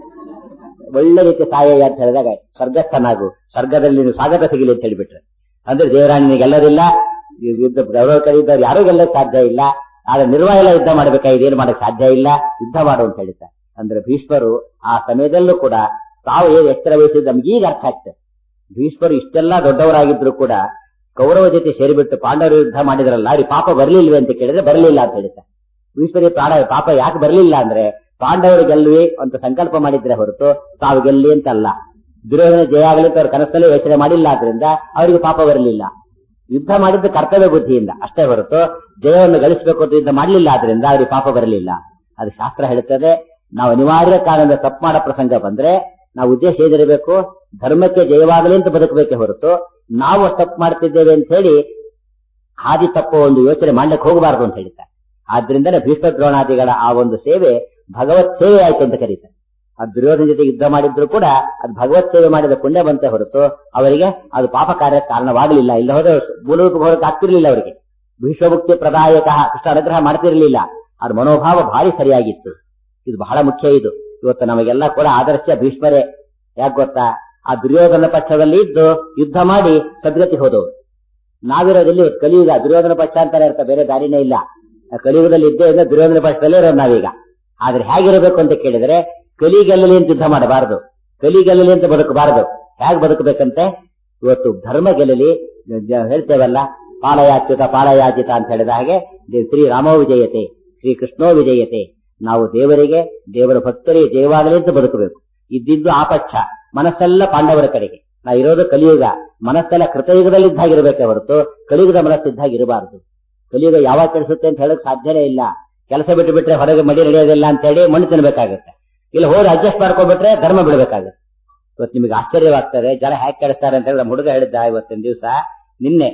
ಒಳ್ಳೆ ರೀತಿ ಸಾಯ ಅಂತ ಹೇಳಿದಾಗ ಸ್ವರ್ಗಸ್ಥನಾಗು ಸ್ವರ್ಗದಲ್ಲಿ ನೀನು ಸ್ವಾಗತ ಸಿಗಲಿ ಅಂತ ಹೇಳಿಬಿಟ್ರೆ ಅಂದ್ರೆ ದೇವರಾಣಿಗೆ ಗೆಲ್ಲೋದಿಲ್ಲ ಯುದ್ಧ ಗೌರವ ಕರೀದವ್ರು ಯಾರೂ ಗೆಲ್ಲಕ್ ಸಾಧ್ಯ ಇಲ್ಲ ಆದ್ರೆ ನಿರ್ವಾಹಲ ಯುದ್ಧ ಮಾಡ್ಬೇಕಾ ಇದೇನು ಮಾಡಕ್ ಸಾಧ್ಯ ಇಲ್ಲ ಯುದ್ಧ ಮಾಡು ಅಂತ ಹೇಳಿದ್ದಾರೆ ಅಂದ್ರೆ ಭೀಷ್ಮರು ಆ ಸಮಯದಲ್ಲೂ ಕೂಡ ತಾವು ಏನು ಎಚ್ಚರ ವಹಿಸಿದ ನಮ್ಗೆ ಈಗ ಅರ್ಥ ಆಗ್ತದೆ ಭೀಷ್ಮರು ಇಷ್ಟೆಲ್ಲ ದೊಡ್ಡವರಾಗಿದ್ರು ಕೂಡ ಕೌರವ ಜೊತೆ ಸೇರಿಬಿಟ್ಟು ಪಾಂಡವರ ಯುದ್ಧ ಮಾಡಿದ್ರಲ್ಲ ಅವ್ರಿಗೆ ಪಾಪ ಬರ್ಲಿಲ್ವೇ ಅಂತ ಕೇಳಿದ್ರೆ ಬರಲಿಲ್ಲ ಅಂತ ಹೇಳ್ತಾರೆ ಭೀಷ್ಮರಿಗೆ ಪ್ರಾಣ ಪಾಪ ಯಾಕೆ ಬರಲಿಲ್ಲ ಅಂದ್ರೆ ಪಾಂಡವರು ಗೆಲ್ಲುವಿ ಅಂತ ಸಂಕಲ್ಪ ಮಾಡಿದ್ರೆ ಹೊರತು ತಾವು ಗೆಲ್ಲಿ ಅಂತ ಅಲ್ಲ ದುರ್ಯೋಧನ ಜಯ ಆಗಲಿ ಅಂತ ಅವ್ರ ಕನಸಲ್ಲೇ ಯೋಚನೆ ಮಾಡಿಲ್ಲ ಆದ್ರಿಂದ ಅವರಿಗೆ ಪಾಪ ಬರಲಿಲ್ಲ ಯುದ್ಧ ಮಾಡಿದ್ದು ಕರ್ತವ್ಯ ಬುದ್ಧಿಯಿಂದ ಅಷ್ಟೇ ಹೊರತು ಜಯವನ್ನು ಗಳಿಸಬೇಕು ಅಂತ ಯುದ್ಧ ಮಾಡಲಿಲ್ಲ ಆದ್ರಿಂದ ಅವ್ರಿಗೆ ಪಾಪ ಬರಲಿಲ್ಲ ಅದು ಶಾಸ್ತ್ರ ಹೇಳುತ್ತದೆ ನಾವು ಅನಿವಾರ್ಯ ಕಾರಣದಿಂದ ತಪ್ಪು ಮಾಡೋ ಪ್ರಸಂಗ ಬಂದ್ರೆ ನಾವು ಉದ್ದೇಶ ಏನಿರಬೇಕು ಧರ್ಮಕ್ಕೆ ಜಯವಾಗಲಿ ಅಂತ ಬದುಕಬೇಕೆ ಹೊರತು ನಾವು ತಪ್ಪು ಮಾಡ್ತಿದ್ದೇವೆ ಅಂತ ಹೇಳಿ ಹಾದಿ ತಪ್ಪೋ ಒಂದು ಯೋಚನೆ ಮಾಡ್ಲಿಕ್ಕೆ ಹೋಗಬಾರದು ಅಂತ ಹೇಳ್ತಾರೆ ಆದ್ರಿಂದಲೇ ಭೀಷ್ಮ ದ್ರೋಣಾದಿಗಳ ಆ ಒಂದು ಸೇವೆ ಭಗವತ್ ಸೇವೆ ಆಯ್ತು ಅಂತ ಕರೀತಾರೆ ಆ ದುರ್ಯೋಧನ ಜೊತೆ ಯುದ್ಧ ಮಾಡಿದ್ರು ಕೂಡ ಅದು ಭಗವತ್ ಸೇವೆ ಮಾಡಿದ ಪುಣ್ಯ ಬಂತೆ ಹೊರತು ಅವರಿಗೆ ಅದು ಪಾಪ ಕಾರ್ಯ ಕಾರಣವಾಗಲಿಲ್ಲ ಇಲ್ಲ ಹೋದ್ರೆ ಮೂಲರೂಪ ಹೋಗಕ್ಕೆ ಆಗ್ತಿರ್ಲಿಲ್ಲ ಅವರಿಗೆ ಭೀಷ್ಮಮುಕ್ತಿ ಪ್ರದಾಯಕ ಕೃಷ್ಣ ಅನುಗ್ರಹ ಮಾಡ್ತಿರ್ಲಿಲ್ಲ ಅವ್ರ ಮನೋಭಾವ ಭಾರಿ ಸರಿಯಾಗಿತ್ತು ಇದು ಬಹಳ ಮುಖ್ಯ ಇದು ಇವತ್ತು ನಮಗೆಲ್ಲ ಕೂಡ ಆದರ್ಶ ಭೀಷ್ಮರೇ ಯಾಕೆ ಗೊತ್ತಾ ಆ ದುರ್ಯೋಧನ ಪಕ್ಷದಲ್ಲಿ ಇದ್ದು ಯುದ್ಧ ಮಾಡಿ ಸದ್ಗತಿ ಹೋದವರು ನಾವಿರೋದಲ್ಲಿ ಇವತ್ತು ಕಲಿಯುಗ ದುರ್ಯೋಧನ ಪಕ್ಷ ಅಂತಾನೆ ಇರ್ತಾ ಬೇರೆ ದಾರಿನೇ ಇಲ್ಲ ಆ ಕಲಿಯುಗದಲ್ಲಿ ಇದ್ದೇ ಇಲ್ಲ ದುರ್ಯೋಧನ ಪಕ್ಷದಲ್ಲೇ ಇರೋದು ನಾವೀಗ ಆದ್ರೆ ಹೇಗಿರಬೇಕು ಅಂತ ಕೇಳಿದ್ರೆ ಕಲಿಗೆಲ್ಲಲಿ ಅಂತ ಯುದ್ಧ ಮಾಡಬಾರದು ಕಲಿಗೆಲ್ಲಲಿ ಅಂತ ಬದುಕಬಾರದು ಹೇಗೆ ಬದುಕಬೇಕಂತೆ ಇವತ್ತು ಧರ್ಮ ಗೆಲ್ಲಲಿ ಜ- ಹೇಳ್ತೇವಲ್ಲ ಪಾಲಯಾಚ್ಯುತ ಪಾಲಯಾಚಿತ ಅಂತ ಹೇಳಿದ ಹಾಗೆ ದೇ- ಶ್ರೀರಾಮೋ ವಿಜಯತೆ ಶ್ರೀ ಕೃಷ್ಣೋ ವಿಜಯತೆ ನಾವು ದೇವರಿಗೆ ದೇವರ ಭಕ್ತರಿಗೆ ಜಯವಾಗಲಿ ಅಂತ ಬದುಕಬೇಕು ಇದ್ದಿದ್ದು ಆ ಪಕ್ಷ ಮನಸ್ಸೆಲ್ಲ ಪಾಂಡವರ ಕಡೆಗೆ ನಾ ಇರೋದು ಕಲಿಯುಗ ಮನಸ್ಸೆಲ್ಲ ಕೃತಯುಗದಲ್ಲಿ ಇದ್ದಾಗಿರ್ಬೇಕೆ ಹೊರತು ಕಲಿಯುಗದ ಮನಸ್ಸಿದ್ದಾಗಿರಬಾರದು ಕಲಿಯುಗ ಯಾವಾಗ ಕೆಡಿಸುತ್ತೆ ಅಂತ ಹೇಳಕ್ ಸಾಧ್ಯನೇ ಇಲ್ಲ ಕೆಲಸ ಬಿಟ್ಟು ಬಿಟ್ರೆ ಹೊರಗೆ ಮಡಿ ನಡೆಯೋದಿಲ್ಲ ಅಂತ ಹೇಳಿ ಮಣ್ಣು ತಿನ್ಬೇಕಾಗುತ್ತೆ ಇಲ್ಲ ಹೋಗಿ ಅಡ್ಜಸ್ಟ್ ಮಾಡ್ಕೊಂಡ್ಬಿಟ್ರೆ ಧರ್ಮ ಬಿಡಬೇಕಾಗುತ್ತೆ ಇವತ್ತು ನಿಮಗೆ ಆಶ್ಚರ್ಯವಾಗ್ತದೆ ಜನ ಹ್ಯಾಕ್ ಕೆಡಿಸ್ತಾರೆ ಅಂತ ಹೇಳಿ ನಮ್ಮ ಹುಡುಗ ಹೇಳಿದ್ದ ಇವತ್ತಿನ ದಿವಸ ನಿನ್ನೆ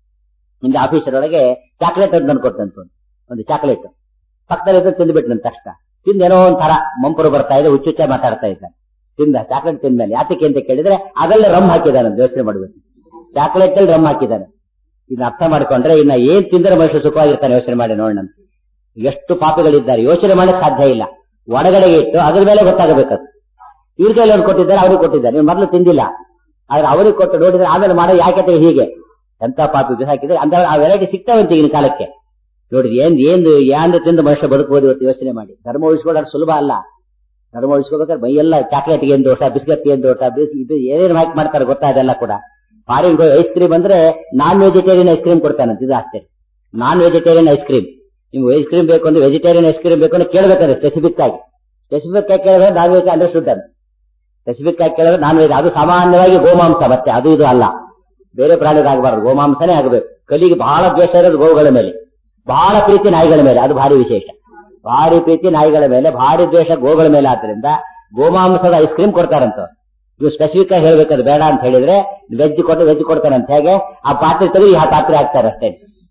ನಿಂದ ಆಫೀಸರೊಳಗೆ ಚಾಕ್ಲೇಟ್ ಅಂತ ಅನ್ಕೊಟ್ಟಂತ ಒಂದು ಚಾಕ್ಲೇಟ್ ಪಕ್ಕದಲ್ಲಿ ಇದ್ದು ತಿಂದ್ಬಿಟ್ಟು ನನ್ನ ತಕ್ಷಣ ತಿಂದ ಏನೋ ಒಂಥರ ಮಂಪರು ಬರ್ತಾ ಇದೆ ಹುಚ್ಚುಚ್ಚ ಮಾತಾಡ್ತಾ ಇದ್ದಾನೆ ತಿಂದ ಚಾಕ್ಲೇಟ್ ತಿಂದ್ಮೇಲೆ ಯಾತಕ್ಕೆ ಅಂತ ಕೇಳಿದ್ರೆ ಅದಲ್ಲೇ ರಮ್ ಹಾಕಿದಾನೆ ಅಂತ ಯೋಚನೆ ಮಾಡ್ಬೇಕು ಚಾಕ್ಲೇಟ್ ಅಲ್ಲಿ ರಮ್ ಹಾಕಿದ್ದಾನೆ ಇದನ್ನ ಅರ್ಥ ಮಾಡ್ಕೊಂಡ್ರೆ ಇನ್ನ ಏನ್ ತಿಂದ್ರೆ ಮನುಷ್ಯ ಸುಖವಾಗಿರ್ತಾನೆ ಯೋಚನೆ ಮಾಡಿ ನೋಡೋಣ ಎಷ್ಟು ಪಾಪಿಗಳಿದ್ದಾರೆ ಯೋಚನೆ ಮಾಡಕ್ ಸಾಧ್ಯ ಇಲ್ಲ ಒಳಗಡೆಗೆ ಇಟ್ಟು ಅದ್ರ ಮೇಲೆ ಗೊತ್ತಾಗಬೇಕದು ಇವ್ರ ಕೈಲಿ ಒಂದು ಕೊಟ್ಟಿದ್ದಾರೆ ಅವ್ರಿಗೆ ಕೊಟ್ಟಿದ್ದಾರೆ ನೀವು ಮೊದಲು ತಿಂದಿಲ್ಲ ಆದ್ರೆ ಅವ್ರಿಗೆ ಕೊಟ್ಟು ನೋಡಿದ್ರೆ ಆಮೇಲೆ ಮಾಡೋ ಯಾಕೆ ಹೀಗೆ ಎಂತ ಪಾಪಿ ಬಿಸಾಕಿದ್ರೆ ಅಂದ್ರೆ ಆ ವೆರೈಟಿ ಸಿಗ್ತಾವಂತ ಈಗಿನ ಕಾಲಕ್ಕೆ ನೋಡ್ರಿ ಏನ್ ಏನ್ ಯಾಂದ್ರೆ ತಿಂದು ಮನುಷ್ಯ ಬದುಕಬಹುದು ಇವತ್ತು ಯೋಚನೆ ಮಾಡಿ ಧರ್ಮ ಉಳಿಸ್ಕೊಳ್ಳೋದು ಸುಲಭ ಅಲ್ಲ ಧರ್ಮ ಉಳಿಸ್ಕೋಬೇಕಾದ್ರೆ ಮೈಯೆಲ್ಲ ಚಾಕ್ಲೇಟ್ ಏನ್ ದೋಷ ಬಿಸ್ಕತ್ ಏನ್ ದೋಷ ಬಿಸ್ ಇದು ಏನೇನು ಹಾಕಿ ಮಾಡ್ತಾರೆ ಗೊತ್ತಾ ಅದೆಲ್ಲ ಕೂಡ ಫಾರಿನ್ ಐಸ್ ಕ್ರೀಮ್ ಅಂದ್ರೆ ನಾನ್ ವೆಜಿಟೇರಿಯನ್ ಐಸ್ ಕ್ರೀಮ್ ಕೊಡ್ತಾನಂತ ಇದು ಆಶ್ಚರ್ಯ ನಾನ್ ವೆಜಿಟೇರಿಯನ್ ಐಸ್ ಕ್ರೀಮ್ ನಿಮ್ಗೆ ಐಸ್ ಕ್ರೀಮ್ ಬೇಕು ಅಂದ್ರೆ ವೆಜಿಟೇರಿಯನ್ ಐಸ್ ಕ್ರೀಮ್ ಬೇಕು ಅಂದ್ರೆ ಕೇಳ್ಬೇಕಾದ್ರೆ ಸ್ಪೆಸಿಫಿಕ್ ಆಗಿ ಸ್ಪೆಸಿಫಿಕ್ ಆಗಿ ಕೇಳಿದ್ರೆ ನಾನ್ ವೆಜ್ ಅಂಡರ್ಸ್ಟುಡ್ ಅಂತ ಸ್ಪೆಸಿಫಿಕ್ ಆಗಿ ಕೇಳಿದ್ರೆ ನಾನ್ ವೆಜ್ ಅದು ಸಾಮಾನ್ಯವಾಗಿ ಗೋಮಾಂಸ ಮತ್ತೆ ಅದು ಇದು ಅಲ್ಲ ಬೇರೆ ಪ್ರಾಣಿಗೆ ಆಗಬಾರ್ದು ಗೋಮಾಂಸನೇ ಆಗಬೇಕು ಕಲಿಗೆ ಬಹಳ ದ್ವೇಷ ಇರೋದು ಗೋವುಗಳ ಮೇಲೆ ಬಹಳ ಪ್ರೀತಿ ನಾಯಿಗಳ ಮೇಲೆ ಅದು ಭಾರಿ ವಿಶೇಷ ಭಾರಿ ಪ್ರೀತಿ ನಾಯಿಗಳ ಮೇಲೆ ಭಾರಿ ದ್ವೇಷ ಗೋಗಳ ಮೇಲೆ ಆದ್ರಿಂದ ಗೋಮಾಂಸದ ಐಸ್ ಕ್ರೀಮ್ ಕೊಡ್ತಾರಂತ ಇವು ಸ್ಪೆಸಿಫಿಕ್ ಆಗಿ ಹೇಳ್ಬೇಕದು ಬೇಡ ಅಂತ ಹೇಳಿದ್ರೆ ವೆಜ್ ಕೊಟ್ಟು ವೆಜ್ ಕೊಡ್ತಾರಂತ ಹೇಗೆ ಆ ಪಾತ್ರೆ ತೆಗೆದು ಆ ಪಾತ್ರೆ ಹಾಕ್ತಾರೆ ಅಷ್ಟೇ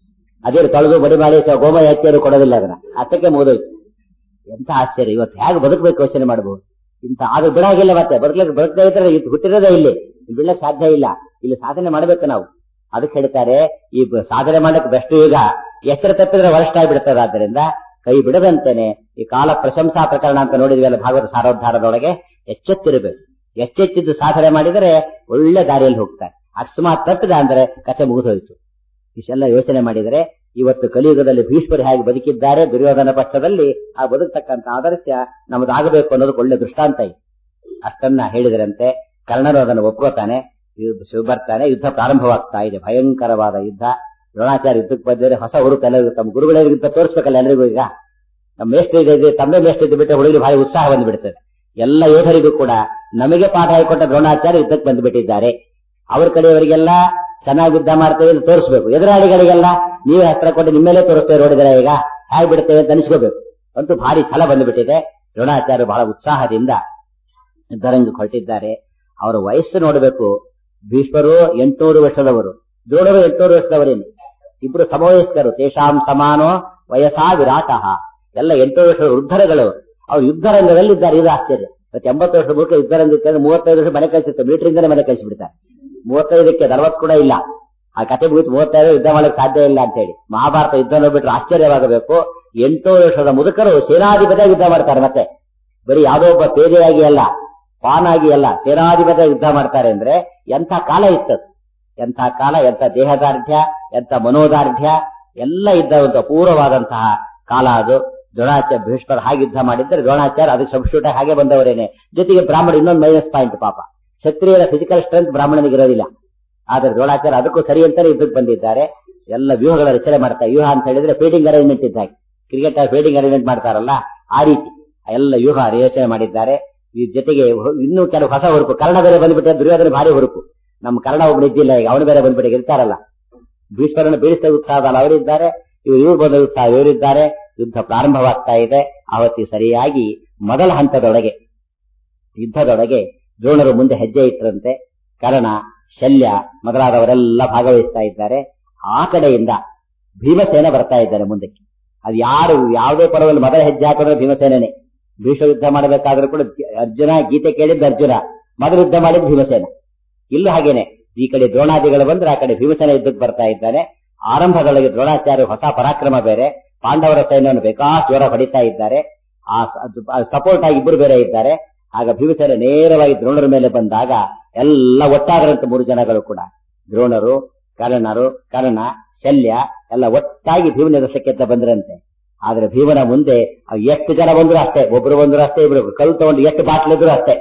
ಅದೇ ತೊಳೆದು ಬಡಿ ಮಾಡಿ ಸ- ಗೋಮಯ ಹಚ್ಚಿಯರು ಕೊಡೋದಿಲ್ಲ ಅದನ್ನ ಅಷ್ಟಕ್ಕೆ ಮುಗಿದೋಯ್ತು ಎಂತ ಆಶ್ಚರ್ಯ ಇವತ್ತು ಹೇಗೆ ಬದುಕಬೇಕು ಯೋಚನೆ ಮಾಡಬಹುದು ಇಂತ ಅದು ಬಿಡಾಗಿಲ್ಲ ಮತ್ತೆ ಬದುಕಲಿಕ್ಕೆ ಬದುಕದೇ ಇದ್ರೆ ಇದು ಹುಟ್ಟಿರೋದೇ ಇಲ್ಲಿ ಇದು ಬಿಡ್ಲಕ್ ಸಾಧ್ಯ ಇಲ್ಲ ಇಲ್ಲಿ ಸಾಧನೆ ಮಾಡ್ಬೇಕು ನಾವು ಅದಕ್ಕೆ ಹೇಳ್ತಾರೆ ಈ ಬ- ಸಾಧನೆ ಮಾಡಕ್ ಬೆಸ್ಟ್ ಈಗ ಎಚ್ಚರ ತಪ್ಪಿದ್ರೆ ವರಿಷ್ಠ ಆಗಿಬಿಡ್ತದೆ ಆದ್ದರಿಂದ ಕೈ ಬಿಡದಂತೆನೆ ಈ ಕಾಲ ಪ್ರಶಂಸಾ ಪ್ರಕರಣ ಅಂತ ನೋಡಿದ್ವಲ್ಲ ಭಾಗವತ ಸಾರೋದ್ಧಾರದೊಳಗೆ ಎಚ್ಚೆತ್ತಿರಬೇಕು ಎಚ್ಚೆತ್ತಿದ್ದು ಸಾಧನೆ ಮಾಡಿದರೆ ಒಳ್ಳೆ ದಾರಿಯಲ್ಲಿ ಹೋಗ್ತಾರೆ ಅಕಸ್ಮಾತ್ ತಪ್ಪಿದ ಅಂದ್ರೆ ಕಥೆ ಮುಗಿದೋಯ್ತು ಇಷ್ಟೆಲ್ಲ ಯೋಚನೆ ಮಾಡಿದರೆ ಇವತ್ತು ಕಲಿಯುಗದಲ್ಲಿ ಭೀಷ್ಮರು ಹೇಗೆ ಬದುಕಿದ್ದಾರೆ ದುರ್ಯೋಧನ ಪಕ್ಷದಲ್ಲಿ ಆ ಬದುಕ್ತಕ್ಕಂಥ ಆದರ್ಶ ನಮ್ಮದಾಗಬೇಕು ಅನ್ನೋದು ಒಳ್ಳೆ ದೃಷ್ಟಾಂತ ಇದೆ ಅಷ್ಟನ್ನ ಹೇಳಿದರಂತೆ ಕರ್ಣನು ಅದನ್ನು ಒಪ್ಕೋತಾನೆ ಯುದ್ಧ ಶಿವ ಬರ್ತಾನೆ ಯುದ್ಧ ಪ್ರಾರಂಭವಾಗ್ತಾ ಇದೆ ಭಯಂಕರವಾದ ಯುದ್ಧ ದ್ರೋಣಾಚಾರ್ಯ ಯುದ್ಧಕ್ಕೆ ಬಂದರೆ ಹೊಸ ಹುರುಪು ಎಲ್ಲರಿಗೂ ತಮ್ಮ ಗುರುಗಳಿಗಿಂತ ತೋರಿಸ್ಬೇಕಲ್ಲ ಎಲ್ಲರಿಗೂ ಈಗ ನಮ್ಮ ಮೇಷ್ಟ್ರು ಇದೆ ತಮ್ಮ ಮೇಷ್ಟ್ರು ಇದ್ದು ಬಿಟ್ಟರೆ ಹುಡುಗರು ಭಾರಿ ಉತ್ಸಾಹ ಬಂದ್ಬಿಡ್ತದೆ ಎಲ್ಲ ಯೋಧರಿಗೂ ಕೂಡ ನಮಗೆ ಪಾಠ ಹೇಳಿಕೊಟ್ಟ ದ್ರೋಣಾಚಾರ್ಯ ಯುದ್ಧಕ್ಕೆ ಬಂದುಬಿಟ್ಟಿದ್ದಾರೆ ಅವ್ರ ಕಡೆಯವರಿಗೆಲ್ಲ ಚೆನ್ನಾಗಿ ಯುದ್ಧ ಮಾಡ್ತೇವೆ ಅಂತ ತೋರಿಸ್ಬೇಕು ಎದುರಾಳಿಗಳಿಗೆಲ್ಲ ನೀವೇ ಹತ್ರ ಕೊಟ್ಟು ನಿಮ್ಮೇಲೆ ತೋರಿಸ್ತೇವೆ ನೋಡಿದ್ರೆ ಈಗ ಹೇಗೆ ಬಿಡ್ತೇವೆ ಅಂತ ಅನಿಸ್ಕೋಬೇಕು ಅಂತೂ ಭಾರಿ ಛಲ ಬಂದುಬಿಟ್ಟಿದೆ ದ್ರೋಣಾಚಾರ್ಯ ಬಹಳ ಉತ್ಸಾಹದಿಂದ ಯುದ್ಧರಂಗಕ್ಕೆ ಹೊರಟಿದ್ದಾರೆ ಅವರ ವಯಸ್ಸು ನೋಡಬೇಕು ಭೀಷ್ಮರು ಎಂಟುನೂರು ವರ್ಷದವರು ದ್ರೋಣರು ಎಂಟುನೂರು ವರ್ಷದವರೇನು ಇಬ್ರು ಸಮವಯಸ್ಕರು ತೇಷಾಂ ಸಮಾನೋ ವಯಸ್ಸಾ ವಿರಾಟಃ ಎಲ್ಲ ಎಂಟುನೂರು ವರ್ಷದ ವೃದ್ಧರಗಳು ಅವ್ರು ಯುದ್ಧರಂಗದಲ್ಲಿ ಇದ್ದಾರೆ ಇದು ಆಶ್ಚರ್ಯ ಮತ್ತೆ ಎಂಬತ್ತು ವರ್ಷದ ಮೂಲಕ ಯುದ್ಧರಂಗಕ್ಕೆ ಅಂದ್ರೆ ಮೂವತ್ತೈದು ವರ್ಷ ಮನೆ ಕಳಿಸಿರ್ತಾರೆ ಮೀಟರಿಂದನೇ ಮನೆ ಕಳಿಸಿಬಿಡ್ತಾರೆ ಮೂವತ್ತೈದಕ್ಕೆ ನಲವತ್ತು ಕೂಡ ಇಲ್ಲ ಆ ಕತೆ ಮುಗಿತು ಮೂವತ್ತೈದು ಯುದ್ಧ ಮಾಡಕ್ಕೆ ಸಾಧ್ಯ ಇಲ್ಲ ಅಂತ ಹೇಳಿ ಮಹಾಭಾರತ ಯುದ್ಧ ನೋಡ್ಬಿಟ್ರೆ ಆಶ್ಚರ್ಯವಾಗಬೇಕು ಎಂಟುನೂರು ವರ್ಷದ ಮುದುಕರು ಸೇನಾಧಿಪತಿಯಾಗಿ ಯುದ್ಧ ಮಾಡ್ತಾರೆ ಮತ್ತೆ ಬರೀ ಯಾವುದೋ ಒಬ್ಬ ಪೇದೆಯಾಗಿ ಅಲ್ಲ ಪಾನಾಗಿ ಅಲ್ಲ ಸೇನಾಧಿಪತಿ ಯುದ್ಧ ಮಾಡ್ತಾರೆ ಅಂದ್ರೆ ಎಂಥ ಕಾಲ ಇತ್ತದು ಎಂಥ ಕಾಲ ಎಂಥ ದೇಹದಾರ್ಢ್ಯ ಎಂಥ ಮನೋದಾರ್ಢ್ಯ ಎಲ್ಲ ಇದ್ದ ಒಂದು ಅಪೂರ್ವವಾದಂತಹ ಕಾಲ ಅದು ದ್ರೋಣಾಚಾರ್ಯ ಭೀಷ್ಮರ ಹಾಗೆ ಯುದ್ಧ ಮಾಡಿದ್ರೆ ದ್ರೋಣಾಚಾರ್ಯ ಅದಕ್ಕೆ ಸಬ್ಸ್ಟ್ಯೂಟ್ ಹಾಗೆ ಬಂದವರೇನೆ ಜೊತೆಗೆ ಬ್ರಾಹ್ಮಣ ಇನ್ನೊಂದು ಮೈನಸ್ ಪಾಯಿಂಟ್ ಪಾಪ ಕ್ಷತ್ರಿಯರ ಫಿಸಿಕಲ್ ಸ್ಟ್ರೆಂತ್ ಬ್ರಾಹ್ಮಣನಿಗೆ ಇರೋದಿಲ್ಲ ಆದ್ರೆ ದ್ರೋಣಾಚಾರ್ಯ ಅದಕ್ಕೂ ಸರಿ ಅಂತಾನೆ ಯುದ್ಧಕ್ಕೆ ಬಂದಿದ್ದಾರೆ ಎಲ್ಲ ವ್ಯೂಹಗಳ ರಚನೆ ಮಾಡ್ತಾರೆ ವ್ಯೂಹ ಅಂತ ಹೇಳಿದ್ರೆ ಫೀಲ್ಡಿಂಗ್ ಅರೇಂಜ್ಮೆಂಟ್ ಇದ್ದಾಗೆ ಕ್ರಿಕೆಟ್ ಫೀಲ್ಡಿಂಗ್ ಅರೇಂಜ್ಮೆಂಟ್ ಮಾಡ್ತಾರಲ್ಲ ಆ ರೀತಿ ಎಲ್ಲ ವ್ಯೂಹ ಯೋಚನೆ ಮಾಡಿದ್ದಾರೆ ಈ ಜೊತೆಗೆ ಇನ್ನೂ ಕೆಲವು ಹೊಸ ಹುರುಪು ಕರ್ಣ ಬೇರೆ ಬಂದ್ಬಿಟ್ಟೆ ದುರ್ಯೋಧನ ಭಾರಿ ಹುರುಪು ನಮ್ಮ ಕರ್ಣ ಒಬ್ಬ ಇದ್ದಿಲ್ಲ ಈಗ ಅವನು ಬೇರೆ ಬಂದ್ಬಿಟ್ಟು ಇರ್ತಾರಲ್ಲ ಭೀಷ್ಮರನ್ನು ಬೀಳಿಸಿದ ಉತ್ಸಾಹದಲ್ಲಿ ಅವರಿದ್ದಾರೆ ಇವರು ಇವ್ರು ಬಂದ ಉತ್ಸಾಹ ಇವರಿದ್ದಾರೆ ಯುದ್ಧ ಪ್ರಾರಂಭವಾಗ್ತಾ ಇದೆ ಆವತ್ತಿ ಸರಿಯಾಗಿ ಮೊದಲ ಹಂತದೊಳಗೆ ಯುದ್ಧದೊಳಗೆ ದ್ರೋಣರು ಮುಂದೆ ಹೆಜ್ಜೆ ಇಟ್ಟರಂತೆ ಕರ್ಣ ಶಲ್ಯ ಮೊದಲಾದವರೆಲ್ಲ ಭಾಗವಹಿಸ್ತಾ ಇದ್ದಾರೆ ಆ ಕಡೆಯಿಂದ ಭೀಮಸೇನ ಬರ್ತಾ ಇದ್ದಾರೆ ಮುಂದಕ್ಕೆ ಅದು ಯಾರು ಯಾವುದೇ ಪರ್ವದಲ್ಲಿ ಮೊದಲ ಹೆಜ್ಜೆ ಹಾಕಿದ್ರೆ ಭೀಮಸೇನೇ ಭೀಷ್ಮ ಯುದ್ಧ ಮಾಡಬೇಕಾದ್ರೂ ಕೂಡ ಅರ್ಜುನ ಗೀತೆ ಕೇಳಿದ್ದು ಅರ್ಜುನ ಮೊದಲು ಯುದ್ಧ ಮಾಡಿದ್ದು ಭೀಮಸೇನ ಇಲ್ಲೂ ಹಾಗೇನೆ ಈ ಕಡೆ ದ್ರೋಣಾದಿಗಳು ಬಂದ್ರೆ ಆ ಕಡೆ ಭೀಮಸೇನ ಯುದ್ಧಕ್ಕೆ ಬರ್ತಾ ಇದ್ದಾನೆ ಆರಂಭದೊಳಗೆ ದ್ರೋಣಾಚಾರ್ಯ ಹೊಸ ಪರಾಕ್ರಮ ಬೇರೆ ಪಾಂಡವರ ಸೈನ್ಯವನ್ನು ಬೇಕಾಷ್ಟು ಜೋರ ಹೊಡಿತಾ ಇದ್ದಾರೆ ಆ ಸಪೋರ್ಟ್ ಆಗಿ ಇಬ್ಬರು ಬೇರೆ ಇದ್ದಾರೆ ಆಗ ಭೀಮಸೇನ ನೇರವಾಗಿ ದ್ರೋಣರ ಮೇಲೆ ಬಂದಾಗ ಎಲ್ಲ ಒಟ್ಟಾದರಂತೆ ಮೂರು ಜನಗಳು ಕೂಡ ದ್ರೋಣರು ಕರ್ಣರು ಕರ್ಣ ಶಲ್ಯ ಎಲ್ಲ ಒಟ್ಟಾಗಿ ಭೀಮನ ರಸಕ್ಕೆತ್ತ ಬಂದ್ರಂತೆ ಆದ್ರೆ ಭೀಮನ ಮುಂದೆ ಅವ್ ಎಷ್ಟು ಜನ ಬಂದ್ರು ಅಷ್ಟೇ ಒಬ್ರು ಬಂದ್ರು ಅಷ್ಟೇ ಇಬ್ರು ಕಲ್ಲು ತಗೊಂಡು ಎಷ್ಟು ಬಾಟ್ಲಿದ್ರು ಅಷ್ಟೇ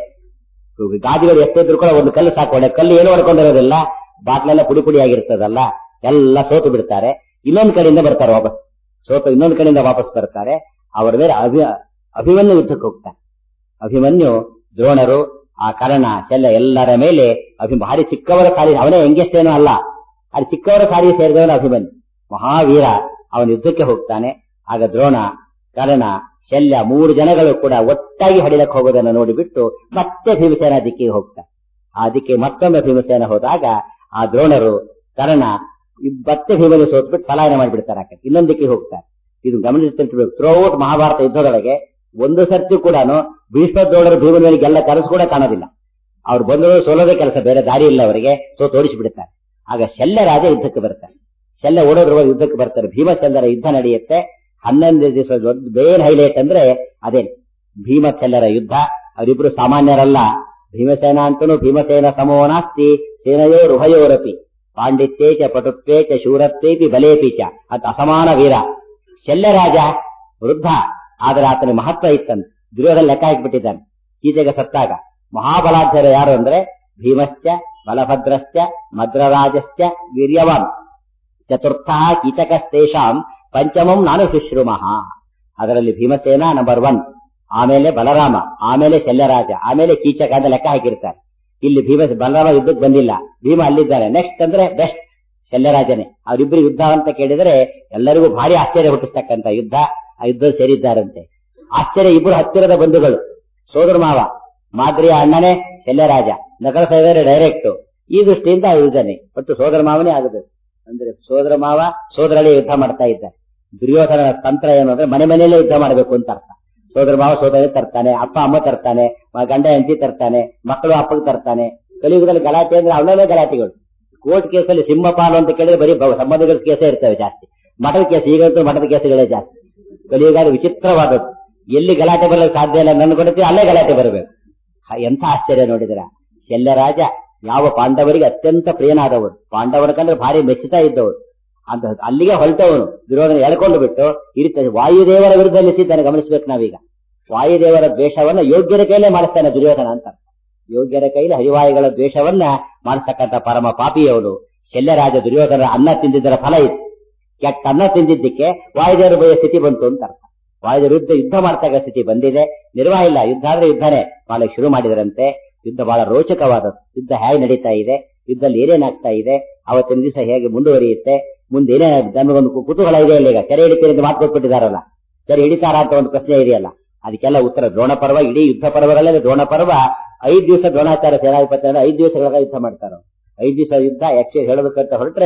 ಗಾದಿಗಳು ಎಷ್ಟಿದ್ರು ಕೂಡ ಒಂದು ಕಲ್ಲು ಸಾಕು ಒಳ್ಳೆ ಕಲ್ಲು ಏನು ಹೊಡ್ಕೊಂಡಿರೋದಿಲ್ಲ ಬಾಟ್ಲೆಲ್ಲ ಪುಡಿ ಪುಡಿ ಆಗಿರ್ತದಲ್ಲ ಎಲ್ಲ ಸೋತು ಬಿಡ್ತಾರೆ ಇನ್ನೊಂದು ಕಡೆಯಿಂದ ಬರ್ತಾರೆ ವಾಪಸ್ ಸೋತು ಇನ್ನೊಂದು ಕಡೆಯಿಂದ ವಾಪಸ್ ಬರ್ತಾರೆ ಅವರ ಮೇಲೆ ಅಭಿ ಅಭಿಮನ್ಯು ಯುದ್ಧಕ್ಕೆ ಹೋಗ್ತಾರೆ ಅಭಿಮನ್ಯು ದ್ರೋಣರು ಆ ಕರ್ಣ ಶಲ್ಯ ಎಲ್ಲರ ಮೇಲೆ ಅಭಿ ಭಾರಿ ಚಿಕ್ಕವರ ಸಾರಿ ಅವನೇ ಹೆಂಗೆಷ್ಟೇನೋ ಅಲ್ಲ ಅಲ್ಲಿ ಚಿಕ್ಕವರ ಸಾರಿ ಸೇರಿದವನು ಅಭಿಮನ್ಯು ಮಹಾವೀರ ಅವನ ಯುದ್ಧಕ್ಕೆ ಹೋಗ್ತಾನೆ ಆಗ ದ್ರೋಣ ಕರ್ಣ ಶಲ್ಯ ಮೂರು ಜನಗಳು ಕೂಡ ಒಟ್ಟಾಗಿ ಹೊಡಿಲಕ್ಕೆ ಹೋಗೋದನ್ನು ನೋಡಿಬಿಟ್ಟು ಮತ್ತೆ ಭೀಮಸೇನ ದಿಕ್ಕಿಗೆ ಹೋಗ್ತಾರೆ ಆ ದಿಕ್ಕಿಗೆ ಮತ್ತೊಮ್ಮೆ ಭೀಮಸೇನ ಹೋದಾಗ ಆ ದ್ರೋಣರು ಕರ್ಣ ಮತ್ತೆ ಭೀಮನು ಸೋತ್ಬಿಟ್ಟು ಪಲಾಯನ ಮಾಡಿಬಿಡ್ತಾರೆ ಆ ಕಡೆ ಇನ್ನೊಂದು ದಿಕ್ಕಿಗೆ ಹೋಗ್ತಾರೆ ಇದು ಗಮನಿಸ್ತಿರ್ಬೇಕು ಥ್ರೂಔಟ್ ಮಹಾಭಾರತ ಯುದ್ಧದೊಳಗೆ ಒಂದು ಸರ್ತಿ ಕೂಡ ಭೀಷ್ಮ ದ್ರೋಣರು ಭೀಮನ ಮೇಲೆ ಗೆಲ್ಲ ಕನಸು ಕೂಡ ಕಾಣೋದಿಲ್ಲ ಅವ್ರು ಬಂದರು ಸೋಲೋದೇ ಕೆಲಸ ಬೇರೆ ದಾರಿ ಇಲ್ಲ ಅವರಿಗೆ ಸೋ ತೋರಿಸಿಬಿಡ್ತಾರೆ ಆಗ ಶಲ್ಯ ರಾಜ ಯುದ್ಧಕ್ಕೆ ಬರ್ತಾರೆ ಶಲ್ಯ ಓಡೋದ್ರ ಯುದ್ಧಕ್ಕೆ ಬರ್ತಾರೆ ಭೀಮಚಂದರ ಯುದ್ಧ ನಡೆಯುತ್ತೆ ಹನ್ನೊಂದು ದಿವಸ ದೊಡ್ಡ ಬೇನ್ ಹೈಲೈಟ್ ಅಂದ್ರೆ ಅದೇ ಭೀಮಚಲ್ಲರ ಯುದ್ಧ ಅವರಿಬ್ರು ಸಾಮಾನ್ಯರಲ್ಲ ಭೀಮಸೇನ ಅಂತನೂ ಭೀಮಸೇನ ಸಮೋನಾಸ್ತಿ ಸೇನಯೋರ್ ಉಭಯೋರಪಿ ಪಾಂಡಿತ್ಯೇ ಚ ಪಟುತ್ವೇ ಚ ಶೂರತ್ವೇಪಿ ಬಲೇಪಿ ಚ ಅತ್ ಅಸಮಾನ ವೀರ ಶಲ್ಯರಾಜ ವೃದ್ಧ ಆದರೆ ಆತನ ಮಹತ್ವ ಇತ್ತಂತೆ ದುರ್ಯೋಧನ ಲೆಕ್ಕ ಹಾಕಿಬಿಟ್ಟಿದ್ದಾನೆ ಈಚೆಗೆ ಸತ್ತಾಗ ಮಹಾಬಲಾಧ್ಯರು ಯಾರು ಅಂದ್ರೆ ಭೀಮಶ್ಚ ಬಲಭದ್ರಶ್ಚ ಮದ್ರರಾಜಶ್ಚ ವೀರ್ಯವಾನ್ ಚತುರ್ಥ ಕೀಚಕಸ್ತೇಷಾಂ ಪಂಚಮಂ ನಾನು ಶುಶ್ರೂಮಃ ಅದರಲ್ಲಿ ಭೀಮಸೇನ ನಂಬರ್ ಒನ್ ಆಮೇಲೆ ಬಲರಾಮ ಆಮೇಲೆ ಶಲ್ಯರಾಜ ಆಮೇಲೆ ಕೀಚಕ ಅಂತ ಲೆಕ್ಕ ಹಾಕಿರ್ತಾರೆ ಇಲ್ಲಿ ಭೀಮ ಬಲರಾಮ ಯುದ್ಧಕ್ಕೆ ಬಂದಿಲ್ಲ ಭೀಮ ಅಲ್ಲಿದ್ದಾರೆ ನೆಕ್ಸ್ಟ್ ಅಂದ್ರೆ ಬೆಸ್ಟ್ ಶಲ್ಯರಾಜನೇ ಅವರಿಬ್ಬರು ಯುದ್ಧ ಅಂತ ಕೇಳಿದರೆ ಎಲ್ಲರಿಗೂ ಭಾರಿ ಆಶ್ಚರ್ಯ ಹುಟ್ಟಿಸ್ತಕ್ಕಂತ ಯುದ್ಧ ಆ ಯುದ್ಧ ಸೇರಿದ್ದಾರಂತೆ ಆಶ್ಚರ್ಯ ಇಬ್ಬರು ಹತ್ತಿರದ ಬಂಧುಗಳು ಸೋದರ ಮಾವ ಮಾದ್ರಿಯ ಅಣ್ಣನೇ ಶಲ್ಯರಾಜ ನಗರ ಸೈದರೆ ಡೈರೆಕ್ಟ್ ಈ ದೃಷ್ಟಿಯಿಂದ ಯುದ್ಧನೇ ಒಟ್ಟು ಸೋದರ ಮಾವನೇ ಆಗಬೇಕು ಅಂದ್ರೆ ಸೋದರ ಮಾವ ಸೋದರಳಿ ಯುದ್ಧ ಮಾಡ್ತಾ ಇದ್ದಾರೆ ದುರ್ಯೋಧನ ತಂತ್ರ ಏನು ಅಂದ್ರೆ ಮನೆ ಮನೆಯಲ್ಲೇ ಯುದ್ಧ ಮಾಡಬೇಕು ಅಂತ ಅರ್ಥ ಸೋದರ ಮಾವ ಸೋದರ ತರ್ತಾನೆ ಅಪ್ಪ ಅಮ್ಮ ತರ್ತಾನೆ ಗಂಡ ಹೆಂಡತಿ ತರ್ತಾನೆ ಮಕ್ಕಳು ಅಪ್ಪಗೆ ತರ್ತಾನೆ ಕಲಿಯುಗದಲ್ಲಿ ಗಲಾಟೆ ಅಂದ್ರೆ ಅವಳೇ ಗಲಾಟೆಗಳು ಕೋರ್ಟ್ ಕೇಸಲ್ಲಿ ಸಿಂಹಪಾಲು ಅಂತ ಕೇಳಿದ್ರೆ ಬರೀ ಸಂಬಂಧಗಳ ಕೇಸೇ ಇರ್ತವೆ ಜಾಸ್ತಿ ಮಠದ ಕೇಸ್ ಈಗಂತೂ ಮಠದ ಕೇಸುಗಳೇ ಜಾಸ್ತಿ ಕಲಿಯುಗ ವಿಚಿತ್ರವಾದದ್ದು ಎಲ್ಲಿ ಗಲಾಟೆ ಬರಲಿಕ್ಕೆ ಸಾಧ್ಯ ಇಲ್ಲ ನನ್ನ ಕೊಡ್ತೀವಿ ಅಲ್ಲೇ ಗಲಾಟೆ ಬರಬೇಕು ಎಂಥ ಆಶ್ಚರ್ಯ ನೋಡಿದ್ರ ಶಲ್ಯರಾಜ ಯಾವ ಪಾಂಡವರಿಗೆ ಅತ್ಯಂತ ಪ್ರಿಯನಾದವರು ಪಾಂಡವರ ಕಂದ್ರೆ ಭಾರಿ ಮೆಚ್ಚುತ್ತಾ ಇದ್ದವರು ಅಂತ ಅಲ್ಲಿಗೆ ಹೊರಟವನು ದುರ್ಯೋಧನ ಎಳ್ಕೊಂಡು ಬಿಟ್ಟು ಇರುತ್ತದೆ ವಾಯುದೇವರ ವಿರುದ್ಧ ನಿಲ್ಲಿಸಿದ್ದಾನೆ ಗಮನಿಸಬೇಕು ನಾವೀಗ ವಾಯುದೇವರ ದ್ವೇಷವನ್ನ ಯೋಗ್ಯರ ಕೈಲೇ ಮಾಡಿಸ್ತಾನೆ ದುರ್ಯೋಧನ ಅಂತ ಯೋಗ್ಯರ ಕೈಲಿ ಹರಿವಾಯುಗಳ ದ್ವೇಷವನ್ನ ಮಾಡಿಸ್ತಕ್ಕಂಥ ಪರಮ ಪಾಪಿಯವನು ಶಲ್ಯರಾಜ ದುರ್ಯೋಧನ ಅನ್ನ ತಿಂದಿದ್ದರ ಫಲ ಇತ್ತು ಕೆಟ್ಟ ಅನ್ನ ತಿಂದಿದ್ದಕ್ಕೆ ವಾಯುದೇವರ ಬಯ ಸ್ಥಿತಿ ಬಂತು ಅಂತ ಅರ್ಥ ವಾಯುದೇವ ಯುದ್ಧ ಯುದ್ಧ ಮಾಡ್ತಕ್ಕ ಸ್ಥಿತಿ ಬಂದಿದೆ ನಿರ್ವಾಹ ಇಲ್ಲ ಯುದ್ಧ ಆದ್ರೆ ಯುದ್ಧನೇ ಮಾಡಕ್ಕೆ ಶುರು ಮಾಡಿದರಂತೆ ಯುದ್ಧ ಬಹಳ ರೋಚಕವಾದದ್ದು ಯುದ್ಧ ಹೇಗೆ ನಡೀತಾ ಇದೆ ಯುದ್ಧದಲ್ಲಿ ಏನೇನಾಗ್ತಾ ಇದೆ ಅವತ್ತಿನ ದಿವಸ ಹೇಗೆ ಮುಂದುವರಿಯುತ್ತೆ ಮುಂದೆ ಏನೇ ನಮಗೊಂದು ಕುತೂಹಲ ಇದೆ ಇಲ್ಲ ಈಗ ಕೆರೆ ಹಿಡಿತೀರಿ ಅಂತ ಮಾತು ಕೊಟ್ಬಿಟ್ಟಿದಾರಲ್ಲ ಸರಿ ಹಿಡಿತಾರ ಅಂತ ಒಂದು ಪ್ರಶ್ನೆ ಇದೆಯಲ್ಲ ಅದಕ್ಕೆಲ್ಲ ಉತ್ತರ ದ್ರೋಣ ಪರ್ವ ಇಡೀ ಯುದ್ಧ ಪರ್ವಗಳಲ್ಲೇ ದ್ರೋಣ ಪರ್ವ ಐದು ದಿವಸ ದ್ರೋಣಾಚಾರ್ಯ ಸೇನಾಧಿಪತಿ ಅಂದ್ರೆ ಐದು ದಿವಸಗಳ ಯುದ್ಧ ಮಾಡ್ತಾರ ಐದು ದಿವಸ ಯುದ್ಧ ಆಕ್ಚುಲಿ ಹೇಳಬೇಕಂತ ಹೊರಟ್ರೆ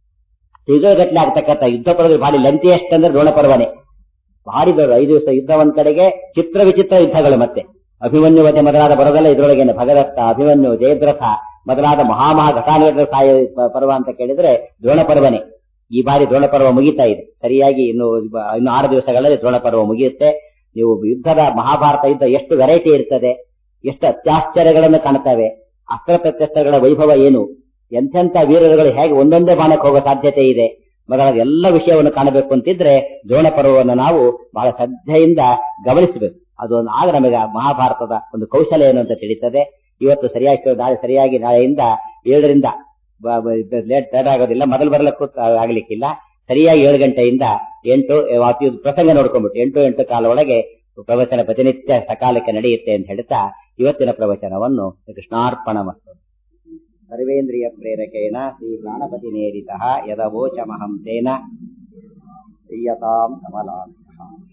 ತಿಂಗಳಗಟ್ಟಲೆ ಆಗ್ತಕ್ಕಂಥ ಯುದ್ಧ ಪರ್ವ ಭಾರಿ ಲೆಂತಿಯಸ್ಟ್ ಅಂದ್ರೆ ದ್ರೋಣ ಪರ್ವನೇ ಭಾರಿ ದೊಡ್ಡ ಐದು ದಿವಸ ಯುದ್ಧ ಒಂದ್ ಕಡೆಗೆ ಚಿತ್ರ ವಿಚಿತ್ರ ಯುದ್ಧಗಳು ಮತ್ತೆ ಅಭಿಮನ್ಯು ವಧೆ ಮೊದಲಾದ ಬರೋದಲ್ಲ ಇದ್ರೊಳಗೇನೆ ಭಗದತ್ತ ಅಭಿಮನ್ಯು ಜಯದ್ರಥ ಮೊದಲಾದ ಮಹಾಮಹಾ ಘಟಾನುಘಟ ಸಾಯ ಪರ್ವ ಅಂತ ಕೇಳಿದ್ರೆ ದ್ರೋಣ ಪರ್ವನೇ ಈ ಬಾರಿ ದ್ರೋಣ ಪರ್ವ ಮುಗಿತಾ ಇದೆ ಸರಿಯಾಗಿ ಇನ್ನು ಇನ್ನು ಆರು ದಿವಸಗಳಲ್ಲಿ ದ್ರೋಣ ಪರ್ವ ಮುಗಿಯುತ್ತೆ ನೀವು ಯುದ್ಧದ ಮಹಾಭಾರತ ಯುದ್ಧ ಎಷ್ಟು ವೆರೈಟಿ ಇರ್ತದೆ ಎಷ್ಟು ಅತ್ಯಾಶ್ಚರ್ಯಗಳನ್ನು ಕಾಣ್ತವೆ ಅಸ್ತ್ರ ಪ್ರತ್ಯಸ್ತ್ರಗಳ ವೈಭವ ಏನು ಎಂತೆಂಥ ವೀರರುಗಳು ಹೇಗೆ ಒಂದೊಂದೇ ಬಾಣಕ್ಕೆ ಹೋಗೋ ಸಾಧ್ಯತೆ ಇದೆ ಮೊದಲಾದ ಎಲ್ಲ ವಿಷಯವನ್ನು ಕಾಣಬೇಕು ಅಂತಿದ್ರೆ ದ್ರೋಣ ಪರ್ವವನ್ನು ನಾವು ಬಹಳ ಶ್ರದ್ಧೆಯಿಂದ ಗಮನಿಸಬೇಕು ಅದು ಒಂದು ಆಗ ನಮಗೆ ಮಹಾಭಾರತದ ಒಂದು ಕೌಶಲ್ಯ ಏನು ಅಂತ ತಿಳಿತದೆ ಇವತ್ತು ಸರಿಯಾಗಿ ನಾಳೆ ಸರಿಯಾಗಿ ನಾಳೆಯಿಂದ ಏಳರಿಂದ ಲೇಟ್ ಲೇಟ್ ಆಗೋದಿಲ್ಲ ಮೊದಲು ಬರಲಿಕ್ಕೂ ಆಗ್ಲಿಕ್ಕಿಲ್ಲ ಸರಿಯಾಗಿ ಏಳು ಗಂಟೆಯಿಂದ ಎಂಟು ಪ್ರಸಂಗ ನೋಡ್ಕೊಂಡ್ಬಿಟ್ಟು ಎಂಟು ಎಂಟು ಕಾಲ ಒಳಗೆ ಪ್ರವಚನ ಪ್ರತಿನಿತ್ಯ ಸಕಾಲಕ್ಕೆ ನಡೆಯುತ್ತೆ ಅಂತ ಹೇಳ್ತಾ ಇವತ್ತಿನ ಪ್ರವಚನವನ್ನು ಕೃಷ್ಣಾರ್ಪಣ ಮತ್ತು ಸರ್ವೇಂದ್ರಿಯ ಪ್ರೇರಕೇನ ಶ್ರೀ ಪ್ರಾಣಪತಿ ನೇರಿತ ಯದವೋಚಮಹಂ ತೇನ ಪ್ರಿಯತಾಂ ಕಮಲಾಂತಹ